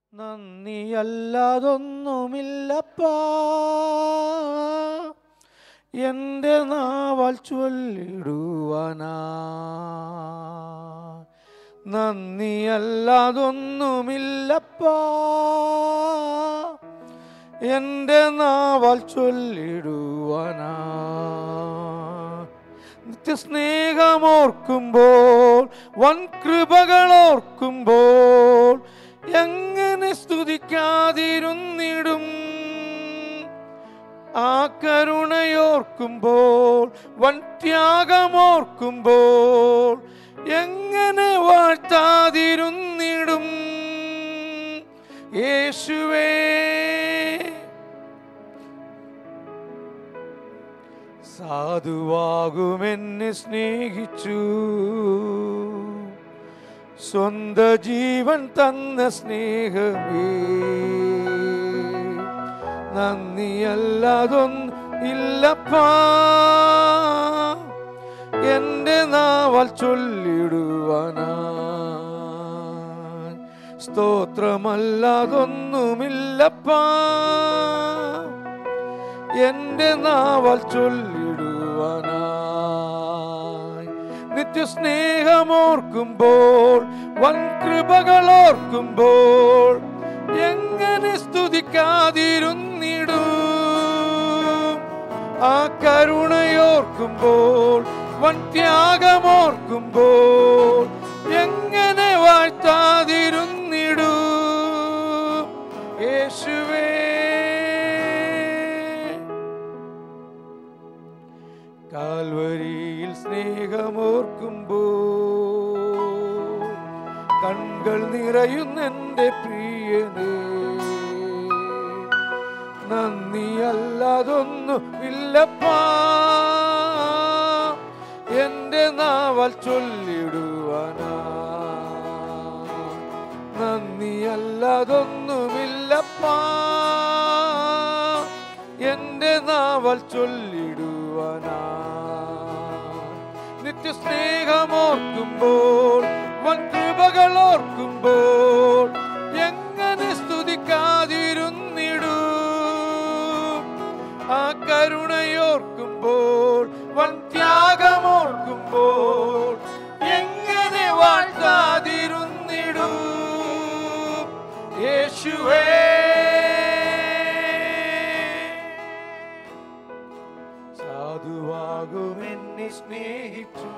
നന്ദിയല്ലാതൊന്നുമില്ലപ്പാ എൻ്റെ നാവാൽ ചൊല്ലിടുവാനാ നന്ദിയല്ലാതൊന്നുമില്ലപ്പാ എൻ്റെ നാവാൽ ചൊല്ലിടുവാനാ നിത്യസ്നേഹമോർക്കുമ്പോൾ വൻ കൃപകളോർക്കുമ്പോൾ എങ്ങനെ സ്തുതിക്കാതിരുന്നിടും ആ കരുണയോർക്കുമ്പോൾ വൻ ത്യാഗമോർക്കുമ്പോൾ എങ്ങനെ വാഴ്ത്താതിരുന്നിടും യേശുവേ സാധുവാകുമെന്നെ സ്നേഹിച്ചു സ്വന്ത ജീവൻ തന്ന സ്നേഹമേ നന്ദിയല്ലാതൊന്നും ഇല്ലപ്പാ എൻ്റെ നാവൽ ചൊല്ലിടുവാനാ സ്തോത്രമല്ലാതൊന്നുമില്ലപ്പാ എൻ്റെ നാവൽ ചൊല്ലിടുവാനായി നിത്യസ്നേഹമോർക്കുമ്പോൾ വൻ കൃപകളോർക്കുമ്പോൾ എങ്ങനെ സ്തുതിക്കാതിരുന്നിടും ആ കരുണയോർക്കുമ്പോൾ വൻ ത്യാഗമോർക്കുമ്പോൾ എങ്ങനെ വാഴ്ത്താതിരുന്നിടും യേശുവേ കാൽവരിയിൽ സ്നേഹമോർക്കുമ്പോൾ കൺകൾ നിറയുന്നെൻ്റെ പ്രിയനേ നന്ദിയല്ലാതൊന്നും ഇല്ലപ്പാ എൻ്റെ നാവൽ ചൊല്ലിടുവാനാ നന്ദിയല്ലാതൊന്നുമില്ലപ്പാ എൻ്റെ നാവൽ ചൊല്ലിടുവാനാ നിത്യസ്നേഹമോർക്കുമ്പോൾ വൻ കൃപകളോർക്കുമ്പോൾ എങ്ങനെ സ്തുതിക്കാതിരുന്നിടും ആ കരുണയോർക്കുമ്പോൾ വൻ ത്യാഗമോർക്കുമ്പോൾ എങ്ങനെ വാഴ്ത്താതിരുന്നിടും യേശുവേ സാധുവാകുമെന്നെ സ്നേഹിച്ചു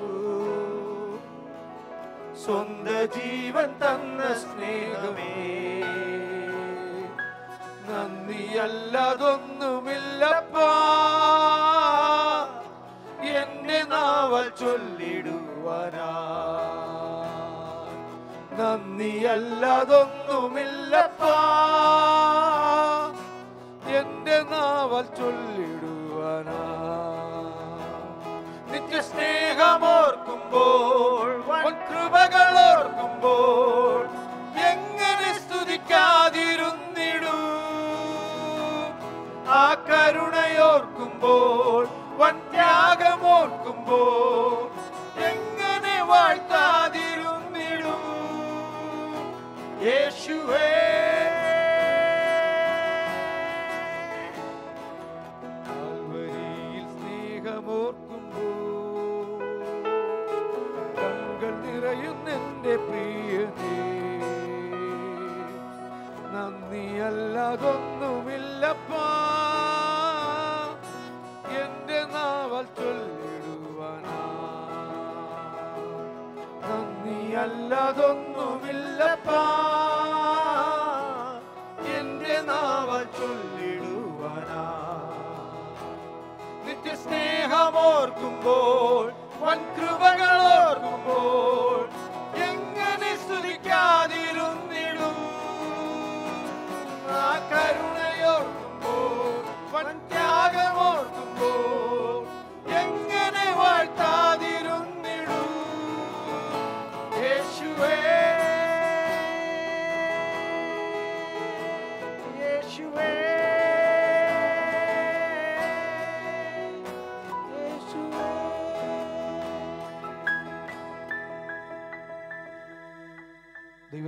സ്വന്ത ജീവൻ തന്ന സ്നേഹമേ നന്ദിയല്ലതൊന്നുമില്ലപ്പാ എന്റെ നാവൽ ചൊല്ലിടുവാനാ നന്ദിയല്ലതൊന്നുമില്ലപ്പാ എന്റെ നാവൽ ചൊല്ലിടുവാനാ നിത്യസ്നേഹമോർക്കുമ്പോൾ വൻ കൃപകളോർക്കുമ്പോൾ എങ്ങനെ സ്തുതിക്കാതിരുന്നിടും ആ കരുണയോർക്കുമ്പോൾ വൻ ത്യാഗമോർക്കുമ്പോൾ എങ്ങനെ വാഴ്ത്താതിരുന്നിടും യേശുവേ കാൽവരിയിൽ സ്നേഹമോർക്കുമ്പോൾ കൺകൾ നിറയുന്നെന്റെ പ്രിയനേ നന്ദിയല്ലതൊന്നുമില്ലപ്പാ എന്റെ നാവൽ ചൊല്ലിടുവാനാ നന്ദിയല്ലതൊന്നുമില്ലപ്പാ എന്റെ നാവൽ ചൊല്ലിടുവാനാ നിത്യസ്നേഹമോർക്കുമ്പോൾ വൻ കൃപകളോർക്കുമ്പോൾ എങ്ങനെ സ്തുതിക്കാതിരുന്നിടും ആ കരുണയോർക്കുമ്പോൾ വൻ ത്യാഗമോർക്കുമ്പോൾ എങ്ങനെ വാഴ്ത്താതിരുന്നിടും യേശുവേ യേശുവേ യേശുവേ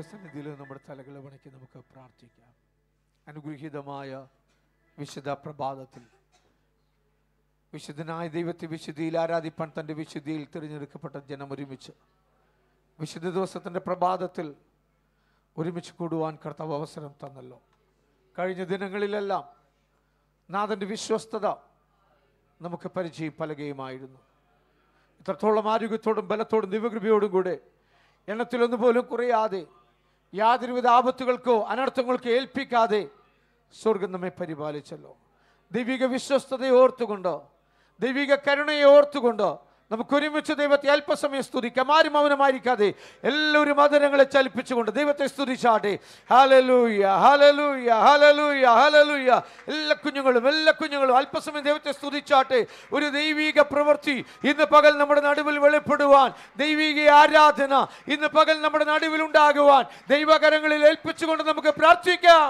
ദൈവസന്നിധിയിൽ നമ്മുടെ തലകളെ വണക്കി നമുക്ക് പ്രാർത്ഥിക്കാം അനുഗ്രഹീതമായ വിശുദ്ധ പ്രഭാതത്തിൽ വിശുദ്ധനായ ദൈവത്തെ വിശുദ്ധിയിൽ ആരാധിപ്പാൻ തൻ്റെ വിശുദ്ധിയിൽ തിരഞ്ഞെടുക്കപ്പെട്ട ജനം ഒരുമിച്ച് വിശുദ്ധ ദിവസത്തിൻ്റെ പ്രഭാതത്തിൽ ഒരുമിച്ച് കൂടുവാൻ കർത്താവ് അവസരം തന്നല്ലോ കഴിഞ്ഞ ദിനങ്ങളിലെല്ലാം നാഥൻ്റെ വിശ്വസ്തത നമുക്ക് പരിചയം പലകയുമായിരുന്നു ഇത്രത്തോളം ആരോഗ്യത്തോടും ബലത്തോടും ദിവകൃപയോടും കൂടെ എണ്ണത്തിലൊന്നു പോലും കുറയാതെ യാതൊരുവിധ ആപത്തുകൾക്കോ അനർത്ഥങ്ങൾക്കോ ഏൽപ്പിക്കാതെ സ്വർഗം നമ്മെ പരിപാലിച്ചല്ലോ ദൈവിക വിശ്വസ്തതയെ ഓർത്തുകൊണ്ട് ദൈവിക കരുണയെ ഓർത്തുകൊണ്ട് നമുക്ക് ഒരുമിച്ച് ദൈവത്തെ അല്പസമയം സ്തുതിക്കാം ആരും മൗനമായിരിക്കാതെ എല്ലാവരും മധുരങ്ങളെ ചലിപ്പിച്ചുകൊണ്ട് ദൈവത്തെ സ്തുതിച്ചാട്ടെ ഹാലലൂയ ഹാലലൂയ ഹാലലൂയ ഹാലലൂയ എല്ലാ കുഞ്ഞുങ്ങളും എല്ലാ കുഞ്ഞുങ്ങളും അല്പസമയം ദൈവത്തെ സ്തുതിച്ചാട്ടെ ഒരു ദൈവിക പ്രവൃത്തി ഇന്ന് പകൽ നമ്മുടെ നടുവിൽ വെളിപ്പെടുവാൻ ദൈവിക ആരാധന ഇന്ന് പകൽ നമ്മുടെ നടുവിൽ ഉണ്ടാകുവാൻ ദൈവകരങ്ങളിൽ ഏൽപ്പിച്ചുകൊണ്ട് നമുക്ക് പ്രാർത്ഥിക്കാം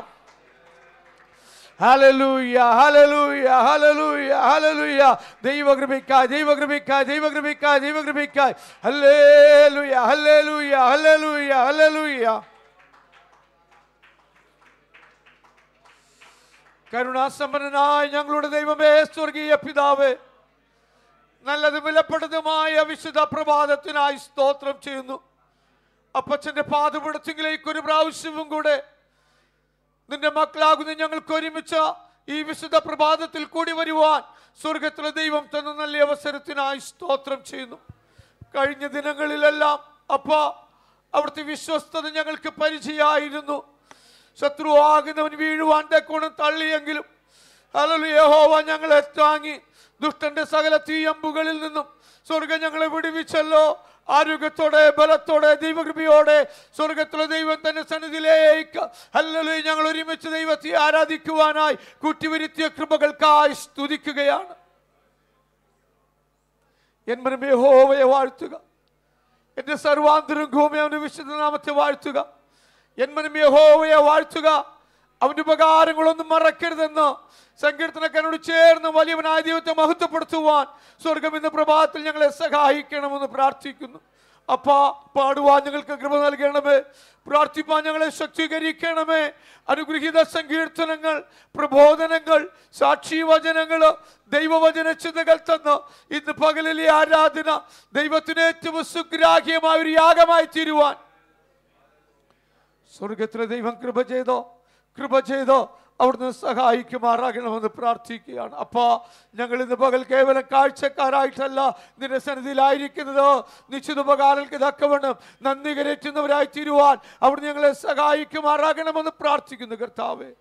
ഹല്ലേലൂയ ഹല്ലേലൂയ ഹല്ലേലൂയ ഹല്ലേലൂയ ദൈവകൃപയ്ക്കായി ദൈവകൃപയ്ക്കായി ദൈവകൃപയ്ക്കായി ദൈവകൃപയ്ക്കായി ഹല്ലേലൂയ ഹല്ലേലൂയ ഹല്ലേലൂയ ഹല്ലേലൂയ കരുണാസമ്പന്നനായ ഞങ്ങളുടെ ദൈവമേ സ്വർഗീയ പിതാവേ നല്ലത് വിലപ്പെടുന്നതുമായ വിശുദ്ധ പ്രഭാതത്തിനായി സ്തോത്രം ചെയ്യുന്നു അപ്പച്ചന്റെ പാതപിടത്തിങ്കിലേക്ക് ഒരു പ്രാവശ്യവും കൂടെ നിന്റെ മക്കളാകുന്ന ഞങ്ങൾക്ക് ഒരുമിച്ച് ഈ വിശുദ്ധ പ്രഭാതത്തിൽ കൂടി വരുവാൻ സ്വർഗത്തിലെ ദൈവം തന്ന നല്ല അവസരത്തിനായി സ്തോത്രം ചെയ്യുന്നു കഴിഞ്ഞ ദിനങ്ങളിലെല്ലാം അപ്പ അവിടുത്തെ വിശ്വസ്തത ഞങ്ങൾക്ക് പരിചയമായിരുന്നു ശത്രു ആകുന്നവൻ വീഴുവാൻ തെക്കോണം തള്ളിയെങ്കിലും അല്ലല്ലോ യഹോവ ഞങ്ങളെ താങ്ങി ദുഷ്ടന്റെ സകല തീയമ്പുകളിൽ നിന്നും സ്വർഗം ഞങ്ങളെ വിടുവിച്ചല്ലോ ആരോഗ്യത്തോടെ ബലത്തോടെ ദൈവകൃപയോടെ സ്വർഗത്തിലെ ദൈവം തന്നെ സന്നിധിയിലേക്ക് അല്ലല്ലോ ഞങ്ങൾ ഒരുമിച്ച് ദൈവത്തെ ആരാധിക്കുവാനായി കുറ്റിവരുത്തിയ കൃപകൾക്കായി സ്തുതിക്കുകയാണ് എന്മനം യഹോവയെ വാഴ്ത്തുക എന്റെ സർവാന്തരം ഭൂമി അവന്റെ വിശുദ്ധ നാമത്തെ വാഴ്ത്തുക എന്മനം യഹോവയെ വാഴ്ത്തുക അവന്റെ ഉപകാരങ്ങളൊന്നും മറക്കരുതെന്ന് സങ്കീർത്തനക്കാരോട് ചേർന്ന് വലിയവനായ ദൈവത്തെ മഹത്വപ്പെടുത്തുവാൻ സ്വർഗം ഇന്ന് പ്രഭാതത്തിൽ ഞങ്ങളെ സഹായിക്കണമെന്ന് പ്രാർത്ഥിക്കുന്നു അപ്പാ പാടുവാൻ ഞങ്ങൾക്ക് കൃപ നൽകണമേ പ്രാർത്ഥിപ്പാൻ ഞങ്ങളെ ശക്തീകരിക്കണമേ അനുഗ്രഹീത സങ്കീർത്തനങ്ങൾ പ്രബോധനങ്ങൾ സാക്ഷിവചനങ്ങൾ ദൈവവചന ചിന്തകൾ തന്ന് ഇന്ന് പകലിലെ ആരാധന ദൈവത്തിന് ഏറ്റവും സുഗ്രാഹ്യമായ ഒരു യാഗമായി തീരുവാൻ സ്വർഗത്തിലെ ദൈവം കൃപ ചെയ്തോ കൃപ ചെയ്തോ അവിടുന്ന് സഹായിക്കുമാറാകണമെന്ന് പ്രാർത്ഥിക്കുകയാണ് അപ്പാ ഞങ്ങൾ ഇന്ന് പകൽ കേവലം കാഴ്ചക്കാരായിട്ടല്ല നിന്റെ സന്നിധിയിലായിരിക്കുന്നത് നിശ്ചിത ഉപകാരങ്ങൾക്ക് തക്കവണ്ണം നന്ദി കരറ്റുന്നവരായി തീരുവാൻ അവിടുന്ന് ഞങ്ങളെ സഹായിക്കുമാറാകണമെന്ന് പ്രാർത്ഥിക്കുന്നു കർത്താവേ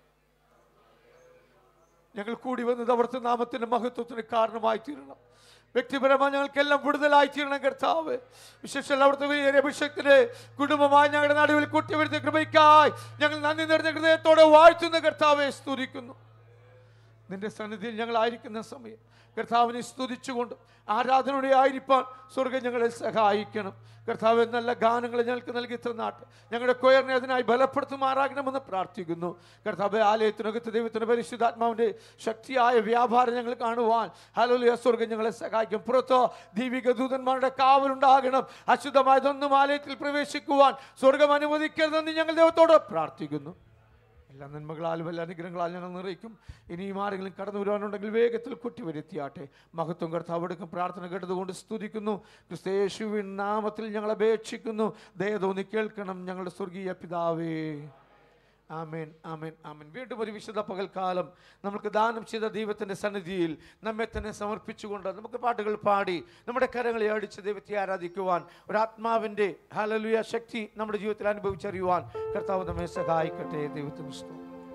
ഞങ്ങൾ കൂടി വന്നത് അവിടുത്തെ നാമത്തിന്റെ മഹത്വത്തിന് കാരണമായി തീരണം വ്യക്തിപരമായി ഞങ്ങൾക്കെല്ലാം വിടുതലായി തീരണം കർത്താവ് വിശേഷം അവിടുത്തെ വലിയ അഭിഷേകത്തിന് കുടുംബമായി ഞങ്ങളുടെ നടുവിൽ കുട്ടിവരുത്തിയ കൃപയ്ക്കായി ഞങ്ങൾ നന്ദി നിറഞ്ഞ ഹൃദയത്തോടെ വാഴ്ത്തുന്ന കർത്താവെ സ്തുതിക്കുന്നു നിന്റെ സന്നിധിയിൽ ഞങ്ങളായിരിക്കുന്ന സമയം കർത്താവിനെ സ്തുതിച്ചുകൊണ്ട് ആരാധനയോടെ ആയിരിക്കാൻ സ്വർഗം ഞങ്ങളെ സഹായിക്കണം കർത്താവ് നല്ല ഗാനങ്ങൾ ഞങ്ങൾക്ക് നൽകി തന്നാട്ട് ഞങ്ങളുടെ കൊയറിനെ അതിനായി ബലപ്പെടുത്തുമാറാകണമെന്ന് പ്രാർത്ഥിക്കുന്നു കർത്താവ് ആലയത്തിനകത്ത് ദൈവത്തിന്റെ പരിശുദ്ധാത്മാവിന്റെ ശക്തിയായ വ്യാപാരം ഞങ്ങൾ കാണുവാൻ ഹലോലിയ സ്വർഗം ഞങ്ങളെ സഹായിക്കും പുറത്തോ ദൈവിക ദൂതന്മാരുടെ കാവലുണ്ടാകണം അശുദ്ധമായതൊന്നും ആലയത്തിൽ പ്രവേശിക്കുവാൻ സ്വർഗം അനുവദിക്കരുതെന്ന് ഞങ്ങൾ ദൈവത്തോട് പ്രാർത്ഥിക്കുന്നു എല്ലാ നന്മകളാലും എല്ലാ അനുഗ്രഹങ്ങളാലും ഞങ്ങൾ നിറയ്ക്കും ഇനിയും ആരെങ്കിലും കടന്നു വരുവാനുണ്ടെങ്കിൽ വേഗത്തിൽ കുട്ടി വരുത്തിയാട്ടെ മഹത്വം കർത്താവ് എടുക്കും പ്രാർത്ഥന കേട്ടതുകൊണ്ട് സ്തുതിക്കുന്നു ക്രിസ്തയേശുവിൻ നാമത്തിൽ ഞങ്ങൾ അപേക്ഷിക്കുന്നു ദയതോന്നി കേൾക്കണം ഞങ്ങളുടെ സ്വർഗീയ പിതാവേ ആമേൻ ആമേൻ ആമേൻ വീണ്ടും ഒരു വിശുദ്ധ പകൽക്കാലം നമുക്ക് ദാനം ചെയ്ത ദൈവത്തിൻ്റെ സന്നിധിയിൽ നമ്മെ തന്നെ സമർപ്പിച്ചുകൊണ്ട് നമുക്ക് പാട്ടുകൾ പാടി നമ്മുടെ കരങ്ങളെ അടിച്ച് ദൈവത്തെ ആരാധിക്കുവാൻ ഒരു ആത്മാവിൻ്റെ ഹലലുയ ശക്തി നമ്മുടെ ജീവിതത്തിൽ അനുഭവിച്ചറിയുവാൻ കർത്താവ് നമ്മെ സഹായിക്കട്ടെ ദൈവത്തിന് സ്തോത്രം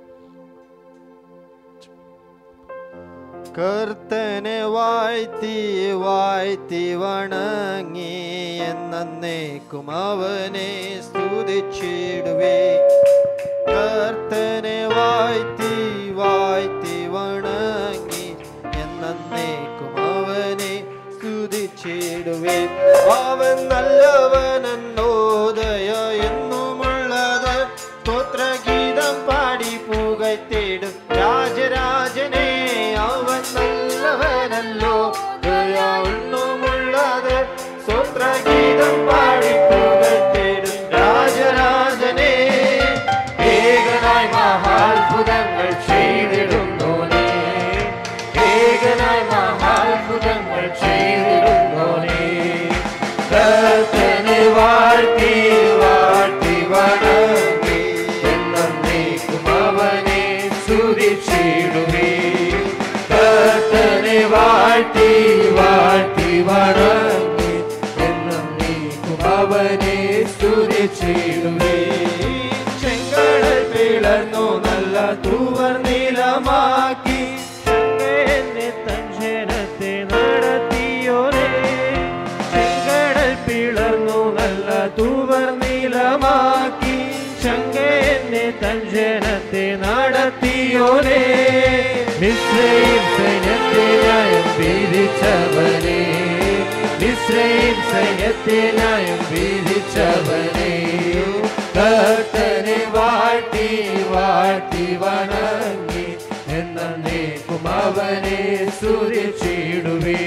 കർത്തനെ വാഴ്ത്തി വാഴ്ത്തി വണങ്ങി എന്നേക്കും അവനെ സ്തുതിച്ചിടുവേ കർത്തനെ വാഴ്ത്തി വാഴ്ത്തി വണങ്ങി എന്നേക്കും അവനെ സ്തുതിച്ചിടുവേ അവൻ നല്ലവനെന്നോദയ എന്നുമുള്ളത് സ്തോത്രഗീതം പാടി പുകഴ്ത്തിടും രാജരാജനെ അവൻ നല്ലവനല്ലോ ദയ എന്നുമുള്ളത് സ്തോത്രഗീതം പാടി പുകഴ്ത്തിടും രാജരാജനെ ചെയ്തിടുന്നോനേ കർത്തനെ വാഴ്ത്തി വാഴ്ത്തി വണങ്ങി എന്നേക്കും അവനെ സ്തുതിച്ചിടുവേ കർത്തനെ വാഴ്ത്തി വാഴ്ത്തി വണങ്ങി എന്നേക്കും അവനെ സ്തുതിച്ചിടുവേ ചെങ്കടൽ പിളർന്നു നല്ല തൂവർ നീലമാക്കി എന്നെ തഞ്ചനത്തെ നടത്തിയോരേ ചെങ്കടൽ പിളർന്നു നല്ല തൂവർ നീലമാക്കി ശങ്കയെന്നെ തഞ്ചനത്തെ നടത്തിയോരേ മിശ്രയും സൈന്യത്തെ ന്യായം വീതിച്ചവനേ മിശ്രയും സൈന്യത്തെ ന്യായം വീതിച്ചവനേ കർത്തനെ വാഴ്ത്തി വാഴ്ത്തി വണങ്ങി എന്നേക്കും അവനെ സ്തുതിച്ചിടുവേ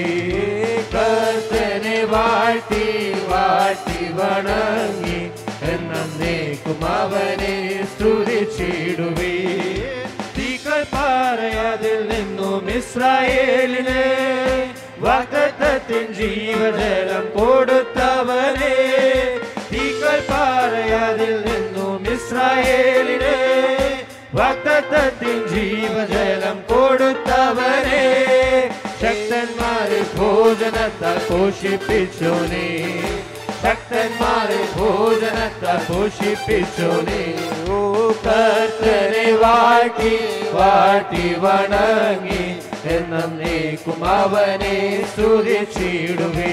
കർത്തനെ വാഴ്ത്തി വാഴ്ത്തി വണങ്ങി എന്നേക്കും അവനെ സ്തുതിച്ചിടുവേ തീകൾ പാറയതിൽ നിന്നും ഇസ്രായേലിനെ വാഗ്ദത്തത്തിൻ ജീവജലം കൊടുത്തവനെ തീകൾ പാറയതിൽ നിന്നും ഇസ്രായേലിനെ വാഗ്ദത്തത്തിൻ ജീവജലം കൊടുത്തവനെ ശക്തന്മാരെ ഭോജനത്താൽ പോഷിപ്പിച്ചോനെ ശക്തന്മാരെ ഭോജനത്താൽ പോഷിപ്പിച്ചോനെ ഓ കർത്തനെ വാട്ടി വാട്ടി വണങ്ങി എന്നേക്കും അവനെ സ്തുതിച്ചിടുവേ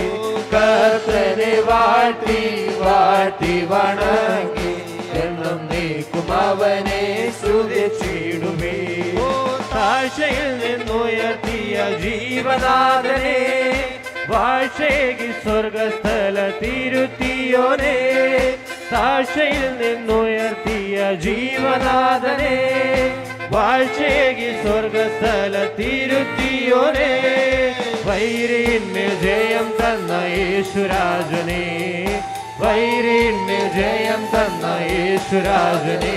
കർത്തനെ വാട്ടി വാട്ടി വണങ്ങി എന്നേക്കും അവനെ സ്തുതിച്ചിടുവേ താഴ്ചയിൽ നിന്നുയർത്തിയ ജീവനാഥനെ വാഴ്ചേകി സ്വർഗസ്ഥല തിരുത്തിയോനെ താഴ്ചയിൽ നിന്നുയർത്തിയ ജീവനാഥനെ വാഴ്ചേകി സ്വർഗസ്ഥല തിരുത്തിയോനെ വൈരിന്മേൽ ജയം തന്ന യേശുരാജനെ വൈരിന്മേൽ ജയം തന്ന യേശുരാജനെ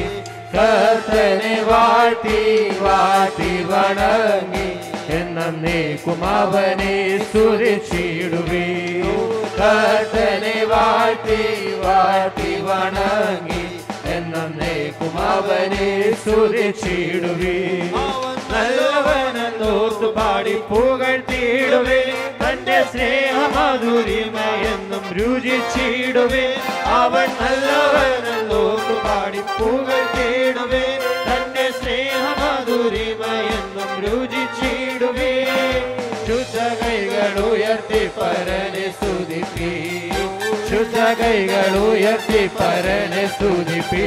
കർത്തനെ വാട്ടി വാട്ടി വണങ്ങി എന്നേക്കും അവനെ സ്തുതിച്ചിടുവേ കർത്തനെ വാട്ടി വാട്ടി വണങ്ങി എന്നേക്കും അവനെ സ്തുതിച്ചിടുവേ നല്ലവനെന്നോർത്തു പാടി പുകഴ്ത്തിയിടുവേ തന്റെ സ്നേഹമധുരിമയെന്നും രുചിച്ചിടുവേ അവൻ നല്ലവനെന്നോർത്തു പാടി പുകഴ്ത്തിയിടുവേ തന്റെ സ്നേഹമധുരിമയെന്നും രുചിച്ചിടുവേ ശുദ്ധ കൈകൾ ഉയർത്തി പരനെ സ്തുതിപ്പി ശുദ്ധ കൈകൾ ഉയർത്തി പരനെ സ്തുതിപ്പി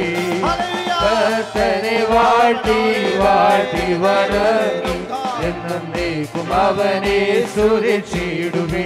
കർത്തനെ വാഴ്ത്തി വാഴ്ത്തി വണങ്ങി എന്നേക്കും അവനെ സ്തുതിച്ചിടുവേ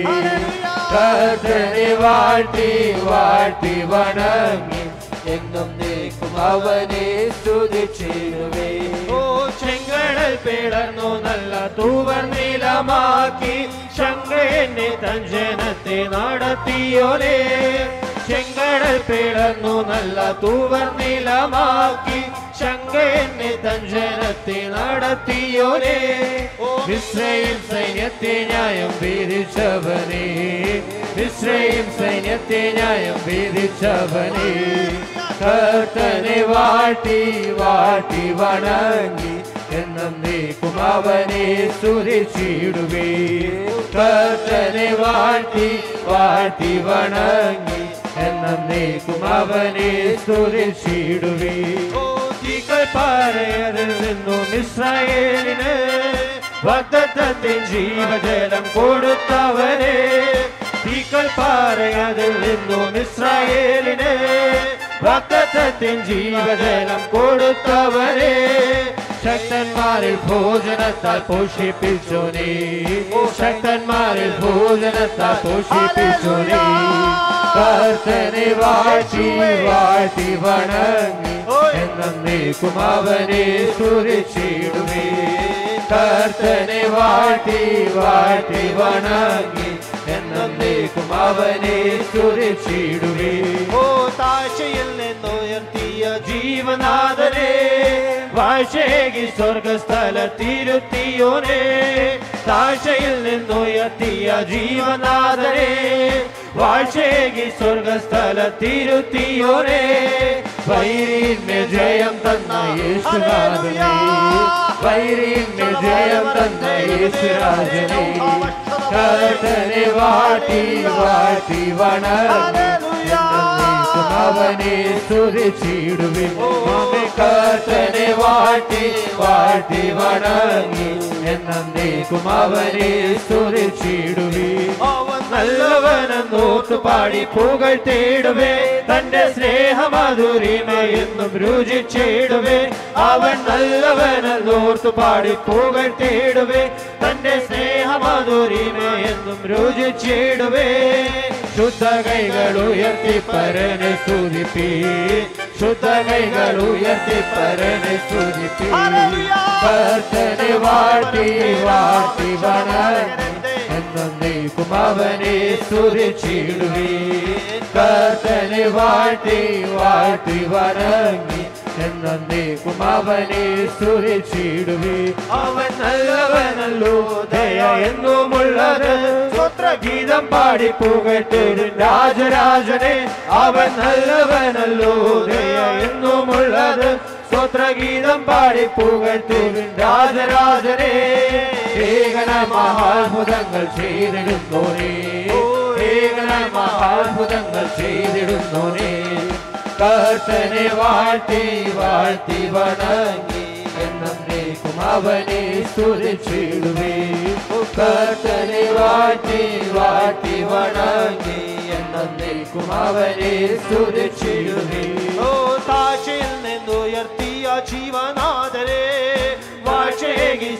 കർത്തനെ വാഴ്ത്തി വാഴ്ത്തി വണങ്ങി എന്നേക്കും അവനെ സ്തുതിച്ചിടുവേ ഓ ചെങ്കടൽ പിളർന്നു നല്ല തൂവർ നീലമാക്കി ശങ്ക എന്നെ തഞ്ചനത്തെ നടത്തിയോരേ ചെങ്കടൽ പിളർന്നു നല്ല തൂവർ നീലമാക്കി ശങ്ക എന്നെ തഞ്ചനത്തെ നടത്തിയോരേ മിശ്രയും സൈന്യത്തെ ന്യായം വീതിച്ചവനേ മിശ്രയും സൈന്യത്തെ ന്യായം വീതിച്ചവനേ കർത്തനെ വാട്ടി വാട്ടി വണങ്ങി എന്നേക്കും അവനെ സ്തുതിച്ചിടുവേ കർത്തനെ വാട്ടി വാട്ടി വണങ്ങി എന്നേക്കും അവനെ സ്തുതിച്ചിടുവേ തീകൾ പാറയതിൽ നിന്നും ഇസ്രായേലിന് ഭക്തത്വത്തിൻ ജീവജലം കൊടുത്തവനെ തീകൾ പാറയതിൽ നിന്നും ഇസ്രായേലിന് ഭക്തത്വത്തിൻ ജീവജലം കൊടുത്തവനെ ശക്തന്മാരിൽ ഭോജനത്താൽ പോഷിപ്പിച്ചോനേ ശക്തന്മാരിൽ ഭോജനത്താൽ പോഷിപ്പിച്ചോനേ കർത്തനെ വാഴ്ത്തി വാഴ്ത്തി വണങ്ങി എന്നേക്കും അവനെ സ്തുതിച്ചിടുവേ കർത്തനെ വാഴ്ത്തി വാഴ്ത്തി വണങ്ങി എന്നേക്കും അവനെ സ്തുതിച്ചിടുവേ ഓ താഴ്ചയിൽ നിന്നുയർത്തിയ ജീവനാഥനെ വാഴ്ചേകി സ്വർഗസ്ഥലത്തിരുത്തിയോനെ താഴ്ചയിൽ നിന്നുയർത്തിയ ജീവനാഥനെ വാഴ്ചേകി സ്വർഗസ്ഥലത്തിരുത്തിയോനെ വൈരീന്മേൽ ജയം തന്ന യേശുനാഥനെ വൈരീന്മേൽ ജയം തന്ന യേശുരാജനെ കർത്തനെ വാട്ടി വാട്ടി വണങ്ങി അവനെ സ്തുതിച്ചിടുവേ നമ്മെ കർത്തനെ വാട്ടി വാട്ടി വണങ്ങി എന്നേക്കും അവനെ സ്തുതിച്ചിടുവേ അവൻ നല്ലവനെന്നോർത്തു പാടി പുകൾ തേടുവേ തന്റെ സ്നേഹമധുരിമയെന്നും രുചിച്ചിടുവേ അവൻ നല്ലവനെന്നോർത്തു പാടി പുകൾ തേടുവേ തന്റെ സ്നേഹമധുരിമയെന്നും രുചിച്ചിടുവേ ശുദ്ധ കൈകൾ ഉയർത്തി പരനെ സ്തുതിപ്പി ശുദ്ധ കൈകൾ ഉയർത്തി പരനെ സ്തുതിപ്പി കർത്തനെ വാട്ടി വാട്ടി വണങ്ങി എന്നേക്കും അവനെ സ്തുതിച്ചിടുവേ കർത്തനെ വാട്ടി വാട്ടി വണങ്ങി എന്നേക്കും അവനെ സ്തുതിച്ചിടുവേ അവൻ നല്ലവനല്ലോ ദയ എന്നുമുള്ളത് സ്വത്രഗീതം പാടി പുകട്ടിടും രാജരാജനെ അവൻ നല്ലവനല്ലോ ദയ എന്നുമുള്ളത് സ്വത്രഗീതം പാടി പുകട്ടിടും രാജരാജനെ ഏകന മഹാത്ഭുതങ്ങൾ ചെയ്തിടുന്നോനേ ഏകന മഹാത്ഭുതങ്ങൾ ചെയ്തിടുന്നോനേ കർത്തനെ വാഴ്ത്തി വാഴ്ത്തി വണങ്ങി എന്നേക്കും അവനെ സ്തുതിച്ചിടുവേ കർത്തനെ വാഴ്ത്തി വാഴ്ത്തി വണങ്ങി എന്നേക്കും അവനെ സ്തുതിച്ചിടുവേ ഓ താഴ്ചയിൽ നിന്നുയർത്തിയ ജീവനാഥരെ വാഴ്ചേകി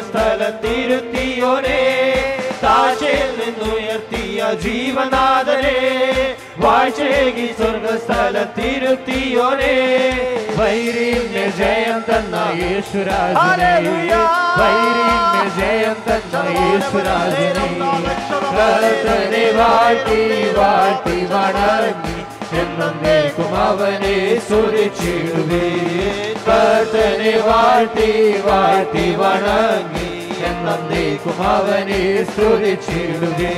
സ്വർഗസ്ഥലത്തിരുത്തിയോനെ താഴ്ചയിൽ നിന്നുയർത്തിയ ജീവനാഥനെ വാഴ്ചേകി സ്വർഗസ്ഥലത്തിരുത്തിയോനെ വൈരീന്യ ജയം തന്ന യേശുരാജനെ വൈരീന്യ ജയം തന്ന യേശുരാജനെ കർത്തനെ വാഴ്ത്തി വാഴ്ത്തി വണങ്ങി എന്നേക്കും അവനെ സ്തുതിച്ചിടുവേ കർത്തനെ വാഴ്ത്തി വാഴ്ത്തി വണങ്ങി എന്നേക്കും അവനെ സ്തുതിച്ചിടുവേ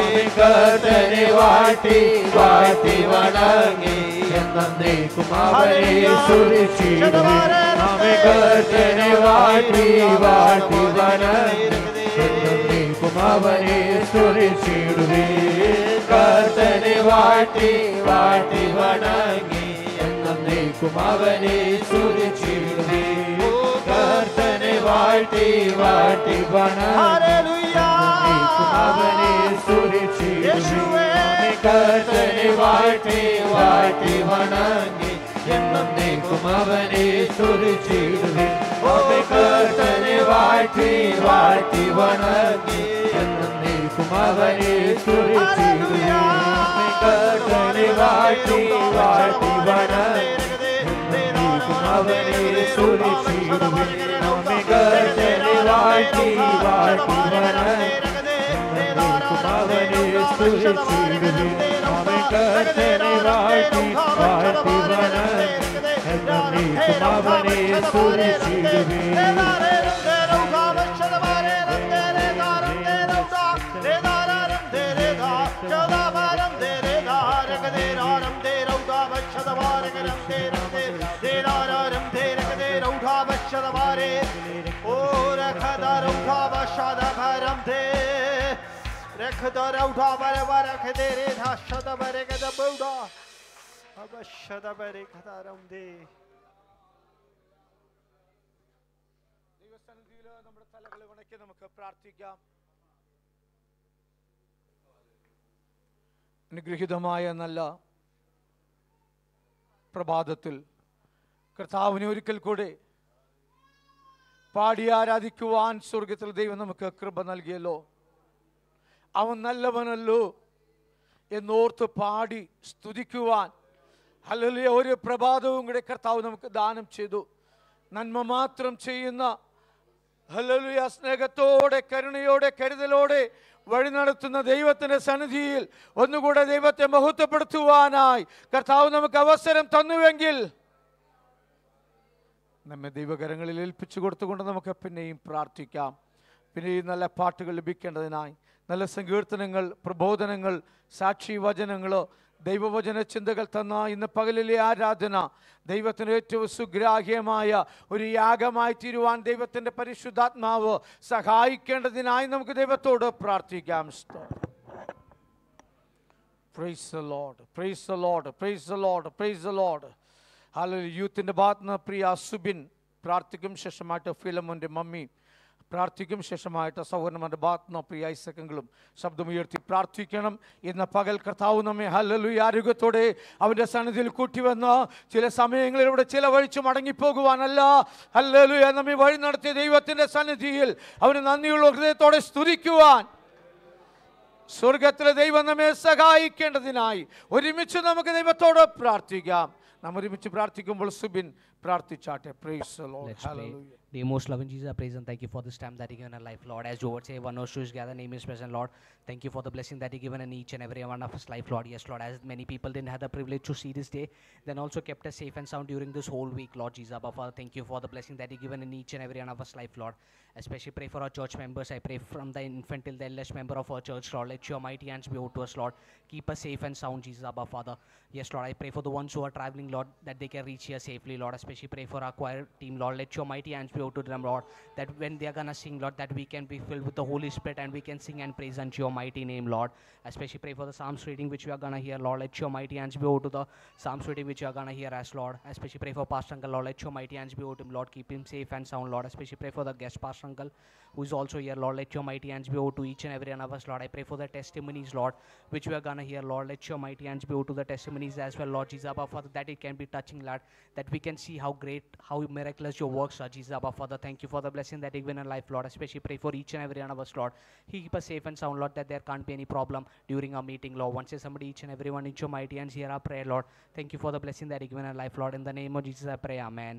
കർത്തനെ വാഴ്ത്തി വാഴ്ത്തി വണങ്ങി എന്നേക്കും അവനെ സ്തുതിച്ചിടുവേ നമ്മെ കർത്തനെ വാഴ്ത്തി വാഴ്ത്തി വണങ്ങി എന്നേക്കും അവനെ സ്തുതിച്ചിടുവേ കർത്തനെ വാഴ്ത്തി വാഴ്ത്തി വണങ്ങി എന്നേക്കും അവനെ സ്തുതിച്ചിടുവേ കർത്തനെ വാഴ്ത്തി വാഴ്ത്തി വണങ്ങി എന്നേക്കും അവനെ സ്തുതിച്ചിടുവേ കർത്തനെ വാഴ്ത്തി വാഴ്ത്തി വണങ്ങി എന്നേക്കും അവനെ സ്തുതിച്ചിടുവേ കർത്തനെ വാഴ്ത്തി വാഴ്ത്തി വണങ്ങി എന്നേക്കും അവനെ സ്തുതിച്ചിടുവേ കർത്തനെ വാഴ്ത്തി വാഴ്ത്തി വണങ്ങി എന്നേക്കും അവനെ സ്തുതിച്ചിടുവേ നമ്മെ കർത്തനെ വാഴ്ത്തി വാഴ്ത്തി വണങ്ങി എന്നേക്കും അവനെ സ്തുതിച്ചിടുവേ നമ്മെ കർത്തനെ വാഴ്ത്തി വാഴ്ത്തി വണങ്ങി എന്നേക്കും അവനെ സ്തുതിച്ചിടുവേ ദൈവസന്നിധിയിൽ നമ്മുടെ തലകളെ വണക്കി നമുക്ക് പ്രാർത്ഥിക്കാം അനുഗ്രഹീതമായ നല്ല പ്രഭാതത്തിൽ കർത്താവിനെ ഒരിക്കൽ കൂടെ പാടി ആരാധിക്കുവാൻ സ്വർഗത്തിൽ ദൈവം നമുക്ക് കൃപ നൽകിയല്ലോ അവൻ നല്ലവനല്ലോ എന്നോർത്ത് പാടി സ്തുതിക്കുവാൻ അല്ലെങ്കിൽ ഒരു പ്രഭാതവും കൂടെ കർത്താവ് നമുക്ക് ദാനം ചെയ്തു നന്മ മാത്രം ചെയ്യുന്ന ഹല്ലേലൂയ സ്നേഹത്തോടെ കരുണയോടെ കരുതലോടെ വഴി നടത്തുന്ന ദൈവത്തിന്റെ സന്നിധിയിൽ ഒന്നുകൂടെ ദൈവത്തെ മഹത്വപ്പെടുത്തുവാനായി കർത്താവ് നമുക്ക് അവസരം തന്നുവെങ്കിൽ നമ്മെ ദൈവകരങ്ങളിൽ ഏൽപ്പിച്ചു കൊടുത്തുകൊണ്ട് നമുക്ക് പിന്നെയും പ്രാർത്ഥിക്കാം പിന്നെയും നല്ല പാട്ടുകൾ ലഭിക്കേണ്ടതിനായി നല്ല സങ്കീർത്തനങ്ങൾ പ്രബോധനങ്ങൾ സാക്ഷി വചനങ്ങളോ ദൈവവചന ചിന്തകൾ തന്ന ഇന്ന് പകലിലെ ആരാധന ദൈവത്തിന് ഏറ്റവും സുഗ്രാഹ്യമായ ഒരു യാഗമായി തീരുവാൻ ദൈവത്തിൻ്റെ പരിശുദ്ധാത്മാവ് സഹായിക്കേണ്ടതിനായി നമുക്ക് ദൈവത്തോട് പ്രാർത്ഥിക്കാം സ്തോത്രം praise the Lord praise the Lord praise the Lord praise the Lord ഹാലൊരു യൂത്തിൻ്റെ ഭാഗത്ത് നിന്ന് പ്രിയ സുബിൻ പ്രാർത്ഥിക്കും ശേഷമായിട്ട് ഫിലമോൻ്റെ മമ്മി പ്രാർത്ഥിക്കും ശേഷമായിട്ട് സൗവർണമൻ്റെ ഭാഗത്ത് നിന്ന് പ്രിയ ഐസക്കങ്ങളും ശബ്ദമുയർത്തി പ്രാർത്ഥിക്കണം ഇന്ന് പകൽ കർത്താവ് നമ്മെ ഹല്ലലു ആരോഗ്യത്തോടെ അവൻ്റെ സന്നിധിയിൽ കൂട്ടിവന്ന് ചില സമയങ്ങളിലൂടെ ചില വഴിച്ചു മടങ്ങിപ്പോകുവാനല്ല ഹല്ലലു നമ്മെ വഴി നടത്തിയ ദൈവത്തിൻ്റെ സന്നിധിയിൽ അവന് നന്ദിയുള്ള ഹൃദയത്തോടെ സ്തുതിക്കുവാൻ സ്വർഗത്തിലെ ദൈവം നമ്മെ സഹായിക്കേണ്ടതിനായി ഒരുമിച്ച് നമുക്ക് ദൈവത്തോട് പ്രാർത്ഥിക്കാം നാം ഒരുമിച്ച് പ്രാർത്ഥിക്കുമ്പോൾ സുബിൻ പ്രാർത്ഥിച്ചാട്ടെ praise the Lord. Let's pray. Hallelujah. Dear most loving Jesus, I praise and thank you for this time that you given our life, Lord. As your word say, one knows to his gather, name is present, Lord. Thank you for the blessing that you given in each and every one of us life, Lord. Yes, Lord. As many people didn't have the privilege to see this day, then also kept us safe and sound during this whole week, Lord Jesus. Abba, Father, thank you for the blessing that you given in each and every one of us life, Lord. Especially pray for our church members. I pray from the infant till the eldest member of our church, Lord. Let your mighty hands be over to us, Lord. Keep us safe and sound, Jesus, Abba, Father. Yes, Lord. I pray for the ones who are traveling, Lord, that they can reach here safely, Lord. Especially pray for our choir team, Lord. Let your mighty hands be over to them, Lord. That when they are gonna sing, Lord, that we can be filled with the Holy Spirit and we can sing and praise unto your mighty name, Lord. Especially pray for the Psalms reading which we are gonna hear, Lord. Let your mighty hands be over to the Psalms reading which you are gonna hear as Lord. Especially pray for Pastor Uncle, Lord. Let your mighty hands be over to him, Lord. Keep him safe and sound, Lord. Especially pray for the guest Pastor Uncle who is also here, Lord. Let your mighty hands be over to each and every one of us, Lord. I pray for the testimonies, Lord, which we are gonna hear, Lord. Let your mighty hands be over to the testimonies as well, Lord Jesus, Abba Father, that it can be touching, Lord, that we can see how great, how miraculous your works are, Jesus, Abba Father. Thank you for the blessing that you've given in life, Lord. Especially pray for each and every one of us, Lord. Keep us safe and sound, Lord, that there can't be any problem during our meeting, Lord. Once somebody, each and everyone, in your mighty hands, hear our prayer, Lord. Thank you for the blessing that you've given in life, Lord. In the name of Jesus, I pray, Amen.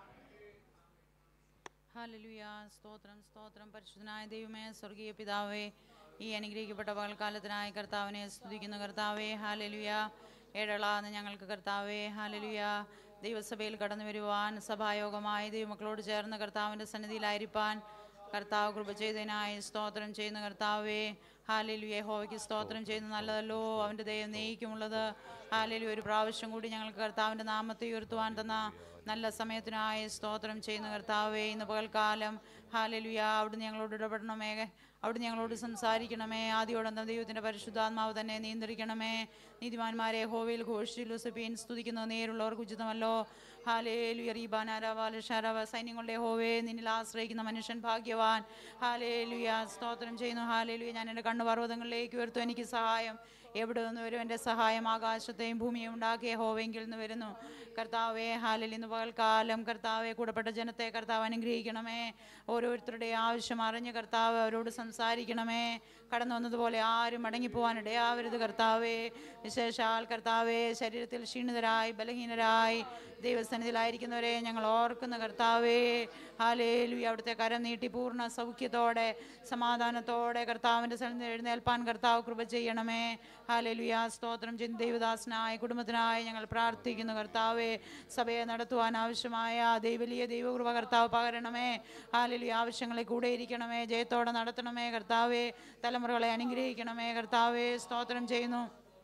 Hallelujah സ്തോത്രം സ്തോത്രം പരിശുദ്ധനായ ദൈവമേ സ്വർഗീയ പിതാവേ ഈ അനുഗ്രഹിക്കപ്പെട്ട പകൽക്കാലത്തിനായി കർത്താവിനെ സ്തുതിക്കുന്ന കർത്താവേ ഹാലലുയ ഏഴളാന്ന് ഞങ്ങൾക്ക് കർത്താവേ ഹാലലുയ ദൈവസഭയിൽ കടന്നു വരുവാൻ സഭായോഗമായി ദൈവമക്കളോട് ചേർന്ന് കർത്താവിൻ്റെ സന്നിധിയിലായിരിക്കാൻ കർത്താവ് കൃപ ചെയ്തതിനായി സ്തോത്രം ചെയ്യുന്ന കർത്താവേ ഹാലലുയ ഹോവയ്ക്ക് സ്തോത്രം ചെയ്യുന്ന നല്ലതല്ലോ അവൻ്റെ ദൈവം നെയ്ക്കുമുള്ളത് ഹാലലു ഒരു പ്രാവശ്യം കൂടി ഞങ്ങൾക്ക് കർത്താവിൻ്റെ നാമത്തെ ഉയർത്തുവാൻ തന്ന നല്ല സമയത്തിനായി സ്തോത്രം ചെയ്യുന്ന കർത്താവേ ഇന്ന് പകൽക്കാലം ഹാലലുയ അവിടുന്ന് ഞങ്ങളോട് ഇടപെടണമേ അവിടുന്ന് ഞങ്ങളോട് സംസാരിക്കണമേ ആദ്യോടന്തം ദൈവത്തിൻ്റെ പരിശുദ്ധാത്മാവ് തന്നെ നിയന്ത്രിക്കണമേ നീതിമാന്മാരെ ഹോവയിൽ ഘോഷിച്ചു ലൂസഫീൻ സ്തുതിക്കുന്നത് നേരുള്ളവർക്ക് ഉചിതമല്ലോ ഹാലേലുയ റീബാനാരാവാല ഷാരാവ സൈന്യങ്ങളുടെ ഹോവേ നിന്നിൽ ആശ്രയിക്കുന്ന മനുഷ്യൻ ഭാഗ്യവാൻ ഹാലേലുയ സ്തോത്രം ചെയ്യുന്നു ഹാലേലുയ ഞാൻ എൻ്റെ കണ്ണു പർവ്വതങ്ങളിലേക്ക് ഉയർത്തു എനിക്ക് സഹായം എവിടെ നിന്ന് വരും എൻ്റെ സഹായം ആകാശത്തെയും ഭൂമിയും ഉണ്ടാക്കിയ ഹോവെങ്കിൽ നിന്ന് വരുന്നു കർത്താവെ ഹാലിൽ ഇന്ന് പകൽക്കാലം കർത്താവെ കൂടപ്പെട്ട ജനത്തെ കർത്താവ് അനുഗ്രഹിക്കണമേ ഓരോരുത്തരുടെ ആവശ്യം അറിഞ്ഞ് കർത്താവ് അവരോട് സംസാരിക്കണമേ കടന്നു വന്നതുപോലെ ആരും മടങ്ങിപ്പോവാൻ ഇടയാവരുത് കർത്താവേ വിശേഷാൽ കർത്താവെ ശരീരത്തിൽ ക്ഷീണിതരായി ബലഹീനരായി ദൈവസന്നിധിയിലായിരിക്കുന്നവരെ ഞങ്ങൾ ഓർക്കുന്ന കർത്താവേ ഹാലേലു അവിടുത്തെ കരം നീട്ടി പൂർണ്ണ സൗഖ്യത്തോടെ സമാധാനത്തോടെ കർത്താവിൻ്റെ സന്നിധി എഴുന്നേൽപ്പാൻ കർത്താവ് കൃപ ചെയ്യണമേ ഹാലേലുയ സ്തോത്രം ചെയ്ത് ദൈവദാസനായ കുടുംബത്തിനായി ഞങ്ങൾ പ്രാർത്ഥിക്കുന്നു കർത്താവേ സഭയെ നടത്തുവാൻ ആവശ്യമായ ദൈവലിയ ദൈവകൃപ കർത്താവ് പകരണമേ ഹാലേലുയ ആവശ്യങ്ങളെ കൂടെ ഇരിക്കണമേ ജയത്തോടെ നടത്തണമേ കർത്താവേ തലമുറകളെ അനുഗ്രഹിക്കണമേ കർത്താവേ സ്തോത്രം ചെയ്യുന്നു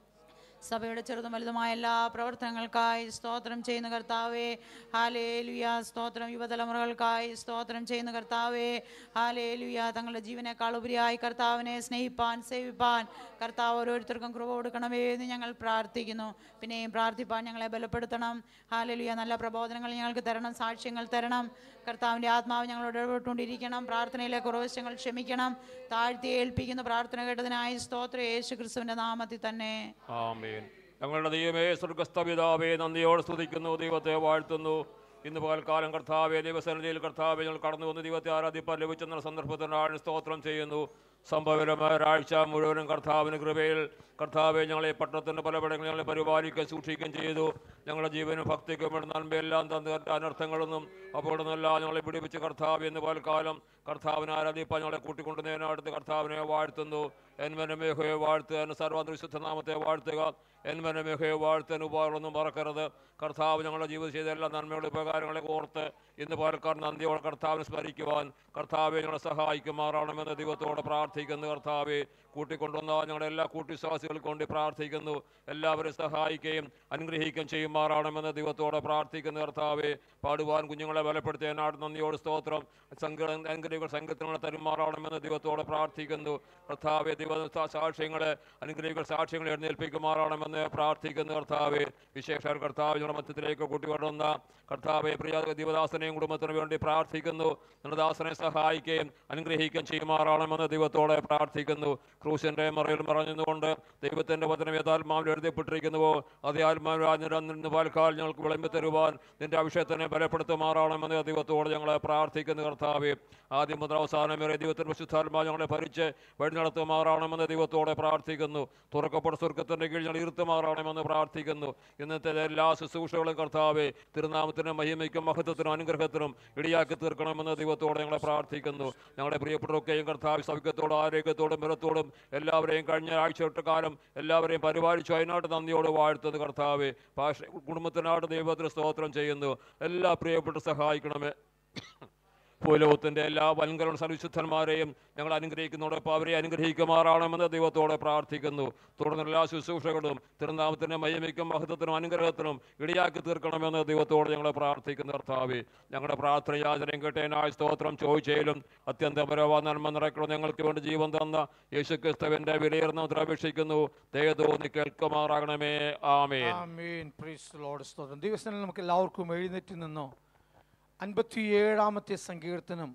സഭയുടെ ചെറുതും വലുതുമായ എല്ലാ പ്രവർത്തനങ്ങൾക്കായി സ്തോത്രം ചെയ്യുന്ന കർത്താവേ ഹാലേ ലുയ സ്തോത്രം യുവതലമുറകൾക്കായി സ്തോത്രം ചെയ്യുന്ന കർത്താവേ ഹാലേ ലുയ തങ്ങളുടെ ജീവനേക്കാൾ ഉപരിയായി കർത്താവിനെ സ്നേഹിപ്പാൻ സേവിപ്പാൻ കർത്താവ് ഓരോരുത്തർക്കും കൃപ കൊടുക്കണമേ എന്ന് ഞങ്ങൾ പ്രാർത്ഥിക്കുന്നു പിന്നെയും പ്രാർത്ഥിപ്പാൻ ഞങ്ങളെ ബലപ്പെടുത്തണം ഹാലേ ലുയ നല്ല പ്രബോധനങ്ങൾ ഞങ്ങൾക്ക് തരണം സാക്ഷ്യങ്ങൾ തരണം കർത്താവിൻ്റെ ആത്മാവ് ഞങ്ങളോട് ഇടപെട്ടുകൊണ്ടിരിക്കണം പ്രാർത്ഥനയിലെ കുറവശങ്ങൾ ക്ഷമിക്കണം താഴ്ത്തി ഏൽപ്പിക്കുന്ന പ്രാർത്ഥന കേട്ടതിനായി സ്തോത്ര യേശു ക്രിസ്തുവിൻ്റെ നാമത്തിൽ തന്നെ ആമേൻ ഞങ്ങളുടെ ദൈവമേ സ്വർഗസ്ഥ പിതാവേ നന്ദിയോട് സ്തുതിക്കുന്നു ദൈവത്തെ വാഴ്ത്തുന്നു ഇന്ന് പകൽക്കാലം കർത്താവെ ദൈവസന്നിധിയിൽ കർത്താവെ ഞങ്ങൾ കടന്നു വന്ന് ദൈവത്തെ ആരാധിപ്പാൻ ലഭിച്ചെന്ന സന്ദർഭത്തിനാണ് സ്തോത്രം ചെയ്യുന്നു സംഭവപരമായ ഒരാഴ്ച മുഴുവനും കർത്താവിന് കൃപയിൽ കർത്താവെ ഞങ്ങളെ പട്ടണത്തിൻ്റെ പലയിടങ്ങളിൽ ഞങ്ങളെ പരിപാലിക്കുകയും സൂക്ഷിക്കുകയും ചെയ്തു ഞങ്ങളുടെ ജീവനും ഭക്തിക്കും വേണ്ട നന്മയെല്ലാം തന്ന അനർത്ഥങ്ങളൊന്നും അപ്പോൾ നിന്നെല്ലാം ഞങ്ങളെ പിടിപ്പിച്ച് കർത്താവ് എന്ന് പൽക്കാലം കർത്താവിനെ ആരാധിപ്പാൻ ഞങ്ങളെ കൂട്ടിക്കൊണ്ടുന്നതിനടുത്ത് കർത്താവിനെ വാഴ്ത്തുന്നു എന്മനമേഹയെ വാഴ്ത്തുക സർവാന്തരിശുദ്ധ നാമത്തെ വാഴ്ത്തുക എന്മനമേഹയെ വാഴ്ത്താൻ ഉപകാരമൊന്നും മറക്കരുത് കർത്താവ് ഞങ്ങളുടെ ജീവിതം ചെയ്ത എല്ലാ നന്മയുടെ ഉപകാരങ്ങളെ ഓർത്ത് ഇന്ന് പാലക്കാട് നന്ദിയോടെ കർത്താവിനെ സ്മരിക്കുവാൻ കർത്താവെ ഞങ്ങളെ സഹായിക്കുമാറാണമെന്ന് ദൈവത്തോടെ പ്രാർത്ഥിക്കുന്നു കർത്താവെ കൂട്ടിക്കൊണ്ടുവന്ന ഞങ്ങളുടെ എല്ലാ കൂട്ടിശ്വാസികൾക്ക് കൊണ്ട് പ്രാർത്ഥിക്കുന്നു എല്ലാവരെയും സഹായിക്കുകയും അനുഗ്രഹിക്കുകയും ചെയ്യുമാറാണമെന്ന് ദൈവത്തോടെ പ്രാർത്ഥിക്കുന്നു കർത്താവെ പാടുവാൻ കുഞ്ഞുങ്ങളെ ബലപ്പെടുത്തിയ നാട് നന്ദിയോട് സ്തോത്രം സംഘ അനുഗ്രഹികൾ സംഘത്തിനുള്ള തരുമാറാണമെന്ന് ദൈവത്തോടെ പ്രാർത്ഥിക്കുന്നു കർത്താവെ ദൈവ സാക്ഷ്യങ്ങളെ അനുഗ്രഹികൾ സാക്ഷ്യങ്ങളെ എഴുന്നേൽപ്പിക്കുമാറാണമെന്ന് പ്രാർത്ഥിക്കുന്നു കർത്താവെ വിശേഷ കർത്താവ് ഞങ്ങളുടെ മധ്യത്തിലേക്ക് കൂട്ടിക്കൊണ്ടുവന്ന കർത്താവെ പ്രിയ ദൈവദാസനെയും കുടുംബത്തിനു വേണ്ടി പ്രാർത്ഥിക്കുന്നു നിങ്ങളുടെ ദാസനെ സഹായിക്കുകയും അനുഗ്രഹിക്കുകയും ചെയ്യുമാറാണമെന്ന് ദൈവത്തോടെ പ്രാർത്ഥിക്കുന്നു ക്രൂശിന്റെ മറയിൽ മറഞ്ഞുകൊണ്ട് ദൈവത്തിന്റെ വചനം ഏതാത്മാവിൽ എഴുതപ്പെട്ടിരിക്കുന്നുവോ അതേ ആത്മാവിന് പാൽക്കാൽ ഞങ്ങൾക്ക് വിളമ്പി തരുവാൻ നിന്റെ അഭിഷേകത്തിനെ ബലപ്പെടുത്തുമാറാണമെന്ന് ദൈവത്തോട് ഞങ്ങളെ പ്രാർത്ഥിക്കുന്നു കർത്താവെ ആദ്യം മുതൽ അവസാനം വരെ ദൈവത്തിന്റെ വിശുദ്ധാത്മാവ് ഞങ്ങളെ ഭരിച്ച് വഴി നടത്തുമാറാണെന്ന് ദൈവത്തോടെ പ്രാർത്ഥിക്കുന്നു തുറക്കപ്പെട്ട സ്വർഗത്തിന്റെ കീഴിൽ ഞങ്ങൾ ഇരുത്തുമാറാണെന്ന് പ്രാർത്ഥിക്കുന്നു ഇന്നത്തെ എല്ലാ ശുശ്രൂഷകളും കർത്താവെ തിരുനാമത്തിനും മഹിമയ്ക്കും മഹത്വത്തിനും അനുഗ്രഹത്തിനും ഇടിയാക്കി തീർക്കണമെന്ന് ദൈവത്തോടെ ഞങ്ങളെ പ്രാർത്ഥിക്കുന്നു ഞങ്ങളുടെ പ്രിയപ്പെട്ടവരൊക്കെയും കർത്താവ് സൗഖ്യത്തോടും ആരോഗ്യത്തോടും ബലത്തോടും എല്ലാവരെയും കഴിഞ്ഞ ആഴ്ച കാലം എല്ലാവരെയും പരിപാലിച്ചു അതിനായിട്ട് നന്ദിയോട് വാഴ്ത്തുന്നു കർത്താവെ ഭാഷ കുടുംബത്തിനായിട്ട് ദൈവത്തിന് സ്തോത്രം ചെയ്യുന്നു എല്ലാ പ്രിയപ്പെട്ട സഹായിക്കണമേ ഭൂലോകത്തിന്റെ എല്ലാ വൻകരണ സർവിശുദ്ധന്മാരെയും ഞങ്ങൾ അനുഗ്രഹിക്കുന്നതോടൊപ്പം അവരെ അനുഗ്രഹിക്കുമാറാണെന്ന് ദൈവത്തോടെ പ്രാർത്ഥിക്കുന്നു തുടർന്ന് എല്ലാ ശുശ്രൂഷകളും തിരുനാമത്തിൻ്റെ മഹിമയ്ക്കും മഹത്വത്തിനും അനുഗ്രഹത്തിനും ഇടിയാക്കി തീർക്കണമെന്ന് ദൈവത്തോട് ഞങ്ങൾ പ്രാർത്ഥിക്കുന്ന കർത്താവേ ഞങ്ങളുടെ പ്രാർത്ഥന യാചനയും കേട്ടതിനായ സ്തോത്രം ചോദിച്ചതിലും അത്യന്തപരവാ നന്മ നിറയ്ക്കണം ഞങ്ങൾക്ക് വേണ്ടി ജീവൻ തന്ന യേശുക്രിസ്തുവിന്റെ വിലയേറുന്ന അപേക്ഷിക്കുന്നു ദയതോന്നി കേൾക്കുമാറാകണമേ ആമേൻ ആമേൻ പ്രൈസ് ലോർഡ് സ്തോത്രം ദിവസങ്ങളിൽ നമുക്ക് എല്ലാവർക്കും എഴുന്നേറ്റ് നിന്നോ അൻപത്തിയേഴാമത്തെ സങ്കീർത്തനം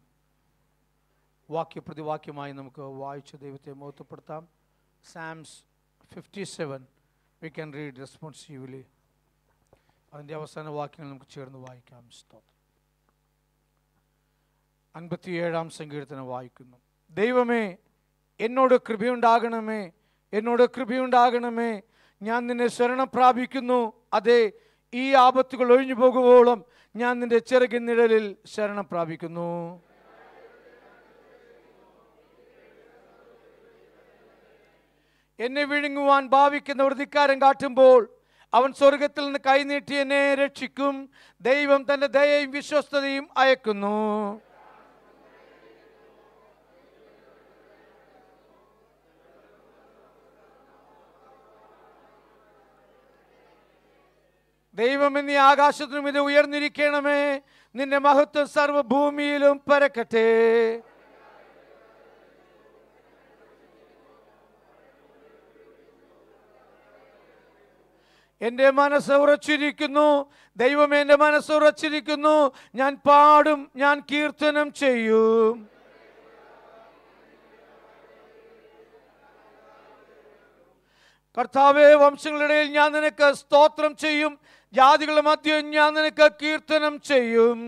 വാക്യപ്രതിവാക്യമായി നമുക്ക് വായിച്ച് ദൈവത്തെ മഹത്വപ്പെടുത്താം Psalms fifty seven we can read responsively അതിൻ്റെ അവസാന വാക്യങ്ങൾ നമുക്ക് ചേർന്ന് വായിക്കാം സ്തോത്രം അൻപത്തിയേഴാം സങ്കീർത്തനം വായിക്കുന്നു ദൈവമേ എന്നോട് കൃപയുണ്ടാകണമേ എന്നോട് കൃപയുണ്ടാകണമേ ഞാൻ നിന്നെ ശരണം പ്രാപിക്കുന്നു അതെ ഈ ആപത്തുകൾ ഒഴിഞ്ഞു പോകുവോളം ഞാൻ നിന്റെ ചിറകിൻ നിഴലിൽ ശരണം പ്രാപിക്കുന്നു എന്നെ വിഴുങ്ങുവാൻ ഭാവിക്കുന്നവർ ധിക്കാരം കാട്ടുമ്പോൾ അവൻ സ്വർഗത്തിൽ നിന്ന് കൈനീട്ടി എന്നെ രക്ഷിക്കും ദൈവം തന്റെ ദയയും വിശ്വസ്തതയും അയക്കുന്നു ദൈവം എന്നീ ആകാശത്തിനും ഇത് ഉയർന്നിരിക്കണമേ നിന്റെ മഹത്വം സർവഭൂമിയിലും പരക്കട്ടെ എൻ്റെ മനസ്സ് ഉറച്ചിരിക്കുന്നു ദൈവം എൻ്റെ മനസ്സ് ഉറച്ചിരിക്കുന്നു ഞാൻ പാടും ഞാൻ കീർത്തനം ചെയ്യും കർത്താവേ വംശങ്ങളുടെ ഇടയിൽ ഞാൻ നിനക്ക് സ്തോത്രം ചെയ്യും ജാതികളുടെ മധ്യം ഞാൻ നിനക്ക് കീർത്തനം ചെയ്യും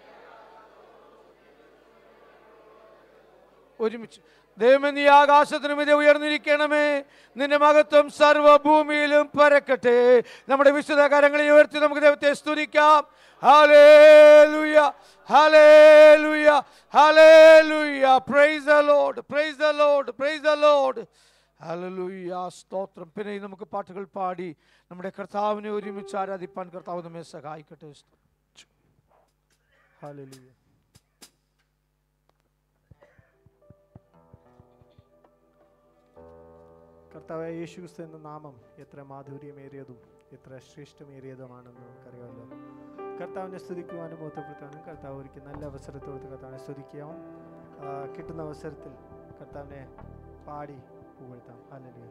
ഒരുമിച്ച് ദൈവമേ നീ ആകാശത്തിനും ഇത് ഉയർന്നിരിക്കണമേ നിന്റെ മഹത്വം സർവഭൂമിയിലും പരക്കട്ടെ നമ്മുടെ വിശുദ്ധ കരങ്ങളെ ഉയർത്തി നമുക്ക് ദൈവത്തെ സ്തുതിക്കാം hallelujah hallelujah hallelujah praise the Lord praise the Lord praise the Lord hallelujah സ്തോത്രം പിന്നെ ഈ നമുക്ക് പാട്ടുകൾ പാടി നമ്മുടെ കർത്താവിനെ ഒരുമിച്ച് ആരാധിപ്പാൻ കർത്താവ് നമ്മെ സഹായിക്കട്ടെ ഹല്ലേലൂയ കർത്താവായ യേശുക്രിസ്തു എന്ന നാമം എത്ര മാധുര്യമേറിയതും എത്ര ശ്രേഷ്ഠമേറിയതുമാണെന്ന് നമുക്കറിയാമല്ലോ കർത്താവിനെ സ്തുതിക്കുവാനും ബോധപ്പെടുത്താനും കർത്താവ് ഒരിക്കൽ നല്ല അവസരത്തോട് കർത്താവിനെ സ്തുതിക്കാം ആ, കിട്ടുന്ന അവസരത്തിൽ കർത്താവിനെ പാടി പുകഴ്ത്താം അല്ലെങ്കിൽ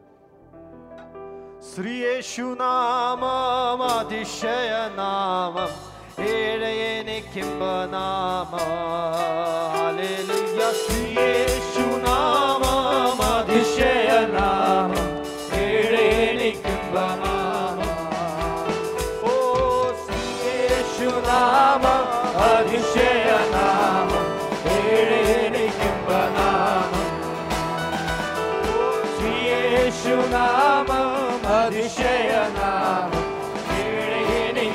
ശ്രീയേശുനാമം അതിശയനാമം ഏഴയനിക്കുംബനാമം ഹല്ലേലൂയ ശ്രീയേശുനാമം അതിശയനാമം ഏഴയനിക്കുംബനാമം ഓ ശ്രീയേശുനാമം അതിശയനാമം ഏഴയനിക്കുംബനാമം യേശുനാമം അതിശയനാമം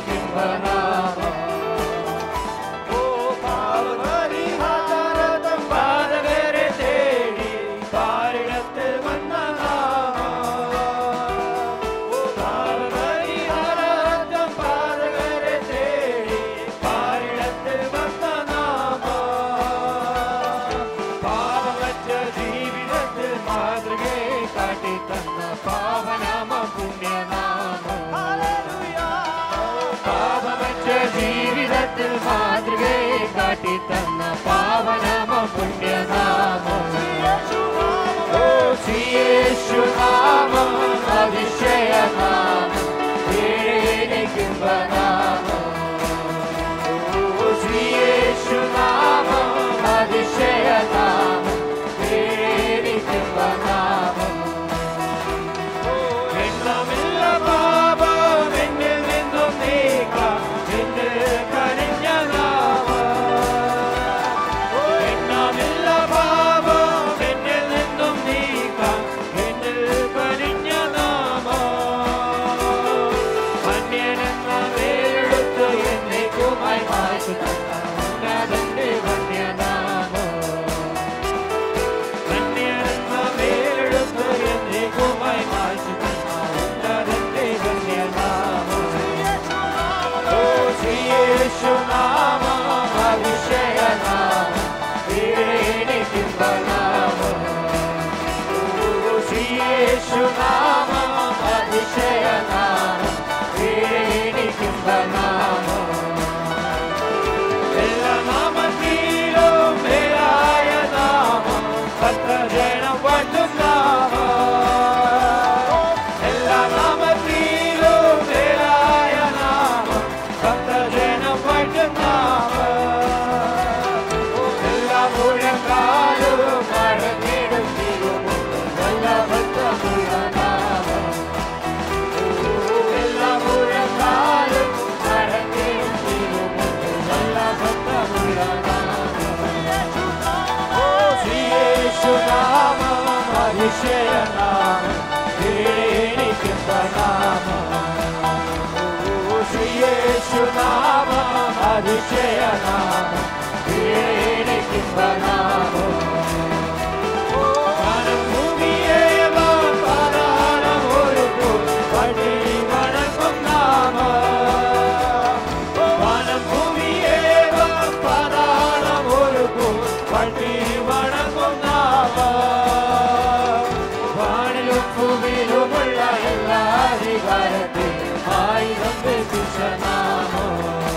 നാമം ഓ പാപപരിഹാരതം പാതകരെ തേടി പാരിടത്തിൽ വന്ന നാമം ഓ പാപപരിഹാരതം പാതകരെ തേടി പാരിടത്തിൽ വന്ന നാമം പാപമറ്റ ജീവിതത്തിൽ മാതൃകയെ കാട്ടി തന്ന പാവനാമ പുണ്യനാമം പാപമറ്റ ജീവിതത്തിൽ മാതൃകയെ കാട്ടി തന്ന പാവനാമ പുണ്യനാമം ഓ ശ്രീയേശുനാമം അതിശയനാമം ഏഴേനിക്കുംബനാമം ഓ ശ്രീയേശുനാമം അതിശയനാമം ഏഴേനിക്കുംബനാമം എണ്ണമില്ല പാപം എന്നിൽ നിന്നും നീക്കാം എന്ന് കനിഞ്ഞ എണ്ണമില്ല പാപം എന്നിൽ നിന്നും നീക്കാം എന്നിൽ കനിഞ്ഞ അന്യനെന്ന വേരെടുത്ത് എന്നേക്കുമായി മാറ്റി തന്ന ഉന്നതന്റെ വന്യനാമോ അന്യനെന്ന വേരെടുത്ത് എന്നേക്കുമായി മാറ്റി തന്ന ഉന്നതന്റെ വന്യനാമോ ഓ ശ്രീയേശുനാമം അതിശയനാമം വീരേണിക്കുംബനാമം ഓ ശ്രീയേശുനാമം അതിശയനാമം വീരേണിക്കുംബനാമം എല്ലാ നാമത്തിലും മേലായ നാമം ഭക്തജനം വാഴ്ത്തും നാമം എല്ലാ നാമത്തിലും മേലായ നാമം ഭക്തജനം വാഴ്ത്തും നാമം എല്ലാ മുഴങ്കാലും മടങ്ങിടും തിരുമുണ്ട് നല്ല ഭക്തമുള്ള നാമം എല്ലാ മുഴങ്കാലും മടങ്ങിടും തിരുമുണ്ട് നല്ല ഭക്തമുള്ള നാമം ഓ ശ്രീയേശുനാമം അതിശയനാമം ഏണിക്കുന്ന നാമം ഓ ശ്രീയേശുനാമം അതിശയനാമം ഏണിക്കുന്ന നാമം വാനം ഭൂമിയേവം പാതാളം ഒരുക്കും പടി വണക്കും നാമം വാനം ഭൂമിയേവം പാതാളം ഒരുക്കും പടി വണക്കും നാമം വാനിലും ഭൂമിയിലുമുള്ള എല്ലാ അധികാരത്തിലും ആയുധം വെപ്പിച്ച നാമം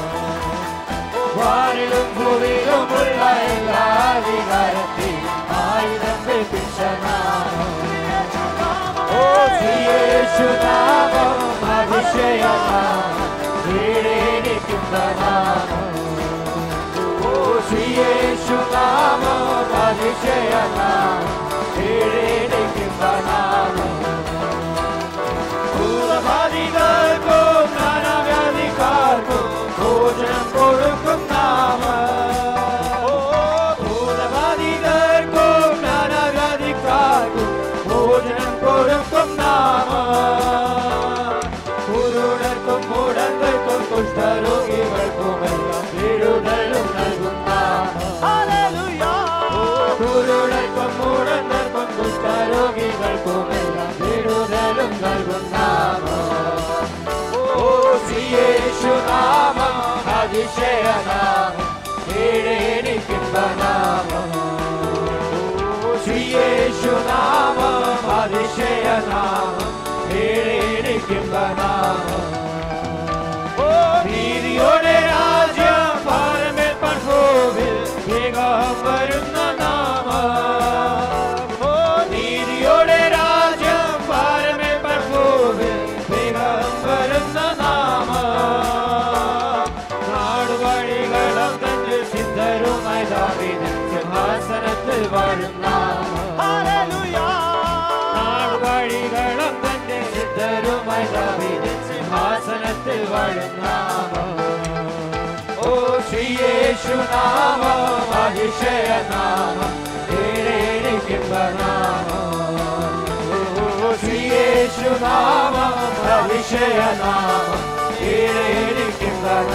വാനിലും ഭൂമിയിലുമുള്ള എല്ലാ അധികാരത്തിലും ആയുധം വെപ്പിച്ച നാമം ഓ ശ്രീയേശുനാമം അതിശയനാമം വീടേനിക്കുന്ന നാമം ഓ ശ്രീയേശുനാമം അതിശയനാമം വീടേനിക്കുന്ന നാമം ഭൂതബാധികർക്കും നാനാവ്യാധിക്കാർക്കും ഭോജനം കൊടുക്കും നാമം ഓ ഭൂതബാധികർക്കും നാനാവ്യാധിക്കാർക്കും ഭോജനം കൊടുക്കും നാമം കുരുടർക്കും മുടങ്ങൾക്കും കുഷ്ഠരോഗികൾക്കുമെല്ലാം വിടുതലും നൽകും കുരുടർക്കും മുടങ്ങൾക്കും കുഷ്ഠരോഗികൾക്കുമെല്ലാം വിടുതലും നൽകും ഓ ശ്രീയേശുനാമം അതിശയനാമം ഏഴേനിക്കുന്ന നാമം ഓ ശ്രീയേശുനാമം അതിശയനാമം ഏഴേനിക്കുന്ന നാമം ഓ നീതിയോടെ രാജ്യം പാരമേൽപ്പാൻ ഭൂവിൽ വേഗം വരുന്ന നാമം ഓ നീതിയോടെ രാജ്യം പാരമേൽപ്പാൻ ഭൂവിൽ വേഗം വരുന്ന നാമം നാടുവഴികളും തന്റെ സിദ്ധരുമായി ദാവീദ് സിംഹാസനത്തിൽ വാഴും നാമം നാടുവഴികളും തന്റെ സിദ്ധരുമായി ദാവീദ് സിംഹാസനത്തിൽ വാഴും നാമം ഓ ശ്രീയേശുനാമം അതിശയനാമം ഏഴേനിക്കുമ്പ നാമം ഓ ശ്രീയേശുനാമം അതിശയനാമം ഏഴേനിക്കുമ്പ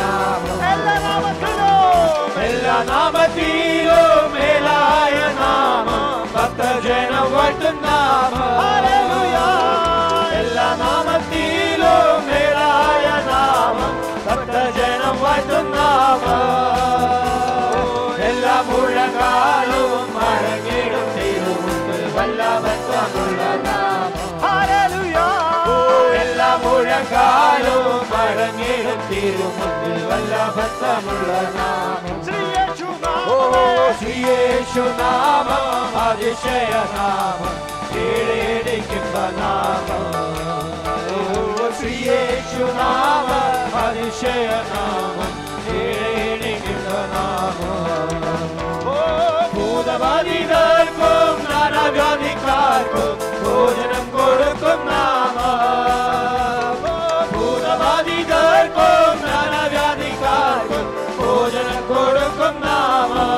നാമത്തിലും മേലായ നാമം ഭക്തജനം വാഴ്ത്തും നാമം എല്ലാ നാമത്തിലും മേലായ നാമം ഭക്തജനം വാഴ്ത്തും നാമം എല്ലാ മുഴകാലവും മഴങ്ങിടും തിരുമുമ്പ് വല്ലഭത്വമുള്ള നാമം ഓ, എല്ലാ മുഴകാലവും മഴങ്ങിടും തിരുമുമ്പിൽ വല്ലഭത്വമുള്ള നാമം ഓ ശ്രീയേശു നാമം അതിശയ നാമം കീഴേടിക്കുന്ന നാമം ഓ ശ്രീയേശു നാമം അതിശയ നാമം കീഴേടിക്കുന്ന നാമം ഓ ഭൂതബാധിതർക്കും നാനാവ്യാധിക്കാർക്കും ഭോജനം കൊടുക്കും നാമം ഓ ഭൂതബാധിതർക്കും നാനാവ്യാധിക്കാർക്കും ഭോജനം കൊടുക്കും നാമം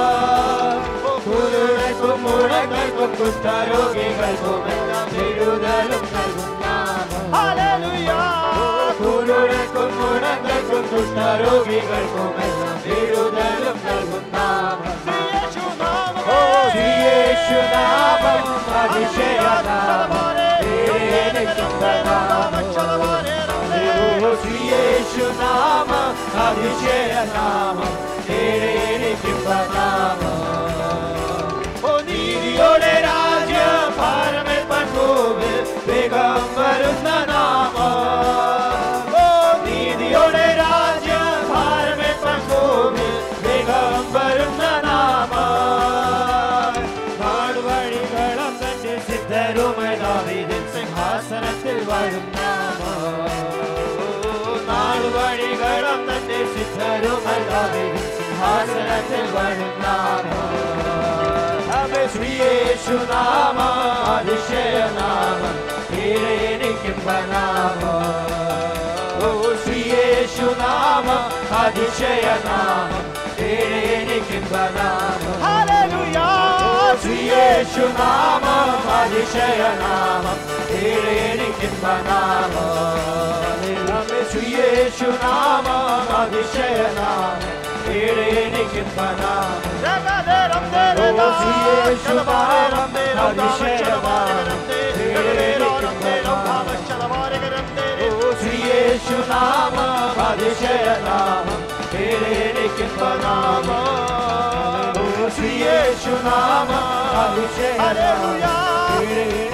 കുരുടക്കും മുടങ്ങൾക്കും കുഷ്ഠരോഗികൾക്കും എല്ലാം വിടുതലും നൽകും കുരുടക്കും മുടങ്ങൾക്കും കുഷ്ഠരോഗികൾക്കും എല്ലാം വിടുതലും നൽകും ഓ യേശുനാമം അതിശയനാമം യേശുനാമം അതിശയനാമം നാമം ഓ നീതിയോടെ രാജ്യം പാരമേ പൺഭൂമി വേഗം വരുന്ന നാമം ഓ നീതിയോടെ രാജ്യം പാരമേ പൺഭൂമി വേഗം വരുന്ന നാമം നാടുവഴികളം തന്റെ സിദ്ധരുമായി ദാവീദിൻ സിംഹാസനത്തിൽ വാഴും നാമം നാടുവഴികളം തന്റെ സിദ്ധരുമായി ദാവീദിൻ സിംഹാസനത്തിൽ വാഴും നാമം അവേ ശ്രീയേശു നാമം അതിശയ നാമം കീഴേനിക്കും നാമം ഓ ശ്രീയേശു നാമം അതിശയ നാമം കീഴേനിക്കും നാമം ശ്രീയേശു നാമം അതിശയ നാമം കീഴേനിക്കും നാമം അവേ ശ്രീയേശു നാമം അതിശയ നാമം കീഴേനിക്കും നാമം ശ്രീയേശുനാമ അതിശയനാമം നാമം ശ്രീയേശുനാമ അതിശയനാമം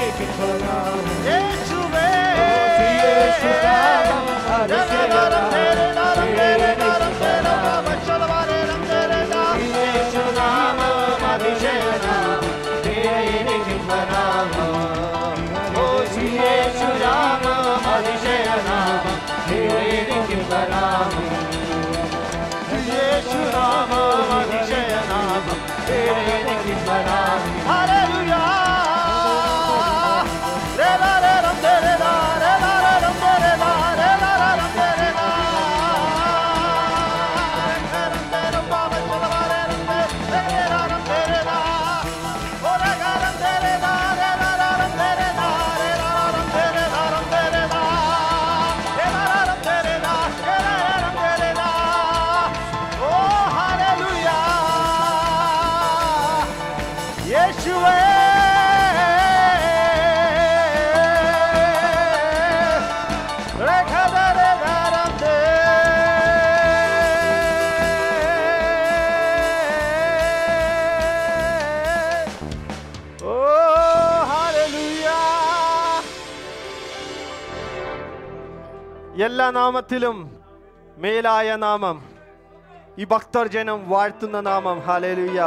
എല്ലാ നാമത്തിലും മേലായ നാമം ഈ ഭക്തർ ജനം വാഴ്ത്തുന്ന നാമം ഹാലേലുയ്യ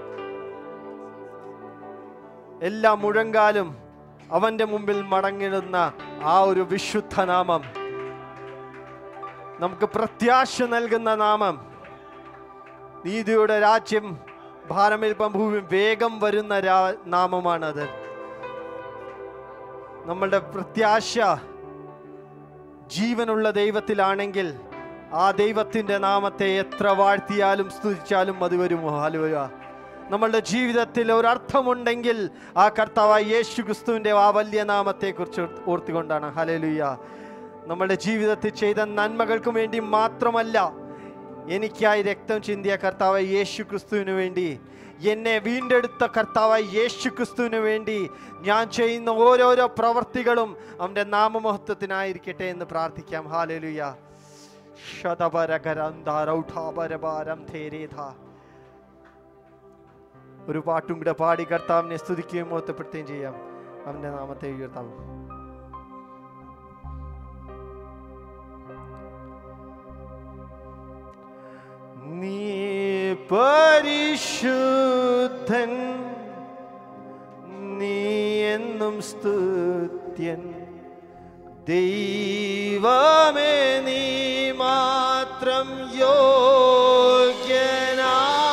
എല്ലാ മുഴങ്കാലും അവന്റെ മുമ്പിൽ മടങ്ങിടുന്ന ആ ഒരു വിശുദ്ധ നാമം നമുക്ക് പ്രത്യാശ നൽകുന്ന നാമം നീതിയുടെ രാജ്യം ഭാരമേൽപ്പം ഭൂമി വേഗം വരുന്ന രാ- നാമമാണത് നമ്മളുടെ പ്രത്യാശ ജീവനുള്ള ദൈവത്തിലാണെങ്കിൽ ആ ദൈവത്തിൻ്റെ നാമത്തെ എത്ര വാഴ്ത്തിയാലും സ്തുതിച്ചാലും അത് വരുമോ ഹലുവ നമ്മളുടെ ജീവിതത്തിൽ ഒരർത്ഥമുണ്ടെങ്കിൽ ആ കർത്താവായ യേശു ക്രിസ്തുവിൻ്റെ ആ വലിയ നാമത്തെക്കുറിച്ച് ഓർത്തുകൊണ്ടാണ് ഹലലുയ്യ നമ്മളുടെ ജീവിതത്തിൽ ചെയ്ത നന്മകൾക്കും വേണ്ടി മാത്രമല്ല എനിക്കായി രക്തം ചിന്തിയ കർത്താവ് യേശു ക്രിസ്തുവിന് വേണ്ടി എന്നെ വീണ്ടെടുത്ത കർത്താവായ യേശു ക്രിസ്തുവിന് വേണ്ടി ഞാൻ ചെയ്യുന്ന ഓരോരോ പ്രവർത്തികളും അവൻ്റെ നാമമഹത്വത്തിനായിരിക്കട്ടെ എന്ന് പ്രാർത്ഥിക്കാം ഹാലലുയ ശതപരകരന്താരൗഠാപരഭാരം ധേരേധ ഒരു പാട്ടും കൂടെ പാടി കർത്താവിനെ സ്തുതിക്കുകയും മഹത്വപ്പെടുത്തുകയും ചെയ്യാം അവൻ്റെ നാമത്തെ ഉയർത്താം നീ പരിശുദ്ധൻ നീ എന്നും സ്തുത്യൻ ദൈവമേ നീ മാത്രം യോഗ്യനാ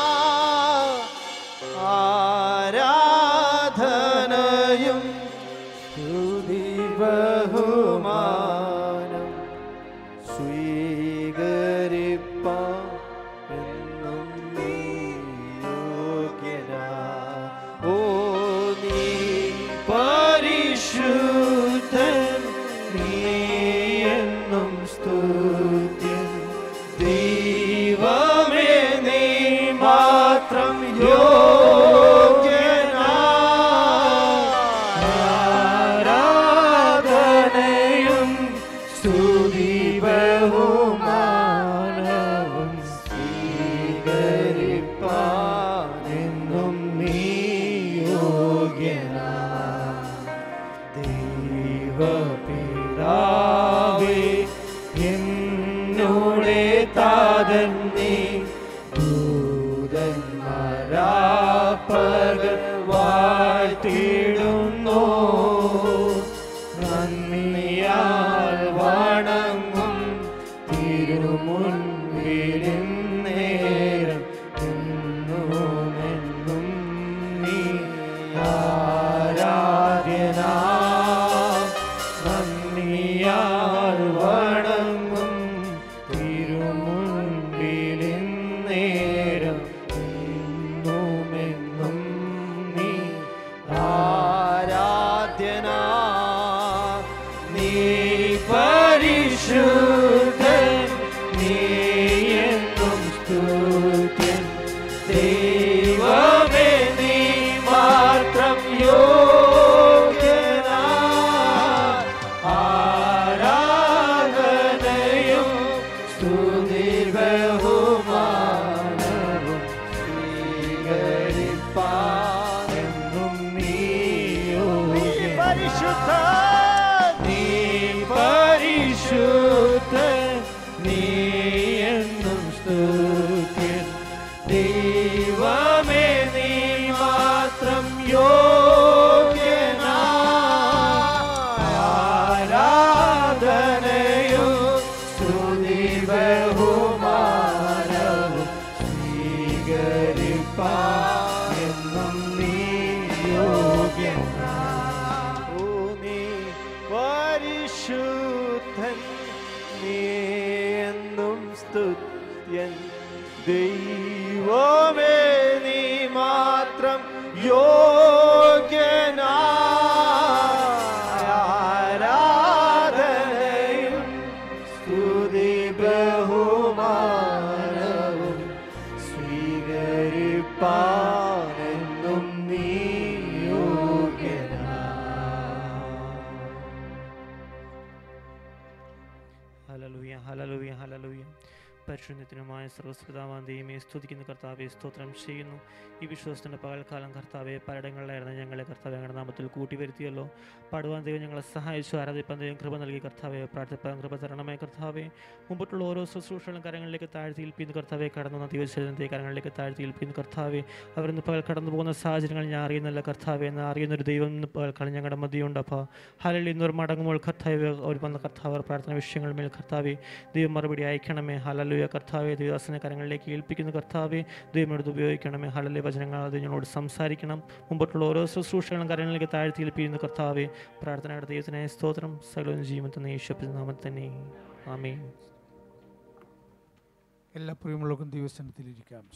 ആരാധനയും സ്തുതി ബഹുമാനം സ്വീകരിപ്പാ എന്നും നീ യോഗ്യനാ. ഓ നീ പരിശുദ്ധൻ നീ എന്നും സ്തുത്യൻ ദൈവമേ നീ മാത്രം യോഗ്യനാ ആരാധനയും സ്തുതി ബഹുമാനവും സ്വീകരിപ്പാനെന്നും നീ യോഗ്യനാ ദൈവപിതാവേ എന്നോടെ താതൻ നീ ദൂതന്മാരാപ്പകൽ വാഴ്ത്തിടുന്നു നന്ദിയാൽ വണങ്ങും തിരുമുൻപിലും നേരം എന്നുമെന്നും നീ ആരാധ്യനാ നന്ദിയാൽ വണങ്ങും തിരുമുൻപിലും നേരം എന്നുമെന്നും നീ ആരാധ്യനാ നീ പരിശുദ്ധൻ നീ എന്നും സ്തുത്യൻ ദൈവമേ നീ മാത്രം യോഗ്യനാ ആരാധനയും സ്തുതി ബഹുമാനവും സ്വീകരിപ്പാനെന്നും നീ പരിശുദ്ധ നീ പരിശുദ്ധ നീ എന്നും സ്തുത്യൻ ദൈവമേ നീ മാത്രം യോഗ്യനാ ആരാധനയും സ്തുതി ബഹുമാനവും സ്വീകരിപ്പാനെന്നും നീ യോഗ്യനാ ഓ നീ പരിശുദ്ധൻ നീ എന്നും സ്തുത്യൻ ദൈവമേ നീ മാത്രം യോഗ്യനാ ആരാധനയും സ്തുതി ബഹുമാനവും സ്വീകരിപ്പാനെന്നും നീ യോഗ്യനാ ഹലലൂയ ഹലലൂയ ഹലലൂയ പരിശുദ്ധത്തിനുമായ സർവസ്പിതാവാൻ ദൈവമേ സ്തുതിക്കുന്ന കർത്താവെ സ്തോത്രം ചെയ്യുന്നു ഈ വിശ്വാസത്തിൻ്റെ പകൽക്കാലം കർത്താവെ പലയിടങ്ങളിലായിരുന്നു ഞങ്ങളെ കർത്താവെ ഞങ്ങളുടെ നാമത്തിൽ കൂട്ടി വരുത്തിയല്ലോ പാടുവാൻ ദൈവം ഞങ്ങളെ സഹായിച്ചു ആരാധിപ്പാൻ ദൈവം കൃപ നൽകി കർത്താവെ പ്രാർത്ഥിപ്പാൻ കൃപ തരണമേ കർത്താവെ മുമ്പിട്ടുള്ള ഓരോ ശുശ്രൂഷകളും കരങ്ങളിലേക്ക് താഴ്ത്തി ഏൽപ്പിക്കുന്ന കർത്താവെ കടന്നു വന്ന ദൈവശരീരത്തെ കരങ്ങളിലേക്ക് താഴ്ത്തി ഏൽപ്പിക്കുന്ന കർത്താവെ അവരിന്ന് പകൽ കടന്നു പോകുന്ന സാഹചര്യങ്ങൾ ഞാൻ അറിയുന്നില്ല കർത്താവെ എന്ന് അറിയുന്നൊരു ദൈവം ഇന്ന് പകൽക്കാലം ഞങ്ങളുടെ മതിയുണ്ട് അപ്പോൾ ഹാലയിൽ ഇന്നൊരു മടങ്ങുമ്പോൾ കർത്താവ് അവർ വന്ന കർത്താവ് അവർ പ്രാർത്ഥന വിഷയങ്ങൾ മേൽ കർത്താവെ ദൈവം മറുപടി അയക്കണമേ ഹലലുയ കർത്താവെ ദൈവദാസനെ കരങ്ങളിലേക്ക് ഏൽപ്പിക്കുന്ന കർത്താവെ ദൈവം എടുത്ത് ഉപയോഗിക്കണമേ ഹലലെ വചനങ്ങൾ അത് ഞങ്ങളോട് സംസാരിക്കണം മുമ്പോട്ടുള്ള ഓരോ ശുശ്രൂഷകളും കരങ്ങളിലേക്ക് താഴ്ത്തി ഏൽപ്പിക്കുന്ന കർത്താവെ പ്രാർത്ഥനയുടെ ദൈവത്തിനായ സ്തോത്രം സകലവും ജീവൻ യേശു നാമത്തിൽ തന്നെ ആമേ എല്ലാ പ്രിയമുള്ളവർക്കും ദൈവസ്ഥാനത്തിലിരിക്കാം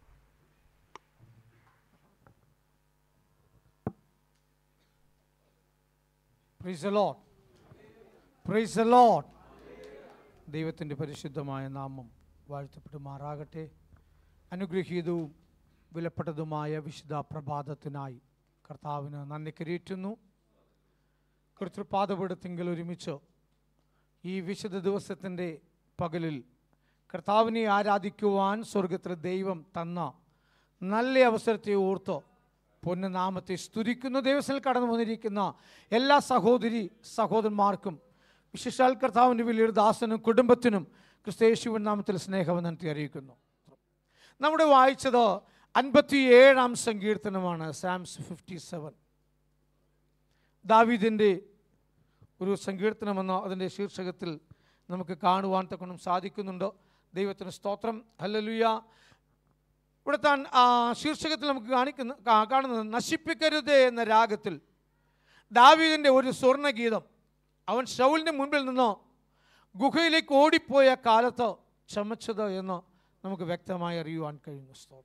Praise the Lord. Praise the Lord. ദൈവത്തിൻ്റെ പരിശുദ്ധമായ നാമം വാഴ്ത്തപ്പെടുമാറാകട്ടെ അനുഗ്രഹീതവും വിലപ്പെട്ടതുമായ വിശുദ്ധ പ്രഭാതത്തിനായി കർത്താവിന് നന്ദി കരയേറ്റുന്നു കർത്തൃപാദപീഠത്തിങ്കിൽ ഒരുമിച്ച് ഈ വിശുദ്ധ ദിവസത്തിൻ്റെ പകലിൽ കർത്താവിനെ ആരാധിക്കുവാൻ സ്വർഗത്തിലെ ദൈവം തന്ന നല്ല അവസരത്തെ ഓർത്ത് പൊന്നുനാമത്തെ സ്തുതിക്കുന്ന ദിവസത്തിൽ കടന്നു വന്നിരിക്കുന്ന എല്ലാ സഹോദരി സഹോദരന്മാർക്കും വിശേഷാൽ കർത്താവിൻ്റെ വലിയൊരു ദാസനും കുടുംബത്തിനും ക്രിസ്തയേശുവിൻ നാമത്തിൽ സ്നേഹവന്ദനത്തെ അറിയിക്കുന്നു നമ്മുടെ വായിച്ചത് അൻപത്തിയേഴാം സങ്കീർത്തനമാണ് സാംസ് ഫിഫ്റ്റി സെവൻ ദാവീദിൻ്റെ ഒരു സങ്കീർത്തനമെന്ന അതിൻ്റെ ശീർഷകത്തിൽ നമുക്ക് കാണുവാൻ തക്കണം സാധിക്കുന്നുണ്ട് ദൈവത്തിന് സ്തോത്രം ഹല്ലലുയ ഇവിടെ താൻ ആ ശീർഷകത്തിൽ നമുക്ക് കാണിക്കുന്ന കാ- കാണുന്നത് നശിപ്പിക്കരുതേ എന്ന രാഗത്തിൽ ദാവീദിൻ്റെ ഒരു സ്വർണ്ണഗീതം അവൻ ഷൗലിൻ്റെ മുൻപിൽ നിന്ന് ഗുഹയിലേക്ക് ഓടിപ്പോയ കാലത്ത് ചമച്ചത് എന്ന് നമുക്ക് വ്യക്തമായി അറിയുവാൻ കഴിയുന്നു സ്തോത്രം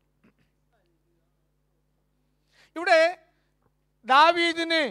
ഇവിടെ ദാവീദിനെ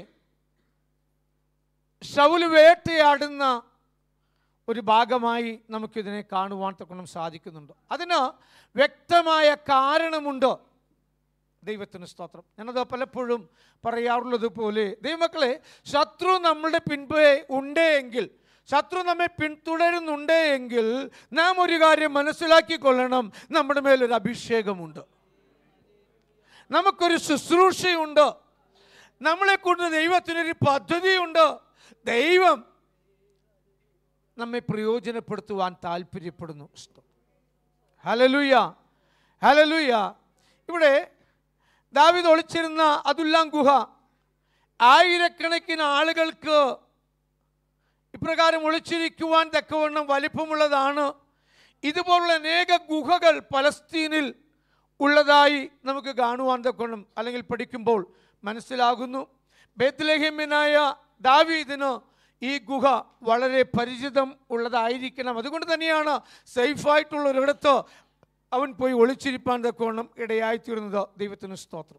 ഷൗല് വേട്ടയാടുന്ന ഒരു ഭാഗമായി നമുക്കിതിനെ കാണുവാൻ തക്കണം സാധിക്കുന്നുണ്ട് അതിന് വ്യക്തമായ കാരണമുണ്ട് ദൈവത്തിന് സ്തോത്രം ഞാനത് പലപ്പോഴും പറയാറുള്ളത് പോലെ ദൈവമക്കളെ ശത്രു നമ്മളുടെ പിൻപേ ഉണ്ട് എങ്കിൽ ശത്രു നമ്മെ പിന്തുടരുന്നുണ്ട് എങ്കിൽ നാം ഒരു കാര്യം മനസ്സിലാക്കിക്കൊള്ളണം നമ്മുടെ മേലൊരു അഭിഷേകമുണ്ട് നമുക്കൊരു ശുശ്രൂഷയുണ്ട് നമ്മളെ കൊണ്ട് ദൈവത്തിനൊരു പദ്ധതിയുണ്ട് ദൈവം നമ്മെ പ്രയോജനപ്പെടുത്തുവാൻ താല്പര്യപ്പെടുന്നു ഹലലുയ ഹലലുയ ഇവിടെ ദാവിദ് ഒളിച്ചിരുന്ന അതുല്ലാം ഗുഹ ആയിരക്കണക്കിന് ആളുകൾക്ക് ഇപ്രകാരം ഒളിച്ചിരിക്കുവാൻ തക്കവണ്ണം വലിപ്പമുള്ളതാണ് ഇതുപോലുള്ള അനേക ഗുഹകൾ പലസ്തീനിൽ ഉള്ളതായി നമുക്ക് കാണുവാൻ തക്കവണ്ണം അല്ലെങ്കിൽ പഠിക്കുമ്പോൾ മനസ്സിലാകുന്നു ബേത്ലഹേമ്യനായ ദാവീദിന് ഈ ഗുഹ വളരെ പരിചിതം ഉള്ളതായിരിക്കണം അതുകൊണ്ട് തന്നെയാണ് സേഫായിട്ടുള്ള ഒരിടത്ത് അവൻ പോയി ഒളിച്ചിരിപ്പാൻ തക്കവണ്ണം ഇടയായിത്തീർന്നത് ദൈവത്തിന് സ്തോത്രം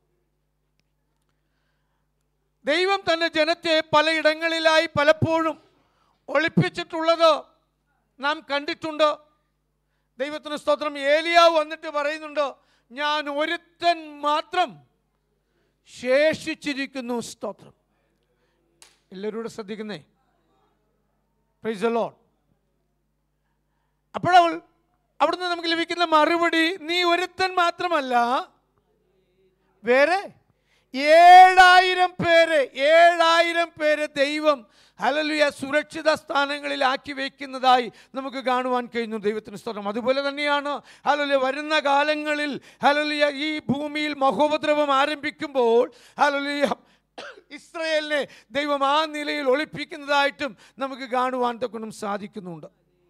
ദൈവം തൻ്റെ ജനത്തെ പലയിടങ്ങളിലായി പലപ്പോഴും ഒളിപ്പിച്ചിട്ടുള്ളത് നാം കണ്ടിട്ടുണ്ട് ദൈവത്തിന് സ്തോത്രം ഏലിയാവ് വന്നിട്ട് പറയുന്നുണ്ട് ഞാൻ ഒരുത്തൻ മാത്രം ശേഷിച്ചിരിക്കുന്നു സ്തോത്രം എല്ലാവരും കൂടെ ശ്രദ്ധിക്കുന്നേ പ്രൈസ് ലോൺ അപ്പോഴവൾ അവിടുന്ന് നമുക്ക് ലഭിക്കുന്ന മറുപടി നീ ഒരുത്തൻ മാത്രമല്ല വേറെ ഏഴായിരം പേര് ഏഴായിരം പേര് ദൈവം ഹലലുയ സുരക്ഷിത സ്ഥാനങ്ങളിൽ ആക്കി വയ്ക്കുന്നതായി നമുക്ക് കാണുവാൻ കഴിയുന്നു ദൈവത്തിന് സ്തോത്രം അതുപോലെ തന്നെയാണ് ഹലലുയ വരുന്ന കാലങ്ങളിൽ ഹലലുയ ഈ ഭൂമിയിൽ മഹോപദ്രവം ആരംഭിക്കുമ്പോൾ ഹലലുയ ഇസ്രയേലിനെ ദൈവം ആ നിലയിൽ ഒളിപ്പിക്കുന്നതായിട്ടും നമുക്ക് കാണുവാൻ തൊക്കെ സാധിക്കുന്നുണ്ട്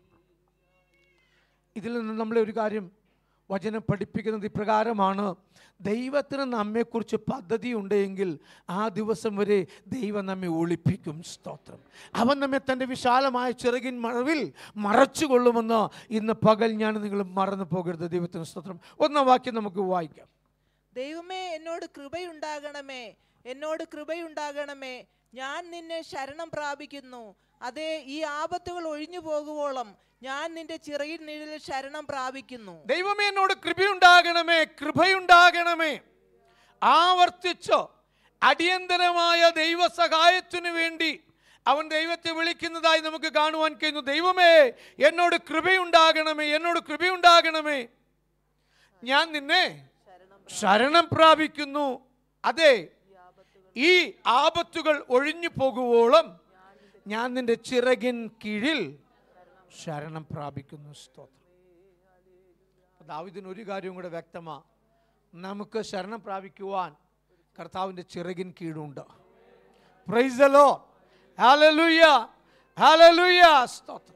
ഇതിൽ നിന്ന് നമ്മളെ ഒരു കാര്യം വചനം പഠിപ്പിക്കുന്നത് ഇപ്രകാരമാണ് ദൈവത്തിന് നമ്മെക്കുറിച്ച് പദ്ധതി ഉണ്ടെങ്കിൽ ആ ദിവസം വരെ ദൈവം നമ്മെ ഒളിപ്പിക്കും സ്തോത്രം അവൻ നമ്മെ തൻ്റെ വിശാലമായ ചിറകിൻ മറവിൽ മറച്ചുകൊള്ളുമെന്ന് ഇന്ന് പകൽ ഞാൻ നിങ്ങൾ മറന്നു പോകരുത് ദൈവത്തിന് സ്തോത്രം ഒന്നാം വാക്യം നമുക്ക് വായിക്കാം ദൈവമേ എന്നോട് കൃപയുണ്ടാകണമേ എന്നോട് കൃപയുണ്ടാകണമേ ഞാൻ നിന്നെ ശരണം പ്രാപിക്കുന്നു അതെ ഈ ആപത്തുകൾ ഒഴിഞ്ഞു പോകുവോളം ഞാൻ നിന്റെ ചിറകിൻ നിഴലിൽ ശരണം പ്രാപിക്കുന്നു ദൈവമേ എന്നോട് കൃപയുണ്ടാകണമേ കൃപയുണ്ടാകണമേ ആവർത്തിച്ചോ അടിയന്തരമായ ദൈവസഹായത്തിനു വേണ്ടി അവൻ ദൈവത്തെ വിളിക്കുന്നതായി നമുക്ക് കാണുവാൻ കഴിയുന്നു ദൈവമേ എന്നോട് കൃപയുണ്ടാകണമേ എന്നോട് കൃപയുണ്ടാകണമേ ഞാൻ നിന്നെ ശരണം പ്രാപിക്കുന്നു അതെ ഈ ആപത്തുകൾ ഒഴിഞ്ഞു പോകുവോളം ഞാൻ നിന്റെ ചിറകിൻ കീഴിൽ ശരണം പ്രാപിക്കുന്നു സ്തോത്രം ദാവിദിന് ഒരു കാര്യവും കൂടെ വ്യക്തമാ നമുക്ക് ശരണം പ്രാപിക്കുവാൻ കർത്താവിൻ്റെ ചിറകിൻ കീഴുണ്ട് പ്രൈസലോ ഹാലലുയ ഹാലലുയ സ്തോത്രം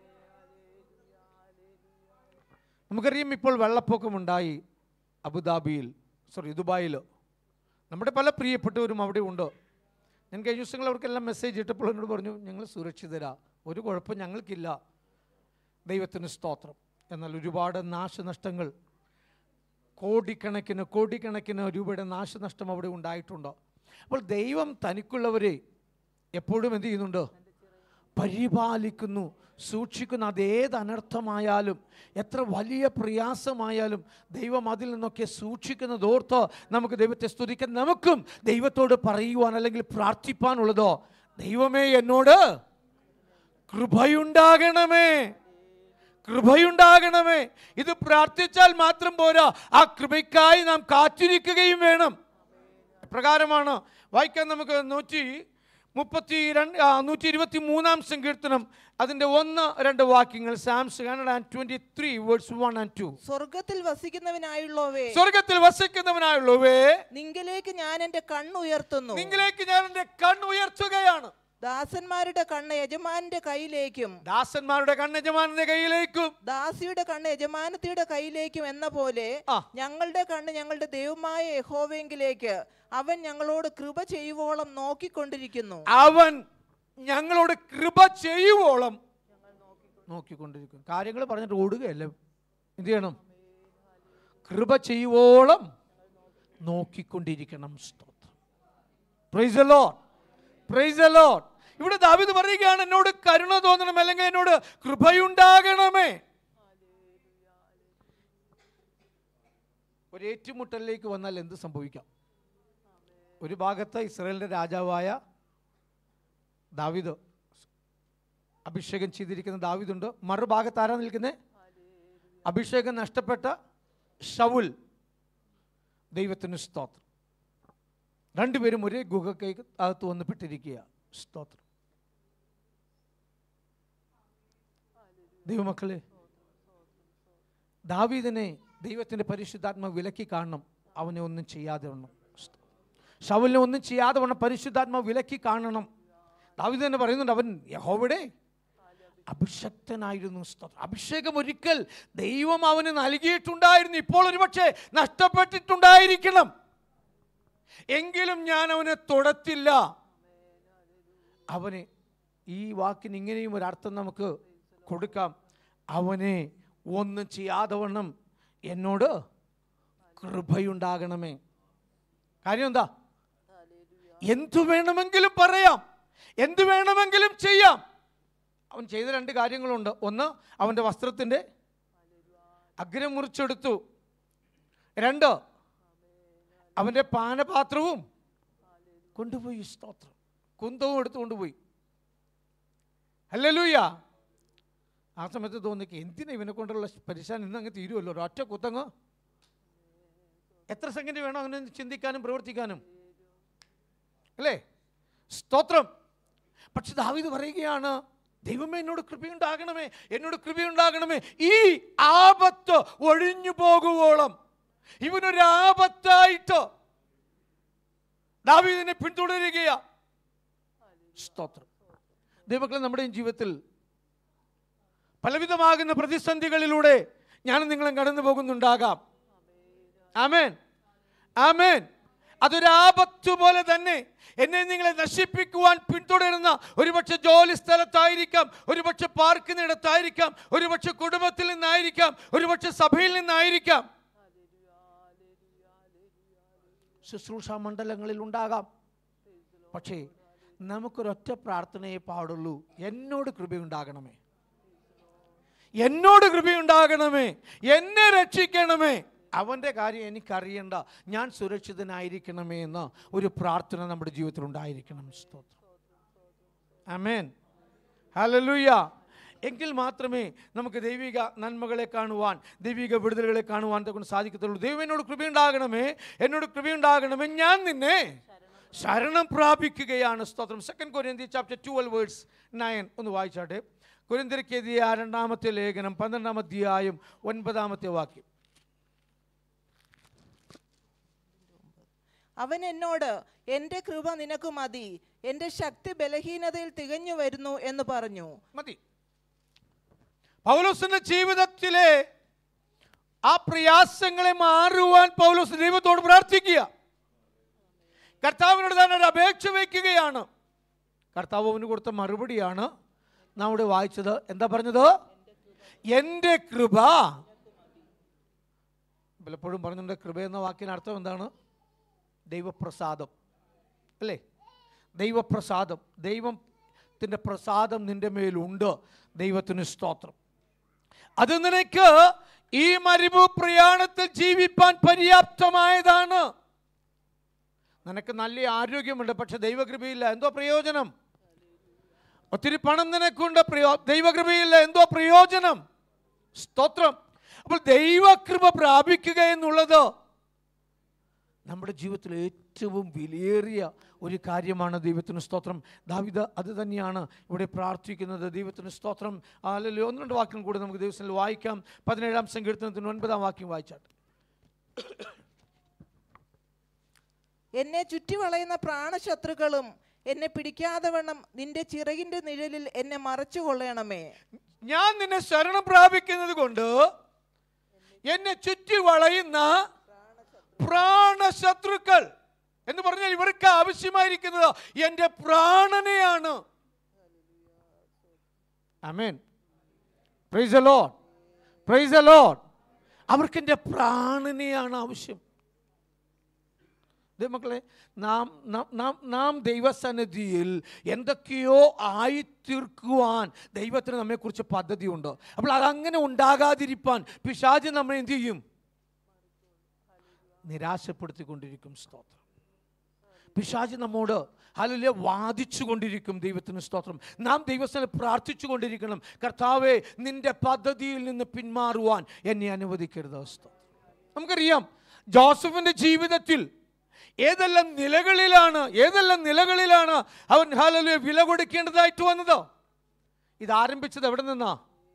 നമുക്കറിയാം ഇപ്പോൾ വെള്ളപ്പൊക്കമുണ്ടായി അബുദാബിയിൽ സോറി ദുബായിൽ നമ്മുടെ പല പ്രിയപ്പെട്ടവരും അവിടെ ഉണ്ട് ഞാൻ കഴിഞ്ഞ ദിവസങ്ങൾ അവർക്കെല്ലാം മെസ്സേജ് ഇട്ടപ്പോൾ എന്നോട് പറഞ്ഞു ഞങ്ങൾ സുരക്ഷിതരാ ഒരു കുഴപ്പം ഞങ്ങൾക്കില്ല ദൈവത്തിന് സ്തോത്രം എന്നാൽ ഒരുപാട് നാശനഷ്ടങ്ങൾ കോടിക്കണക്കിന് കോടിക്കണക്കിന് രൂപയുടെ നാശനഷ്ടം അവിടെ ഉണ്ടായിട്ടുണ്ട് അപ്പോൾ ദൈവം തനിക്കുള്ളവരെ എപ്പോഴും എന്ത് ചെയ്യുന്നുണ്ട് പരിപാലിക്കുന്നു സൂക്ഷിക്കുന്ന അതേത് അനർത്ഥമായാലും എത്ര വലിയ പ്രയാസമായാലും ദൈവം അതിൽ നിന്നൊക്കെ സൂക്ഷിക്കുന്നത് ഓർത്ത് നമുക്ക് ദൈവത്തെ സ്തുതിക്കാൻ നമുക്കും ദൈവത്തോട് പറയുവാൻ അല്ലെങ്കിൽ പ്രാർത്ഥിപ്പാനുള്ളതോ ദൈവമേ എന്നോട് കൃപയുണ്ടാകണമേ കൃപയുണ്ടാകണമേ ഇത് പ്രാർത്ഥിച്ചാൽ മാത്രം പോരാ ആ കൃപയ്ക്കായി നാം കാത്തിരിക്കുകയും വേണം പ്രകാരമാണ് വായിക്കാൻ നമുക്ക് നൂറ്റി മുപ്പത്തി രണ്ട് ആ, നൂറ്റി ഇരുപത്തി മൂന്നാം സങ്കീർത്തനം അതിൻ്റെ ഒന്ന് രണ്ട് വാക്യങ്ങൾ Psalms hundred and twenty three words one and two സ്വർഗത്തിൽ വസിക്കുന്നവനായുള്ളവേ സ്വർഗത്തിൽ വസിക്കുന്നവനായുള്ളവേ നിങ്കിലേക്ക് ഞാൻ എന്റെ കണ്ണുയർത്തുന്നു നിങ്ങളിലേക്ക് ഞാൻ എൻ്റെ കണ്ണുയർത്തുകയാണ് ദാസന്മാരുടെ കണ്ണ് യജമാനന്റെ കയ്യിലേക്കും ദാസന്മാരുടെ കണ്ണജമാനന്റെ കയ്യിലേക്കും ദാസിയുടെ കണ്ണ് യജമാനത്തിയുടെ കയ്യിലേക്കും എന്ന പോലെ ആ. ഞങ്ങളുടെ കണ്ണ് ഞങ്ങളുടെ ദൈവമായ യഹോവെങ്കിലേക്ക് അവൻ ഞങ്ങളോട് കൃപ ചെയ്യുവോളം നോക്കിക്കൊണ്ടിരിക്കുന്നു അവൻ ഞങ്ങളോട് കൃപ ചെയ്യുവോളം നോക്കിക്കൊണ്ടിരിക്കും കാര്യങ്ങൾ പറഞ്ഞിട്ട് ഓടുകയല്ല എന്ത് ചെയ്യണം കൃപ ചെയ്യുവോളം നോക്കിക്കൊണ്ടിരിക്കണം സ്തോത്രം പ്രൈസ് ലോഡ് പ്രൈസ് ലോഡ് ഇവിടെ ദാവിദ് പറയുകയാണ് എന്നോട് കരുണ തോന്നണം അല്ലെങ്കിൽ എന്നോട് കൃപയുണ്ടാകണമേ ഒരു ഏറ്റുമുട്ടലിലേക്ക് വന്നാൽ എന്ത് സംഭവിക്കാം ഒരു ഭാഗത്ത് ഇസ്രായേലിന്റെ രാജാവായ ദാവിദ് അഭിഷേകം ചെയ്തിരിക്കുന്ന ദാവിദുണ്ട് മറുഭാഗത്ത് ആരാ നിൽക്കുന്നത് അഭിഷേകം നഷ്ടപ്പെട്ട ഷവുൽ ദൈവത്തിന് സ്തോത്രം രണ്ടുപേരും ഒരേ ഗുഹയ്ക്ക് അകത്ത് വന്ന് പെട്ടിരിക്കുക സ്തോത്രം ദൈവമക്കളെ ദാവീദിനെ ദൈവത്തിൻ്റെ പരിശുദ്ധാത്മ വിലക്കി കാണണം അവനെ ഒന്നും ചെയ്യാതെ വണ്ണം ഷവലിനെ ഒന്നും ചെയ്യാതെ വണ്ണം പരിശുദ്ധാത്മ വിലക്കി കാണണം ദാവീദ് തന്നെ പറയുന്നുണ്ട് അവൻ യഹോവിടെ അഭിഷക്തനായിരുന്നു സ്തോത്രം അഭിഷേകം ഒരിക്കൽ ദൈവം അവന് നൽകിയിട്ടുണ്ടായിരുന്നു ഇപ്പോൾ ഒരുപക്ഷെ നഷ്ടപ്പെട്ടിട്ടുണ്ടായിരിക്കണം എങ്കിലും ഞാൻ അവനെ തൊടത്തില്ല അവന് ഈ വാക്കിന് ഇങ്ങനെയും ഒരു അർത്ഥം നമുക്ക് കൊടുക്കാം അവനെ ഒന്നും ചെയ്യാതെ വണ്ണം എന്നോട് കൃപയുണ്ടാകണമേ കാര്യം എന്താ എന്തു വേണമെങ്കിലും പറയാം എന്തു വേണമെങ്കിലും ചെയ്യാം അവൻ ചെയ്ത രണ്ട് കാര്യങ്ങളുണ്ട് ഒന്ന് അവൻ്റെ വസ്ത്രത്തിൻ്റെ അഗ്രം മുറിച്ചെടുത്തു രണ്ട് അവൻ്റെ പാനപാത്രവും കൊണ്ടുപോയി സ്തോത്രം കുന്തവും എടുത്തു കൊണ്ടുപോയി അല്ലല്ലൂയ്യ ആ സമയത്ത് തോന്നിക്ക് എന്തിനാ ഇവനെ കൊണ്ടുള്ള പരിശാൻ ഇന്ന് അങ്ങ് തീരുമല്ലോ ഒരൊറ്റ കുത്തങ്ങ് എത്ര സെക്കൻഡ് വേണം അങ്ങനെ ചിന്തിക്കാനും പ്രവർത്തിക്കാനും അല്ലേ സ്തോത്രം പക്ഷെ ദാവീദ് പറയുകയാണ് ദൈവമേ എന്നോട് കൃപയുണ്ടാകണമേ എന്നോട് കൃപയുണ്ടാകണമേ ഈ ആപത്ത് ഒഴിഞ്ഞു പോകുവോളം ഇവനൊരു ആപത്തായിട്ട് ദാവീദിനെ പിന്തുടരുകയാ സ്തോത്രം ദൈവമക്കളെ നമ്മുടെയും ജീവിതത്തിൽ പലവിധമാകുന്ന പ്രതിസന്ധികളിലൂടെ ഞാനും നിങ്ങളും കടന്നു പോകുന്നുണ്ടാകാം ആമേൻ ആമേൻ അതൊരു ആപത്ത് പോലെ തന്നെ എന്നെ നിങ്ങളെ നശിപ്പിക്കുവാൻ പിന്തുടരുന്ന ഒരുപക്ഷെ ജോലി സ്ഥലത്തായിരിക്കാം ഒരുപക്ഷെ പാർക്കുന്നിടത്തായിരിക്കാം ഒരുപക്ഷെ കുടുംബത്തിൽ നിന്നായിരിക്കാം ഒരുപക്ഷെ സഭയിൽ നിന്നായിരിക്കാം ശുശ്രൂഷ മണ്ഡലങ്ങളിൽ ഉണ്ടാകാം പക്ഷേ നമുക്കൊരൊറ്റ പ്രാർത്ഥനയെ പാടുള്ളൂ എന്നോട് കൃപയുണ്ടാകണമേ എന്നോട് കൃപയുണ്ടാകണമേ എന്നെ രക്ഷിക്കണമേ അവൻ്റെ കാര്യം എനിക്കറിയണ്ട ഞാൻ സുരക്ഷിതനായിരിക്കണമേ എന്ന ഒരു പ്രാർത്ഥന നമ്മുടെ ജീവിതത്തിൽ ഉണ്ടായിരിക്കണം സ്തോത്രം അമേൻ ഹലലുയ്യ എങ്കിൽ മാത്രമേ നമുക്ക് ദൈവിക നന്മകളെ കാണുവാൻ ദൈവിക വിടുതലുകളെ കാണുവാൻ കൊണ്ട് സാധിക്കത്തുള്ളൂ ദൈവം എന്നോട് കൃപയുണ്ടാകണമേ എന്നോട് കൃപയുണ്ടാകണമേ ഞാൻ നിന്നെ ശരണം പ്രാപിക്കുകയാണ് സ്തോത്രം second Corinthians chapter twelve verse nine ഒന്ന് വായിച്ചാട്ടെ കുരിന്തിരിക്കെതിയ രണ്ടാമത്തെ ലേഖനം പന്ത്രണ്ടാം അധ്യായം ഒൻപതാമത്തെ വാക്യം അവൻ എന്നോട് എന്റെ കൃപ നിനക്ക് മതി എന്റെ ശക്തി ബലഹീനതയിൽ തികഞ്ഞു വരുന്നു എന്ന് പറഞ്ഞു മതി പൗലോസിന്റെ ജീവിതത്തിലെ ആ പ്രയാസങ്ങളെ മാറുവാൻ പൗലോസ് ദൈവത്തോട് പ്രാർത്ഥിക്കുക കർത്താവിനോട് തന്നെ ഒരു അപേക്ഷ വയ്ക്കുകയാണ് കർത്താവ് അവന് കൊടുത്ത മറുപടിയാണ് നാം ഇവിടെ വായിച്ചത് എന്താ പറഞ്ഞത് എൻ്റെ കൃപ പലപ്പോഴും പറഞ്ഞിട്ടുണ്ട് കൃപ എന്ന വാക്കിന് അർത്ഥം എന്താണ് ദൈവപ്രസാദം അല്ലേ ദൈവപ്രസാദം ദൈവം ദൈവത്തിൻ്റെ പ്രസാദം നിന്റെ മേലുണ്ട് ദൈവത്തിന് സ്തോത്രം അത് നിനക്ക് ഈ മരുഭൂ പ്രയാണത്തിൽ ജീവിപ്പാൻ പര്യാപ്തമായതാണ് നിനക്ക് നല്ല ആരോഗ്യമുണ്ട് പക്ഷെ ദൈവകൃപയില്ല എന്തോ പ്രയോജനം ഒത്തിരി പണം നിനക്കുണ്ട് പ്രയോ ദൈവകൃപയില്ല എന്തോ പ്രയോജനം സ്തോത്രം അപ്പോൾ ദൈവകൃപ പ്രാപിക്കുക എന്നുള്ളത് നമ്മുടെ ജീവിതത്തിൽ ഏറ്റവും വിലയേറിയ ഒരു കാര്യമാണ് ദൈവത്തിന് സ്തോത്രം ദാവിദ അത് തന്നെയാണ് ഇവിടെ പ്രാർത്ഥിക്കുന്നത് ദൈവത്തിന് സ്തോത്രം അല്ലെങ്കിൽ ഒന്ന് രണ്ട് വാക്യം കൂടി നമുക്ക് ദൈവത്തിൽ വായിക്കാം പതിനേഴാം സങ്കീർത്തനത്തിന് ഒൻപതാം വാക്യം വായിച്ചാട്ടെ എന്നെ ചുറ്റിവളയുന്ന പ്രാണശത്രുക്കളും എന്നെ പിടിക്കാതെ വണ്ണം നിന്റെ ചിറകിന്റെ നിഴലിൽ എന്നെ മറച്ചു കൊള്ളണമേ ഞാൻ നിന്നെ ശരണം പ്രാപിക്കുന്നത് കൊണ്ട് എന്നെ ചുറ്റി വളയുന്ന പ്രാണശത്രുക്കൾ എന്ന് പറഞ്ഞാൽ ഇവർക്ക് ആവശ്യമായിരിക്കുന്നത് എൻ്റെ പ്രാണനെയാണ് amen praise load praise Lord അവർക്ക് എൻ്റെ പ്രാണനെയാണ് ആവശ്യം ദേ മക്കളെ നാം നാം- നാം നാം ദൈവസന്നിധിയിൽ എന്തൊക്കെയോ ആയിത്തീർക്കുവാൻ ദൈവത്തിന് നമ്മെക്കുറിച്ച് പദ്ധതിയുണ്ട് അപ്പോൾ അതങ്ങനെ ഉണ്ടാകാതിരിപ്പാൻ പിശാച് നമ്മെ എന്ത് ചെയ്യും നിരാശപ്പെടുത്തിക്കൊണ്ടിരിക്കും സ്തോത്രം പിശാച് നമ്മോട് ഹല്ലേലൂയ വാദിച്ചു കൊണ്ടിരിക്കും ദൈവത്തിന് സ്തോത്രം നാം ദൈവസ്ഥനെ പ്രാർത്ഥിച്ചു കൊണ്ടിരിക്കണം കർത്താവെ നിന്റെ പദ്ധതിയിൽ നിന്ന് പിന്മാറുവാൻ എന്നെ അനുവദിക്കരുത് സ്തോത്രം നമുക്കറിയാം ജോസഫിന്റെ ജീവിതത്തിൽ ഏതെല്ലാം നിലകളിലാണ് ഏതെല്ലാം നിലകളിലാണ് അവൻ ഹാലലുയ വില കൊടുക്കേണ്ടതായിട്ട് വന്നത് ഇത് ആരംഭിച്ചത് എവിടെ നിന്നാ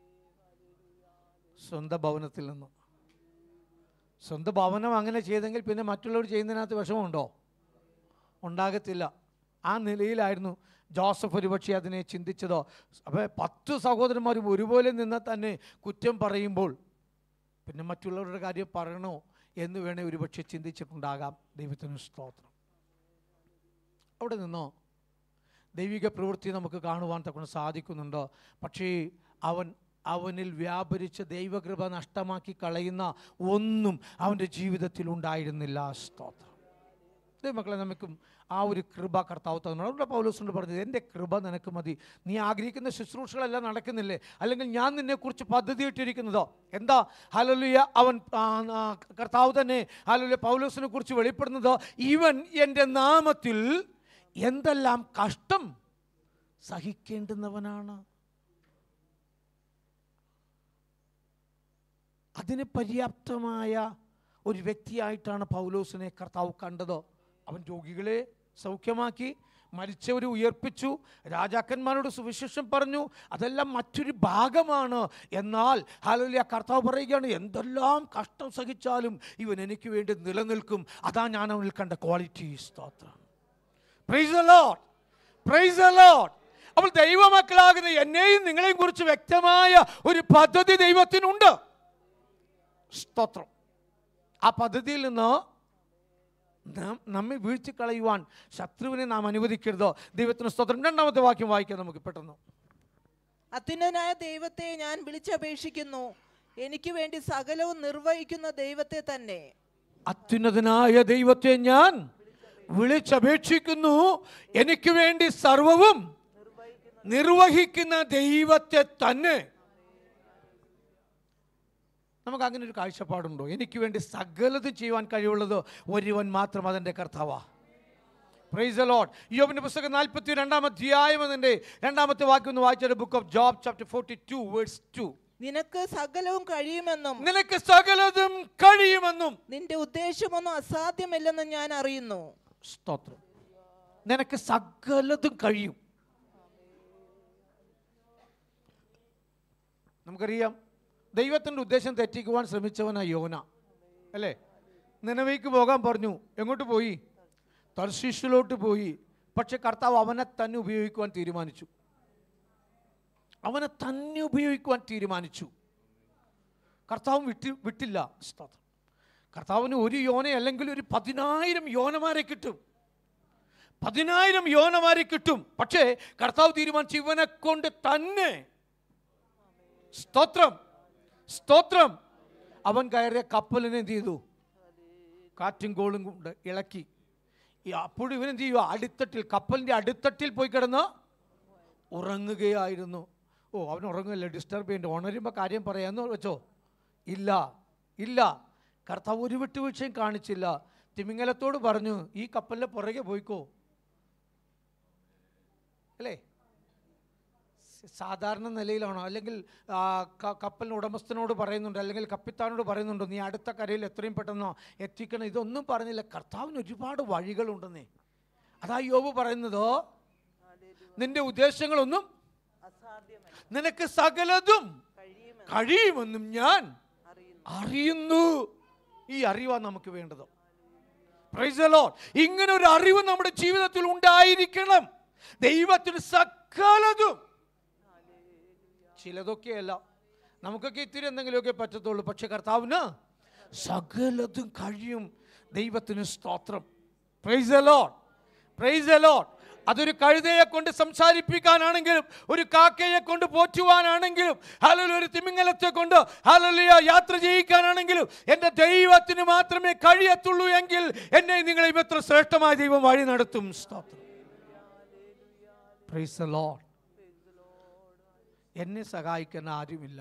സ്വന്തം ഭവനത്തിൽ നിന്ന് സ്വന്തം ഭവനം അങ്ങനെ ചെയ്തെങ്കിൽ പിന്നെ മറ്റുള്ളവർ ചെയ്യുന്നതിനകത്ത് വിഷമമുണ്ടോ ഉണ്ടാകത്തില്ല ആ നിലയിലായിരുന്നു ജോസഫ് ഒരുപക്ഷെ അതിനെ ചിന്തിച്ചതോ അപ്പോൾ പത്ത് സഹോദരന്മാരും ഒരുപോലെ നിന്ന് തന്നെ കുറ്റം പറയുമ്പോൾ പിന്നെ മറ്റുള്ളവരുടെ കാര്യം പറയണോ എന്ന് വേണേൽ ഒരുപക്ഷെ ചിന്തിച്ചിട്ടുണ്ടാകാം ദൈവത്തിന് സ്തോത്രം അവിടെ നിന്നോ ദൈവിക പ്രവൃത്തി നമുക്ക് കാണുവാൻ തക്കൊണ്ട് സാധിക്കുന്നുണ്ട് പക്ഷേ അവൻ അവനിൽ വ്യാപരിച്ച ദൈവകൃപ നഷ്ടമാക്കി കളയുന്ന ഒന്നും അവൻ്റെ ജീവിതത്തിൽ ഉണ്ടായിരുന്നില്ല സ്തോത്രം ദൈവമക്കളെ നമുക്കും ആ ഒരു കൃപ കർത്താവ് തന്നു അവിടെ പൗലോസിനോട് പറഞ്ഞത് എൻ്റെ കൃപ നിനക്ക് മതി നീ ആഗ്രഹിക്കുന്ന ശുശ്രൂഷകളെല്ലാം നടക്കുന്നില്ലേ അല്ലെങ്കിൽ ഞാൻ നിന്നെക്കുറിച്ച് പദ്ധതി ഇട്ടിരിക്കുന്നതോ എന്താ ഹലലുയ അവൻ ആ, ആ, കർത്താവ് തന്നെ ഹലലുയ പൗലോസിനെ കുറിച്ച് വെളിപ്പെടുന്നത് ഇവൻ എൻ്റെ നാമത്തിൽ എന്തെല്ലാം കഷ്ടം സഹിക്കേണ്ടുന്നവനാണ് അതിന് പര്യാപ്തമായ ഒരു വ്യക്തിയായിട്ടാണ് പൗലോസിനെ കർത്താവ് കണ്ടത് അവൻ രോഗികളെ സൗഖ്യമാക്കി മരിച്ചവരെ ഉയർപ്പിച്ചു രാജാക്കന്മാരോട് സുവിശേഷം പറഞ്ഞു അതെല്ലാം മറ്റൊരു ഭാഗമാണ് എന്നാൽ ഹാലലിയ കർത്താവ് പറയുകയാണ് എന്തെല്ലാം കഷ്ടം സഹിച്ചാലും ഇവൻ എനിക്ക് വേണ്ടി നിലനിൽക്കും അതാ ഞാൻ അവനിൽ കണ്ട ക്വാളിറ്റി സ്തോത്രം പ്രൈസ് ലോഡ് പ്രൈസ് ലോഡ് അപ്പോൾ ദൈവമക്കളാകുന്ന എന്നെയും നിങ്ങളെയും കുറിച്ച് വ്യക്തമായ ഒരു പദ്ധതി ദൈവത്തിനുണ്ട് സ്തോത്രം ആ പദ്ധതിയിൽ നിന്ന് നാം നമ്മെ വീഴ്ച കളയുവാൻ ശത്രുവിനെ നാം അനുവദിക്കരുതോ ദൈവത്തിന് സ്തോത്രം രണ്ടാമത്തെ വാക്യം വായിക്കാം നമുക്ക് പെട്ടെന്ന് അത്യുന്നതനായ ദൈവത്തെ ഞാൻ വിളിച്ചപേക്ഷിക്കുന്നു എനിക്ക് വേണ്ടി സകലവും നിർവഹിക്കുന്ന ദൈവത്തെ തന്നെ അത്യുന്നതനായ ദൈവത്തെ ഞാൻ വിളിച്ചപേക്ഷിക്കുന്നു എനിക്ക് വേണ്ടി സർവവും നിർവഹിക്കുന്ന ദൈവത്തെ തന്നെ നമുക്ക് അങ്ങനെ ഒരു കാഴ്ചപ്പാടുണ്ടോ എനിക്ക് വേണ്ടി സകലത് ചെയ്യുവാൻ കഴിവുള്ളത് ഒരുവൻ മാത്രം അതെൻ്റെ കർത്താവാ പ്രൈസ് ലോഡ് യോബിന്റെ പുസ്തകം നാൽപ്പത്തി രണ്ടാം അധ്യായം അതിൻ്റെ രണ്ടാമത്തെ വാക്യം ഒന്ന് വായിച്ചത് book of Job chapter forty two verse two നിനക്ക് സകലവും കഴിയുമെന്നും നിനക്ക് സകലതും കഴിയുമെന്നും നിന്റെ ഉദ്ദേശമൊന്നും അസാധ്യമല്ലെന്നും ഞാൻ അറിയുന്നു സ്തോത്രം നിനക്ക് സകലതും കഴിയും നമുക്കറിയാം ദൈവത്തിൻ്റെ ഉദ്ദേശം തെറ്റിക്കുവാൻ ശ്രമിച്ചവനാ യോന അല്ലേ നിലവിലേക്ക് പോകാൻ പറഞ്ഞു എങ്ങോട്ട് പോയി തർശീഷിലോട്ട് പോയി പക്ഷെ കർത്താവ് അവനെ തന്നെ ഉപയോഗിക്കുവാൻ തീരുമാനിച്ചു അവനെ തന്നെ ഉപയോഗിക്കുവാൻ തീരുമാനിച്ചു കർത്താവും വിട്ടി വിട്ടില്ല സ്തോത്രം കർത്താവിന് ഒരു യോന അല്ലെങ്കിൽ ഒരു പതിനായിരം യോനമാരെ കിട്ടും പതിനായിരം യോനമാരെ കിട്ടും പക്ഷേ കർത്താവ് തീരുമാനിച്ചു ഇവനെ കൊണ്ട് തന്നെ സ്തോത്രം സ്തോത്രം അവൻ കയറിയ കപ്പലിനെ എന്ത് ചെയ്തു കാറ്റും കോളും കൊണ്ട് ഇളക്കി ഈ അപ്പോഴും ഇവനെന്ത് ചെയ്യുക അടിത്തട്ടിൽ കപ്പലിൻ്റെ അടിത്തട്ടിൽ പോയി കിടന്ന് ഉറങ്ങുകയായിരുന്നു ഓ അവൻ ഉറങ്ങുകയല്ല ഡിസ്റ്റർബ് ചെയ്യണ്ട ഉണരുമ്പോൾ കാര്യം പറയാമെന്ന് വെച്ചോ ഇല്ല ഇല്ല കർത്താവ് ഒരു വിട്ടുവീഴ്ചയും കാണിച്ചില്ല തിമിംഗലത്തോട് പറഞ്ഞു ഈ കപ്പലിൻ്റെ പുറകെ പോയിക്കോ അല്ലേ സ- സാധാരണ നിലയിലാണോ അല്ലെങ്കിൽ ആ, ക- കപ്പലിന് ഉടമസ്ഥനോട് പറയുന്നുണ്ട് അല്ലെങ്കിൽ കപ്പിത്താനോട് പറയുന്നുണ്ടോ നീ അടുത്ത കരയിൽ എത്രയും പെട്ടെന്നോ എത്തിക്കണം ഇതൊന്നും പറഞ്ഞില്ല കർത്താവിന് ഒരുപാട് വഴികളുണ്ടെന്നേ അതാ യോബ് പറയുന്നതോ നിന്റെ ഉദ്ദേശങ്ങളൊന്നും നിനക്ക് സകലതും കഴിയുമെന്നും ഞാൻ അറിയുന്നു ഈ അറിവാണ് നമുക്ക് വേണ്ടത് Praise the Lord. ഇങ്ങനെ ഒരു അറിവ് നമ്മുടെ ജീവിതത്തിൽ ഉണ്ടായിരിക്കണം ദൈവത്തിന് സകലതും ചിലതൊക്കെയല്ല നമുക്കൊക്കെ ഇത്തിരി എന്തെങ്കിലുമൊക്കെ പറ്റത്തുള്ളൂ പക്ഷെ കർത്താവിന് സകലതും കഴിയും ദൈവത്തിന് സ്തോത്രം പ്രൈസ് ലോഡ് പ്രൈസ് ലോഡ് അതൊരു കഴുതയെ കൊണ്ട് സംസാരിപ്പിക്കാനാണെങ്കിലും ഒരു കാക്കയെ കൊണ്ട് പോറ്റുവാനാണെങ്കിലും ഹലോ ഒരു തിമിംഗലത്തെ കൊണ്ട് ഹലലിയ യാത്ര ചെയ്യിക്കാനാണെങ്കിലും എൻ്റെ ദൈവത്തിന് മാത്രമേ കഴിയത്തുള്ളൂ എങ്കിൽ എന്നെ നിങ്ങളെ എത്ര ശ്രേഷ്ഠമായ ദൈവം വഴി നടത്തും സ്തോത്രം പ്രൈസ് ലോഡ് എന്നെ സഹായിക്കാൻ ആരുമില്ല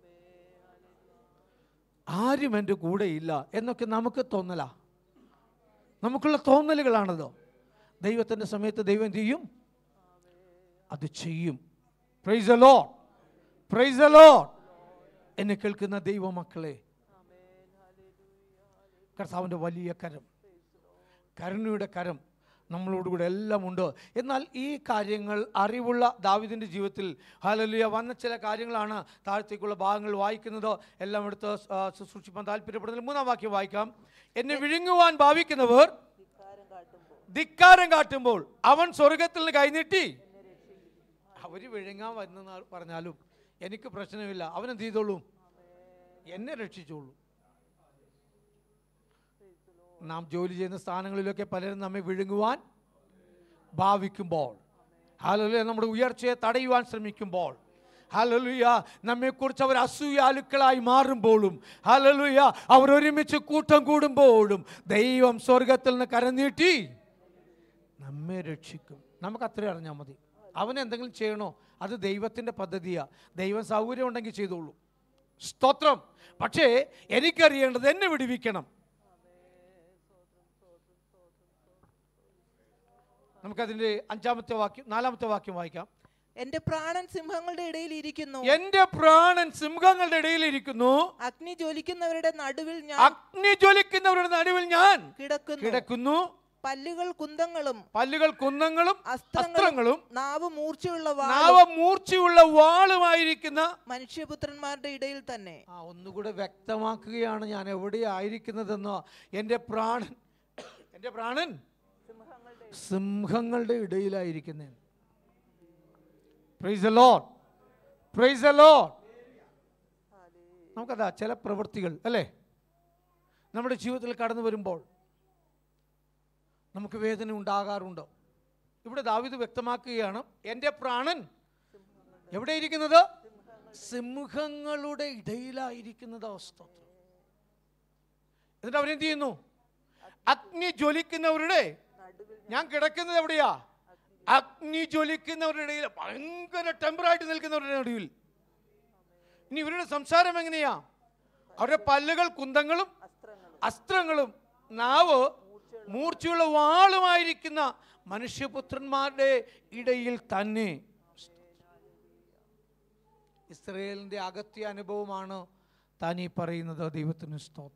ആരും എൻ്റെ കൂടെ ഇല്ല എന്നൊക്കെ നമുക്ക് തോന്നലാ നമുക്കുള്ള തോന്നലുകളാണതോ ദൈവത്തിൻ്റെ സമയത്ത് ദൈവം എന്ത് ചെയ്യും അത് ചെയ്യും പ്രൈസ് ലോ പ്രൈസ് ലോ എന്നെ കേൾക്കുന്ന ദൈവമക്കളെ കർത്താവിൻ്റെ വലിയ കരം കരുണയുടെ കരം നമ്മളോടുകൂടെ എല്ലാം ഉണ്ട് എന്നാൽ ഈ കാര്യങ്ങൾ അറിവുള്ള ദാവിദിൻ്റെ ജീവിതത്തിൽ ഹാലലിയ വന്ന ചില കാര്യങ്ങളാണ് താഴത്തേക്കുള്ള ഭാഗങ്ങൾ വായിക്കുന്നത് എല്ലാം എടുത്ത് ആ, സൂക്ഷിപ്പാൻ താല്പര്യപ്പെടുന്നില്ല മൂന്നാം വാക്യം വായിക്കാം എന്നെ വിഴുങ്ങുവാൻ ഭാവിക്കുന്നവർ ധിക്കാരം കാട്ടുമ്പോൾ അവൻ സ്വർഗത്തിൽ നിന്ന് കൈനീട്ടി അവര് വിഴുങ്ങാൻ വരുന്ന പറഞ്ഞാലും എനിക്ക് പ്രശ്നമില്ല അവൻ എന്ത് ചെയ്തോളൂ എന്നെ രക്ഷിച്ചോളൂ നാം ജോലി ചെയ്യുന്ന സ്ഥാനങ്ങളിലൊക്കെ പലരും നമ്മെ വിഴുങ്ങുവാൻ ഭാവിക്കുമ്പോൾ ഹാലലുയ നമ്മുടെ ഉയർച്ചയെ തടയുവാൻ ശ്രമിക്കുമ്പോൾ ഹലലുയ നമ്മെക്കുറിച്ച് അവർ അസൂയാലുക്കളായി മാറുമ്പോഴും ഹലലുയ അവർ ഒരുമിച്ച് കൂട്ടം കൂടുമ്പോഴും ദൈവം സ്വർഗത്തിൽ നിന്ന് കരനീട്ടി നമ്മെ രക്ഷിക്കും നമുക്ക് അത്രയും അറിഞ്ഞാൽ മതി അവൻ എന്തെങ്കിലും ചെയ്യണോ അത് ദൈവത്തിൻ്റെ പദ്ധതിയാ ദൈവം സൗകര്യം ഉണ്ടെങ്കിൽ ചെയ്തോളൂ സ്തോത്രം പക്ഷേ എനിക്കറിയേണ്ടത് എന്നെ വിടുവിക്കണം നമുക്കതിൻ്റെ അഞ്ചാമത്തെ വാക്യം നാലാമത്തെ വാക്യം വായിക്കാം എന്റെ പ്രാണൻ സിംഹങ്ങളുടെ ഇടയിൽ ഇരിക്കുന്നു എന്റെ പ്രാണൻ സിംഹങ്ങളുടെ ഇടയിൽ ഇരിക്കുന്നു അഗ്നി ജ്വലിക്കുന്നവരുടെ നടുവിൽ ഞാൻ അഗ്നി ജ്വലിക്കുന്നവരുടെ നടുവിൽ ഞാൻ കിടക്കുന്നു കിടക്കുന്നു പല്ലുകൾ കുന്തങ്ങളും പല്ലുകൾ കുന്നങ്ങളും അസ്ത്രങ്ങളും അസ്ത്രങ്ങളും നാവ് മൂർച്ചയുള്ള നാവ വാളും മൂർച്ചയുള്ള വാളുമായിരിക്കുന്ന മനുഷ്യപുത്രന്മാരുടെ ഇടയിൽ തന്നെ ആ ഒന്നുകൂടെ വ്യക്തമാക്കുകയാണ് ഞാൻ എവിടെയായിരിക്കുന്നതെന്നോ എൻ്റെ പ്രാണൻ എൻ്റെ പ്രാണൻ സിംഹങ്ങളുടെ ഇടയിലായിരിക്കുന്നേ പ്രൈസ് ലോഡ് പ്രൈസ് ലോഡ് നമുക്കതാ ചില പ്രവൃത്തികൾ അല്ലേ നമ്മുടെ ജീവിതത്തിൽ കടന്നു വരുമ്പോൾ നമുക്ക് വേദന ഉണ്ടാകാറുണ്ട് ഇവിടെ ദാവിദ് വ്യക്തമാക്കുകയാണ് എൻ്റെ പ്രാണൻ എവിടെ ഇരിക്കുന്നത് സിംഹങ്ങളുടെ ഇടയിലായിരിക്കുന്നത് അവസ്ഥ എന്നിട്ട് അവരെന്ത് ചെയ്യുന്നു അഗ്നി ജ്വലിക്കുന്നവരുടെ ഞാൻ കിടക്കുന്നത് എവിടെയാ അഗ്നി ജ്വലിക്കുന്നവരുടെ ഇടയിൽ ഭയങ്കര ടെമ്പറായിട്ട് നിൽക്കുന്നവരുടെ നടുവിൽ ഇനി ഇവരുടെ സംസാരം എങ്ങനെയാ അവരുടെ പല്ലുകൾ കുന്തങ്ങളും അസ്ത്രങ്ങളും നാവ് മൂർച്ചയുള്ള വാളുമായിരിക്കുന്ന മനുഷ്യപുത്രന്മാരുടെ ഇടയിൽ തന്നെ ഇസ്രയേലിന്റെ അകത്യ അനുഭവമാണ് താൻ ഈ പറയുന്നത് ദൈവത്തിന് സ്തോത്രം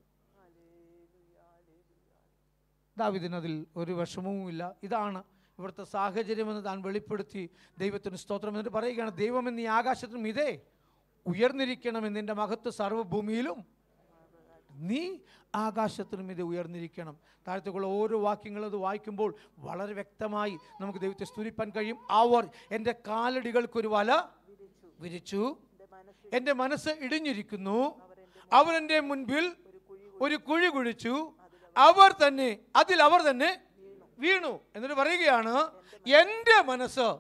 ദാവിദിനതിൽ ഒരു വിഷമവുമില്ല ഇതാണ് ഇവിടുത്തെ സാഹചര്യമെന്ന് താൻ വെളിപ്പെടുത്തി ദൈവത്തിന് സ്തോത്രം എന്നിട്ട് പറയുകയാണ് ദൈവം എന്നീ ആകാശത്തിനും ഇതേ ഉയർന്നിരിക്കണം നിന്റെ മഹത്വ സർവ്വഭൂമിയിലും നീ ആകാശത്തിനും ഇത് ഉയർന്നിരിക്കണം താഴത്തേക്കുള്ള ഓരോ വാക്യങ്ങളും അത് വായിക്കുമ്പോൾ വളരെ വ്യക്തമായി നമുക്ക് ദൈവത്തെ സ്തുതിപ്പാൻ കഴിയും അവർ എൻ്റെ കാലടികൾക്കൊരു വല വിരിച്ചു എൻ്റെ മനസ്സ് ഇടിഞ്ഞിരിക്കുന്നു അവർ എൻ്റെ മുൻപിൽ ഒരു കുഴി കുഴിച്ചു അവർ തന്നെ അതിൽ അവർ തന്നെ വീണു എന്നിട്ട് പറയുകയാണ് എൻ്റെ മനസ്സ്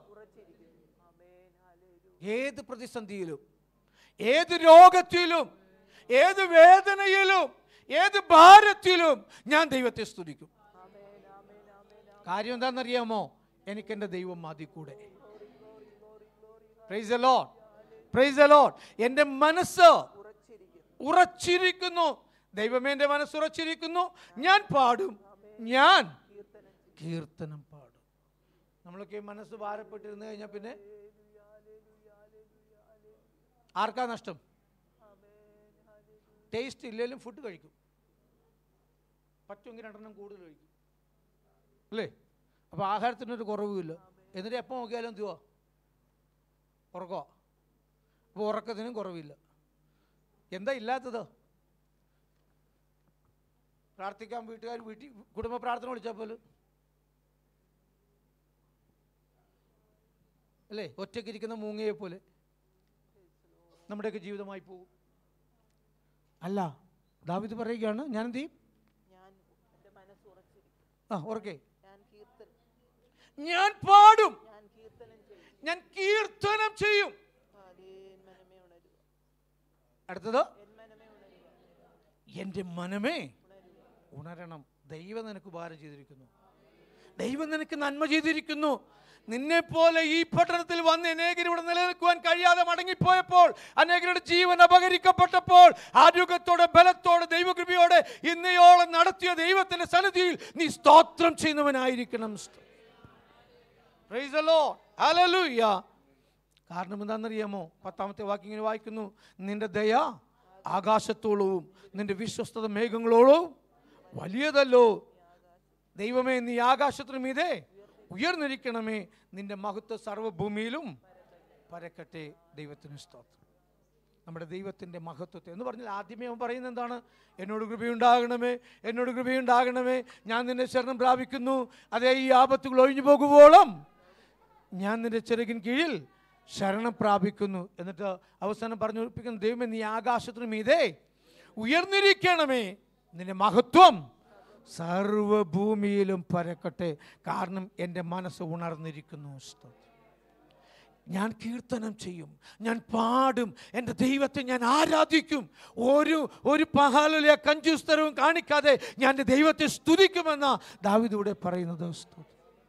ഏത് പ്രതിസന്ധിയിലും ഏത് രോഗത്തിലും ഏത് വേദനയിലും ഏത് ഭാരത്തിലും ഞാൻ ദൈവത്തെ സ്തുതിക്കും കാര്യം എന്താണെന്നറിയാമോ എനിക്ക് എൻ്റെ ദൈവം മതി കൂടെ praise the Lord praise the Lord എൻ്റെ മനസ്സ് ഉറച്ചിരിക്കുന്നു ദൈവമേ എൻ്റെ മനസ്സ് ഉറച്ചിരിക്കുന്നു ഞാൻ പാടും ഞാൻ കീർത്തനം പാടും നമ്മളൊക്കെ മനസ്സ് ഭാരപ്പെട്ടിരുന്നു കഴിഞ്ഞാൽ പിന്നെ ആർക്കാ നഷ്ടം ടേസ്റ്റ് ഇല്ലെങ്കിലും ഫുഡ് കഴിക്കും പറ്റുമെങ്കിൽ രണ്ടെണ്ണം കൂടുതൽ കഴിക്കും അല്ലേ അപ്പോൾ ആഹാരത്തിനൊരു കുറവുമില്ല എന്നിട്ട് എപ്പോൾ നോക്കിയാലും എന്തുവാ ഉറക്കോ അപ്പോൾ ഉറക്കത്തിനും കുറവില്ല എന്താ ഇല്ലാത്തത് പ്രാർത്ഥിക്കാൻ വീട്ടുകാർ വീട്ടിൽ കുടുംബ പ്രാർത്ഥന വിളിച്ചാൽ പോലും അല്ലേ ഒറ്റയ്ക്കിരിക്കുന്ന മൂങ്ങയെ പോലെ നമ്മുടെയൊക്കെ ജീവിതമായി പോകും അല്ല ദാവിദ് പറയുകയാണ് ഞാൻ എന്ത് ചെയ്യും ഞാൻ എൻ്റെ മനസ്സ് ഉറച്ചിരിക്കും ആ ഉറക്കെ ഞാൻ കീർത്തൻ ഞാൻ പാടും ഞാൻ കീർത്തനം ചെയ്യും ഞാൻ കീർത്തനം ചെയ്യും ഹാലേ, എൻ മനമേ ഉണരുക അടുത്തത് എൻ മനമേ ഉണരുക എൻ്റെ മനമേ ഉണരണം ദൈവം നിനക്ക് ഉപകാരം ചെയ്തിരിക്കുന്നു ദൈവം നിനക്ക് നന്മ ചെയ്തിരിക്കുന്നു നിന്നെ പോലെ ഈ പട്ടണത്തിൽ വന്ന് അനേകർ ഇവിടെ നിലനിൽക്കുവാൻ കഴിയാതെ മടങ്ങിപ്പോയപ്പോൾ അനേകരുടെ ജീവൻ അപഹരിക്കപ്പെട്ടപ്പോൾ ആരോഗ്യത്തോടെ ബലത്തോടെ ദൈവകൃപയോടെ ഇന്നയോളം നടത്തിയ ദൈവത്തിന്റെ സന്നിധിയിൽ നീ സ്തോത്രം ചെയ്യുന്നവനായിരിക്കണം Praise the Lord. Hallelujah. കാരണം എന്താണെന്നറിയാമോ പത്താമത്തെ വാക്യം ഇങ്ങനെ വായിക്കുന്നു നിന്റെ ദയ ആകാശത്തോളവും നിന്റെ വിശ്വസ്തത മേഘങ്ങളോളവും വലിയതല്ലോ ദൈവമേ നീ ആകാശത്തിനു മീതെ ഉയർന്നിരിക്കണമേ നിന്റെ മഹത്വ സർവ്വഭൂമിയിലും പരക്കട്ടെ ദൈവത്തിന് സ്തോത്രം നമ്മുടെ ദൈവത്തിൻ്റെ മഹത്വത്തെ എന്ന് പറഞ്ഞാൽ ആദ്യമേ അവൻ പറയുന്നത് എന്താണ് എന്നോട് കൃപയുണ്ടാകണമേ എന്നോട് കൃപയുണ്ടാകണമേ ഞാൻ നിന്നെ ശരണം പ്രാപിക്കുന്നു അതേ ഈ ആപത്തുകൾ ഒഴിഞ്ഞു പോകുവോളം ഞാൻ നിന്റെ ചിറകിൻ കീഴിൽ ശരണം പ്രാപിക്കുന്നു എന്നിട്ട് അവസാനം പറഞ്ഞു ഉറപ്പിക്കുന്നു ദൈവമേ നീ ആകാശത്തിന് മീതെ ഉയർന്നിരിക്കണമേ നിന്റെ മഹത്വം സർവഭൂമിയിലും പരക്കട്ടെ കാരണം എൻ്റെ മനസ്സ് ഉണർന്നിരിക്കുന്നു സ്തോത്രം ഞാൻ കീർത്തനം ചെയ്യും ഞാൻ പാടും എൻ്റെ ദൈവത്തെ ഞാൻ ആരാധിക്കും ഒരു ഒരു പഹാലിലെ കഞ്ചുസ്തരവും കാണിക്കാതെ ഞാൻ എൻ്റെ ദൈവത്തെ സ്തുതിക്കുമെന്ന ദാവിദൂടെ പറയുന്നത് സ്തുതി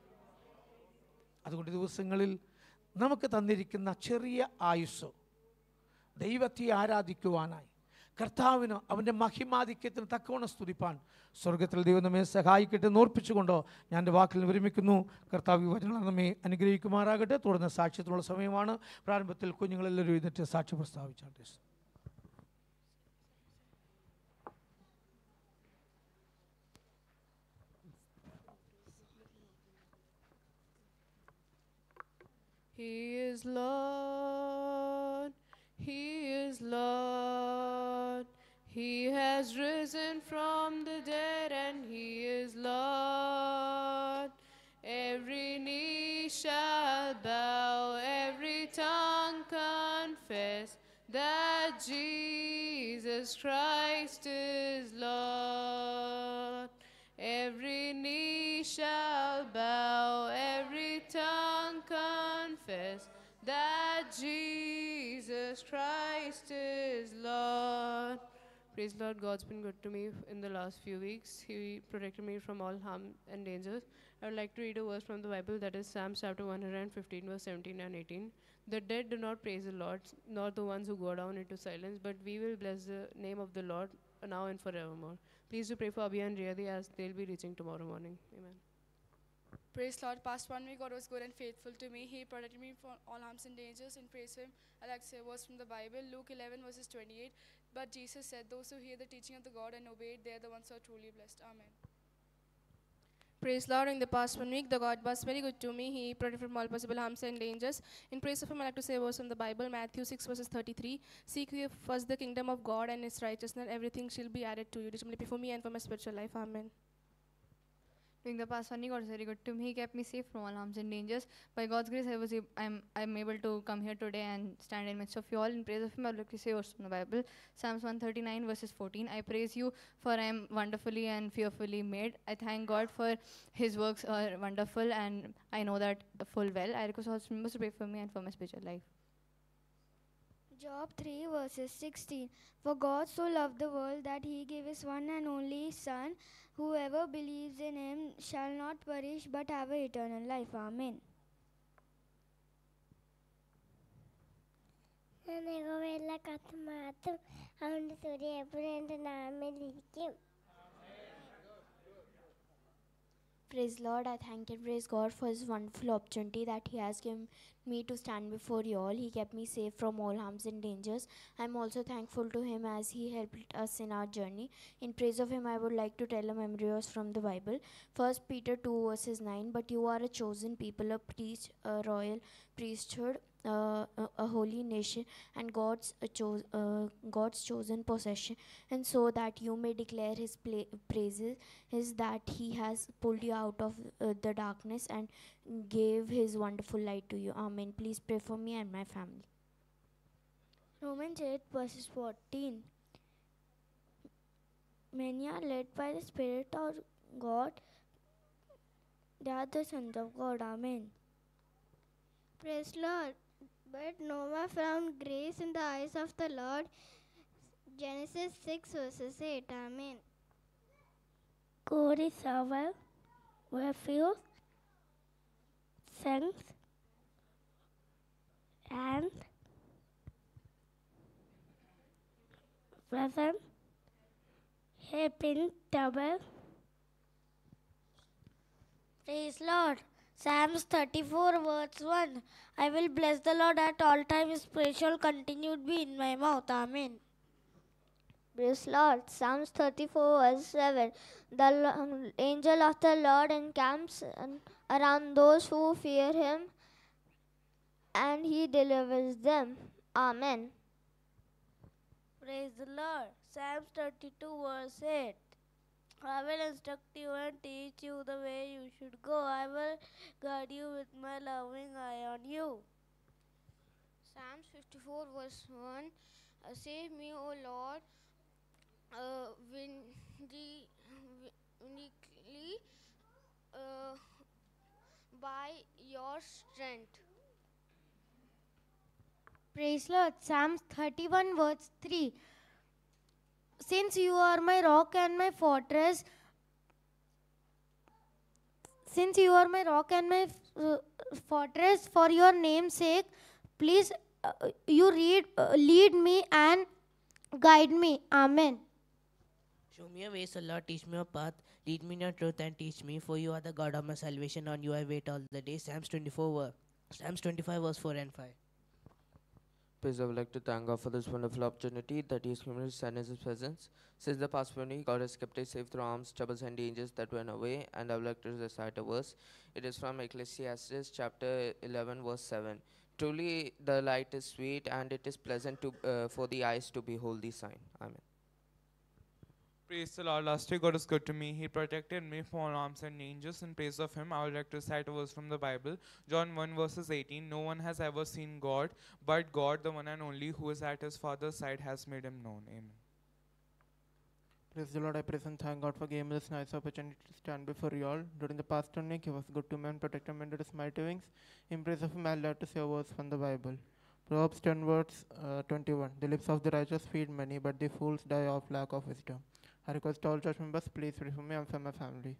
അതുകൊണ്ട് ദിവസങ്ങളിൽ നമുക്ക് തന്നിരിക്കുന്ന ചെറിയ ആയുസ് ദൈവത്തെ ആരാധിക്കുവാനായി കർത്താവിന് അവൻ്റെ മഹിമാധിക്യത്തിന് തക്കവണ്ണം സ്തുതിപ്പാൻ സ്വർഗത്തിൽ ദൈവം നമ്മെ സഹായിക്കട്ടെ എന്ന് ഓർപ്പിച്ചുകൊണ്ടോ ഞാൻ എൻ്റെ വാക്കിൽ വിരമിക്കുന്നു കർത്താവ് ഈ വചനങ്ങൾ നമ്മെ അനുഗ്രഹിക്കുമാറാകട്ടെ തുടർന്ന് സാക്ഷ്യത്തിനുള്ള സമയമാണ് പ്രാരംഭത്തിൽ കുഞ്ഞുങ്ങളെല്ലാവരും എഴുന്നേറ്റ് സാക്ഷി പ്രസ്താവിച്ചാട്ടെ He is Lord, He is Lord. He has risen from the dead and He is Lord. Every knee shall bow, every tongue confess that Jesus Christ is Lord. Every knee shall bow, every tongue confess that Jesus Christ is Lord. Praise Lord, God's been good to me in the last few weeks. He protected me from all harm and dangers. I would like to read a verse from the Bible that is Psalms chapter 115, verse 17 and 18. The dead do not praise the Lord, nor the ones who go down into silence, but we will bless the name of the Lord now and forevermore. Please do pray for Abhi and Riyadi as they'll be reaching tomorrow morning. Amen. Praise Lord. Past one week, God was good and faithful to me. He protected me from all harms and dangers. And praise Him. I like to say a verse from the Bible, Luke 11, verses 28. But Jesus said, Those who hear the teaching of the God and obey it, they are the ones who are truly blessed. Amen. Praise Lord, in the past one week, the God was very good to me. He protected from all possible harms and dangers. In praise of Him, I like to say a verse from the Bible, Matthew 6, verses 33. Seek ye first the kingdom of God and His righteousness, everything shall be added to you. This will be for me and for my spiritual life. Amen. During the past one week, God was very good to me. He kept me safe from all harms and dangers. By God's grace, I was ab- I'm I'm able to come here today and stand in midst of you all. In praise of Him, I would like to say verse from the Bible, Psalms 139 verses 14. I praise you, for I am wonderfully and fearfully made. I thank God for His works are wonderful, and I know that full well. I request all members to pray for me and for my spiritual life. Job 3 verses 16 For God so loved the world that he gave his one and only Son. Whoever believes in him shall not perish but have a eternal life. Amen. ഞാൻ യഹോവയുള്ള കത്ത് മാത്രം അവൻ്റെ സൂര്യ എപ്പോഴും എൻ്റെ നാമിലിരിക്കും Praise Lord, I thank and praise God for His wonderful opportunity that He has given me to stand before you all. He kept me safe from all harms and dangers. I'm also thankful to Him as He helped us in our journey. In praise of Him, I would like to tell a memory verse from the Bible. First Peter 2 verses 9. But you are a chosen people, a priest, a royal priesthood, uh, a, a holy nation, and God's uh, cho- uh, God's chosen possession, and so that you may declare His pla- praises, is that He has pulled you out of uh, the darkness and gave His wonderful light to you. Amen. Please pray for me and my family. Romans 8 verses 14. Many are led by the Spirit of God. They are the sons of God. Amen. Praise Lord. But Noah found grace in the eyes of the Lord. Genesis 6 verses 8. Amen. God is our refuge, strength, and present help in trouble. Praise Lord. Psalms 34 verse 1. I will bless the Lord at all times. His praise shall continue to be in my mouth. Amen. Praise Lord. Psalms 34 verse 7. The lo- angel of the Lord encamps an- around those who fear him and he delivers them. Amen. Praise the Lord. Psalms 32 verse 8. I will instruct you and teach you the way you should go. I will guide you with my loving eye on you. Psalms 54 verse 1 uh, Save me, O Lord, uh, windy, windily, uh, by your strength. Praise Lord. Psalms 31 verse 3. Since you are my rock and my fortress, since you are my rock and my uh, fortress, for your name's sake, please uh, you read, uh, lead me and guide me. Amen. Show me your ways, O Lord, teach me your path. Lead me in your truth and teach me, for you are the God of my salvation. On you I wait all the day. Psalms 24, ver- Psalms 25, verse 4 and 5. Please, I would like to thank God for this wonderful opportunity that He has given us to stand in His presence. Since the past one week, God has kept us safe through harms, troubles, and dangers that went away. And I would like to recite a verse. It is from Ecclesiastes chapter 11, verse 7. Truly, the light is sweet, and it is pleasant to uh, for the eyes to behold the sign. Amen. Praise the Lord. Last week God is good to me. He protected me from all harms and dangers. In praise of Him, I would like to cite a verse from the Bible. John 1 verses 18. No one has ever seen God, but God, the one and only, who is at His Father's side, has made Him known. Amen. Praise the Lord, I praise and thank God for giving me this nice opportunity to stand before you all. During the past one week, He was good to me and protected me under His mighty wings. In praise of Him, I'd like to say a verse from the Bible. Proverbs 10 verse uh, 21. The lips of the righteous feed many, but the fools die of lack of wisdom. I request all church members, please pray for me and for my family.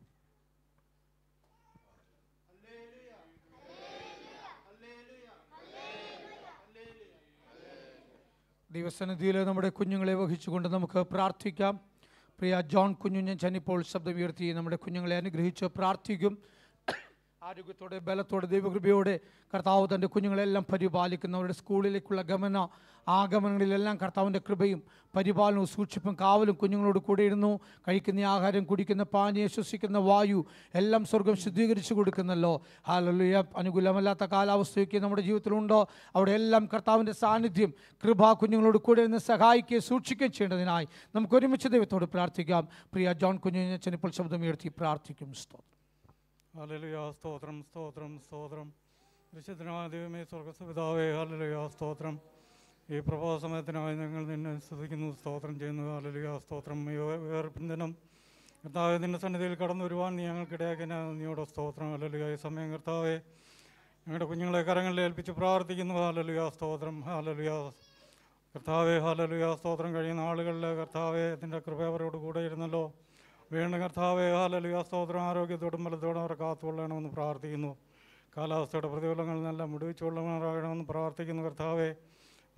ദൈവസന്നിധിയിൽ നമ്മുടെ കുഞ്ഞുങ്ങളെ വഹിച്ചുകൊണ്ട് നമുക്ക് പ്രാർത്ഥിക്കാം പ്രിയ John കുഞ്ഞുഞ്ഞൻ ചനിപ്പോൾ ശബ്ദമുയർത്തി നമ്മുടെ കുഞ്ഞുങ്ങളെ അനുഗ്രഹിച്ച് പ്രാർത്ഥിക്കും ആരോഗ്യത്തോടെ ബലത്തോടെ ദൈവകൃപയോടെ കർത്താവ് തൻ്റെ കുഞ്ഞുങ്ങളെല്ലാം പരിപാലിക്കുന്നവരുടെ സ്കൂളിലേക്കുള്ള ഗമന ആഗമനങ്ങളിലെല്ലാം കർത്താവിൻ്റെ കൃപയും പരിപാലനവും സൂക്ഷിപ്പും കാവലും കുഞ്ഞുങ്ങളോട് കൂടെ ഇരുന്നു കഴിക്കുന്ന ആഹാരം കുടിക്കുന്ന പാനീയം ശ്വസിക്കുന്ന വായു എല്ലാം സ്വർഗം ശുദ്ധീകരിച്ചു കൊടുക്കുന്നല്ലോ ഹാലലുയ അനുകൂലമല്ലാത്ത കാലാവസ്ഥയൊക്കെ നമ്മുടെ ജീവിതത്തിലുണ്ടോ അവിടെ എല്ലാം കർത്താവിൻ്റെ സാന്നിധ്യം കൃപ കുഞ്ഞുങ്ങളോട് കൂടെ ഇരുന്ന് സഹായിക്കുകയും സൂക്ഷിക്കുകയും ചെയ്യേണ്ടതിനായി നമുക്ക് ഒരുമിച്ച് ദൈവത്തോട് പ്രാർത്ഥിക്കാം പ്രിയ ജോൺ കുഞ്ഞുഞ്ഞച്ചൻ ഇപ്പോൾ ശബ്ദമുയർത്തി പ്രാർത്ഥിക്കും സ്തോത്രം ഹല്ലേലൂയ സ്തോത്രം സ്തോത്രം സ്തോത്രം വിശുദ്ധനായ ദൈവമേ സ്വർഗസ്വപിതാവേ ഹല്ലേലൂയ സ്തോത്രം ഈ പ്രഭാത സമയത്തിനായി ഞങ്ങൾ നിന്നെ സ്തുതിക്കുന്നു സ്തോത്രം ചെയ്യുന്നു ഹല്ലേലൂയ സ്തോത്രം ഈ വേർപ്പിൻ ദിനം കർത്താവെ നിന്റെ സന്നിധിയിൽ കടന്നു വരുവാൻ നീ ഞങ്ങൾക്കിടയാക്കിയ നീയോടെ സ്തോത്രം ഹല്ലേലൂയ ഈ സമയം കർത്താവെ ഞങ്ങളുടെ കുഞ്ഞുങ്ങളെ കരങ്ങളിൽ ഏൽപ്പിച്ച് പ്രാർത്ഥിക്കുന്നു ഹാലലുയ സ്തോത്രം ഹാലലുയ കർത്താവെ ഹാലലുയ സ്തോത്രം കഴിയുന്ന ആളുകളിൽ കർത്താവെ നിന്റെ കൃപ അവരോട് കൂടെ ഇരുന്നല്ലോ വീണ്ടും കർത്താവെ ഹാലലുയ സ്തോത്രം ആരോഗ്യത്തോടും ബലത്തോടും അവരെ കാത്തുകൊള്ളണമെന്ന് പ്രാർത്ഥിക്കുന്നു കാലാവസ്ഥയുടെ പ്രതികൂലങ്ങളിൽ നിന്നെല്ലാം മുടിവെച്ചുകൊള്ളണമെന്ന് പ്രാർത്ഥിക്കുന്നു കർത്താവെ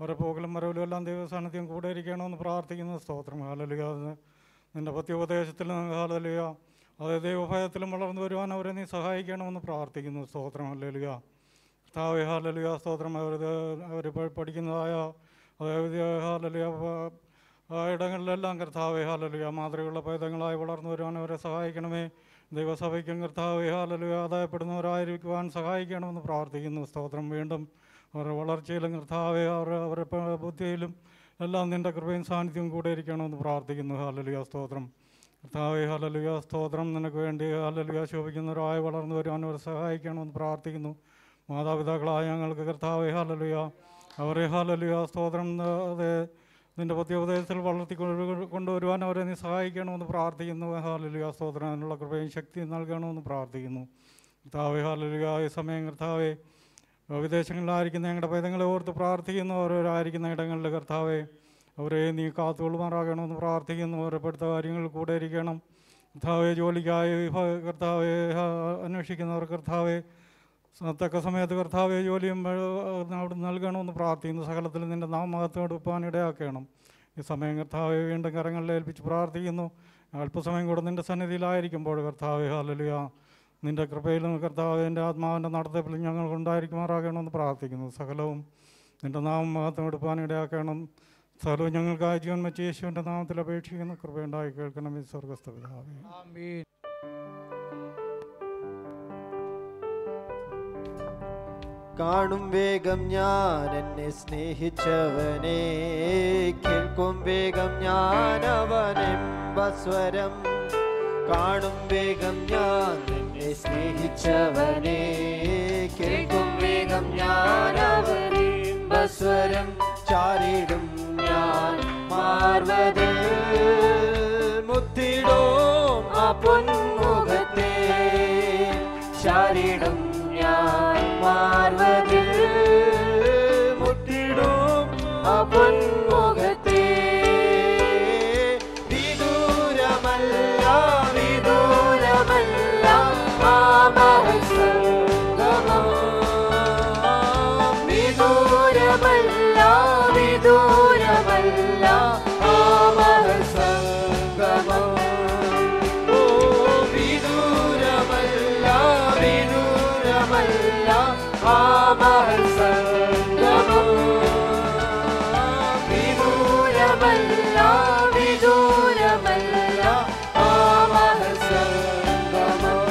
അവരെ പോകലും വരവിലും എല്ലാം ദൈവസാന്നിധ്യം കൂടെ ഇരിക്കണമെന്ന് പ്രാർത്ഥിക്കുന്നു സ്തോത്രം ഹാലലുക നിൻ്റെ പത്യോപദേശത്തിൽ ഹാലലുക അതേ ദൈവഭയത്തിലും വളർന്നു വരുവാൻ അവരെ നീ സഹായിക്കണമെന്ന് പ്രാർത്ഥിക്കുന്നു സ്തോത്രം ഹല്ലേലൂയ കർത്താവേ ഹാലലുക സ്തോത്രം അവർ അവർ പഠിക്കുന്നതായ അതായത് ഹാലലുക ആ ഇടങ്ങളിലെല്ലാം കർത്താവേ ഹാലലുക മാതൃകയുള്ള പൈതങ്ങളായി വളർന്നു വരുവാൻ അവരെ സഹായിക്കണമേ ദൈവസഭയ്ക്കും കർത്താവേ ഹാലലുക ആദായപ്പെടുന്നവരായിരിക്കുവാൻ സഹായിക്കണമെന്ന് പ്രാർത്ഥിക്കുന്നു സ്തോത്രം വീണ്ടും അവരുടെ വളർച്ചയിലും കർത്താവെ അവർ അവരുടെ പ- ബുദ്ധിയിലും എല്ലാം നിൻ്റെ കൃപയും സാന്നിധ്യവും കൂടെ ഇരിക്കണമെന്ന് പ്രാർത്ഥിക്കുന്നു ഹാലലുക സ്തോത്രം കർത്താവെ ഹാലലുക സ്തോത്രം നിനക്ക് വേണ്ടി ഹാലലുക ശോഭിക്കുന്നവരായി വളർന്നു വരുവാൻ അവർ സഹായിക്കണമെന്ന് പ്രാർത്ഥിക്കുന്നു മാതാപിതാക്കളായ ഞങ്ങൾക്ക് കർത്താവെ ഹാലലുക അവരെ ഹാലലുക സ്തോത്രം അതെ നിൻ്റെ പത്യോപദേശത്തിൽ വളർത്തി കൊണ്ടു- കൊണ്ടുവരുവാൻ അവരെ നീ സഹായിക്കണമെന്ന് പ്രാർത്ഥിക്കുന്നു ഹാലലുക സ്തോത്രം അതിനുള്ള കൃപയും ശക്തിയും നൽകണമെന്ന് പ്രാർത്ഥിക്കുന്നു കർത്താവെ ഹാലലുക ഈ സമയം കർത്താവെ വിദേശങ്ങളിലായിരിക്കുന്ന ഞങ്ങളുടെ പൈതങ്ങളെ ഓർത്ത് പ്രാർത്ഥിക്കുന്നു ഓരോരായിരിക്കുന്ന ഇടങ്ങളിൽ കർത്താവെ അവരെ നീ കാത്തുകൊള്ളുമാറാകണമെന്ന് പ്രാർത്ഥിക്കുന്നു അവരെ പഠിത്ത കാര്യങ്ങൾ കൂടെ ഇരിക്കണം കർത്താവെ ജോലിക്കായി ഭ- കർത്താവെ ആ, അന്വേഷിക്കുന്നവർ കർത്താവെ സ- തക്ക സമയത്ത് കർത്താവെ ജോലിയും ഏഹ്, അവിടെ നൽകണമെന്ന് പ്രാർത്ഥിക്കുന്നു സകലത്തിൽ നിൻ്റെ നാമഹത്വം എടുപ്പാൻ ഇടയാക്കണം ഈ സമയം കർത്താവെ വീണ്ടും കരങ്ങളിൽ ഏൽപ്പിച്ച് പ്രാർത്ഥിക്കുന്നു അല്പസമയം കൂടെ നിൻ്റെ സന്നിധിയിലായിരിക്കുമ്പോൾ കർത്താവെ ഹാലലുക നിൻ്റെ കൃപയിലും കർത്താവ് എൻ്റെ ആത്മാവിൻ്റെ നടത്തിപ്പിലും ഞങ്ങൾ ഉണ്ടായിരിക്കുമാറാകണമെന്ന് പ്രാർത്ഥിക്കുന്നു സകലവും നിൻ്റെ നാമം മഹത്വം എടുപ്പാൻ ഇടയാക്കണം സകലവും ഞങ്ങൾക്കായി ജീവൻ വെച്ച് യേശുവിൻ്റെ നാമത്തിൽ അപേക്ഷിക്കുന്ന കൃപയുണ്ടായി കേൾക്കണം ഈ സ്വർഗസ്ഥ പിതാവേ കാണും വേഗം ഞാൻ എന്നെ സ്നേഹിച്ചവനെ കേൾക്കും വേഗം ഞാൻ അവനെമ്പസ്വരം കാണും വേഗം ഞാൻ എന്നെ സ്നേഹിച്ചവനെ കേൾക്കും വേഗം ഞാൻ അവനെമ്പസ്വരം ചാരിടും ഞാൻ മാർവതിൽ മുത്തിടും ആ പൊന്മുഖത്തെ ചാരിടും ഞാൻ മാർവതിൽ മുത്തിടും ആ പൊന്മുഖത്തെ വിദൂരമല്ല വിദൂരമല്ല ആ മഹത്സംഗമം വിദൂരമല്ല വിദൂരമല്ല ആ മഹത്സംഗമം ഓ വിദൂരമല്ല വിദൂരമല്ല ആ മഹത്സംഗമം വിദൂരമല്ല വിദൂരമല്ല ആ മഹത്സംഗമം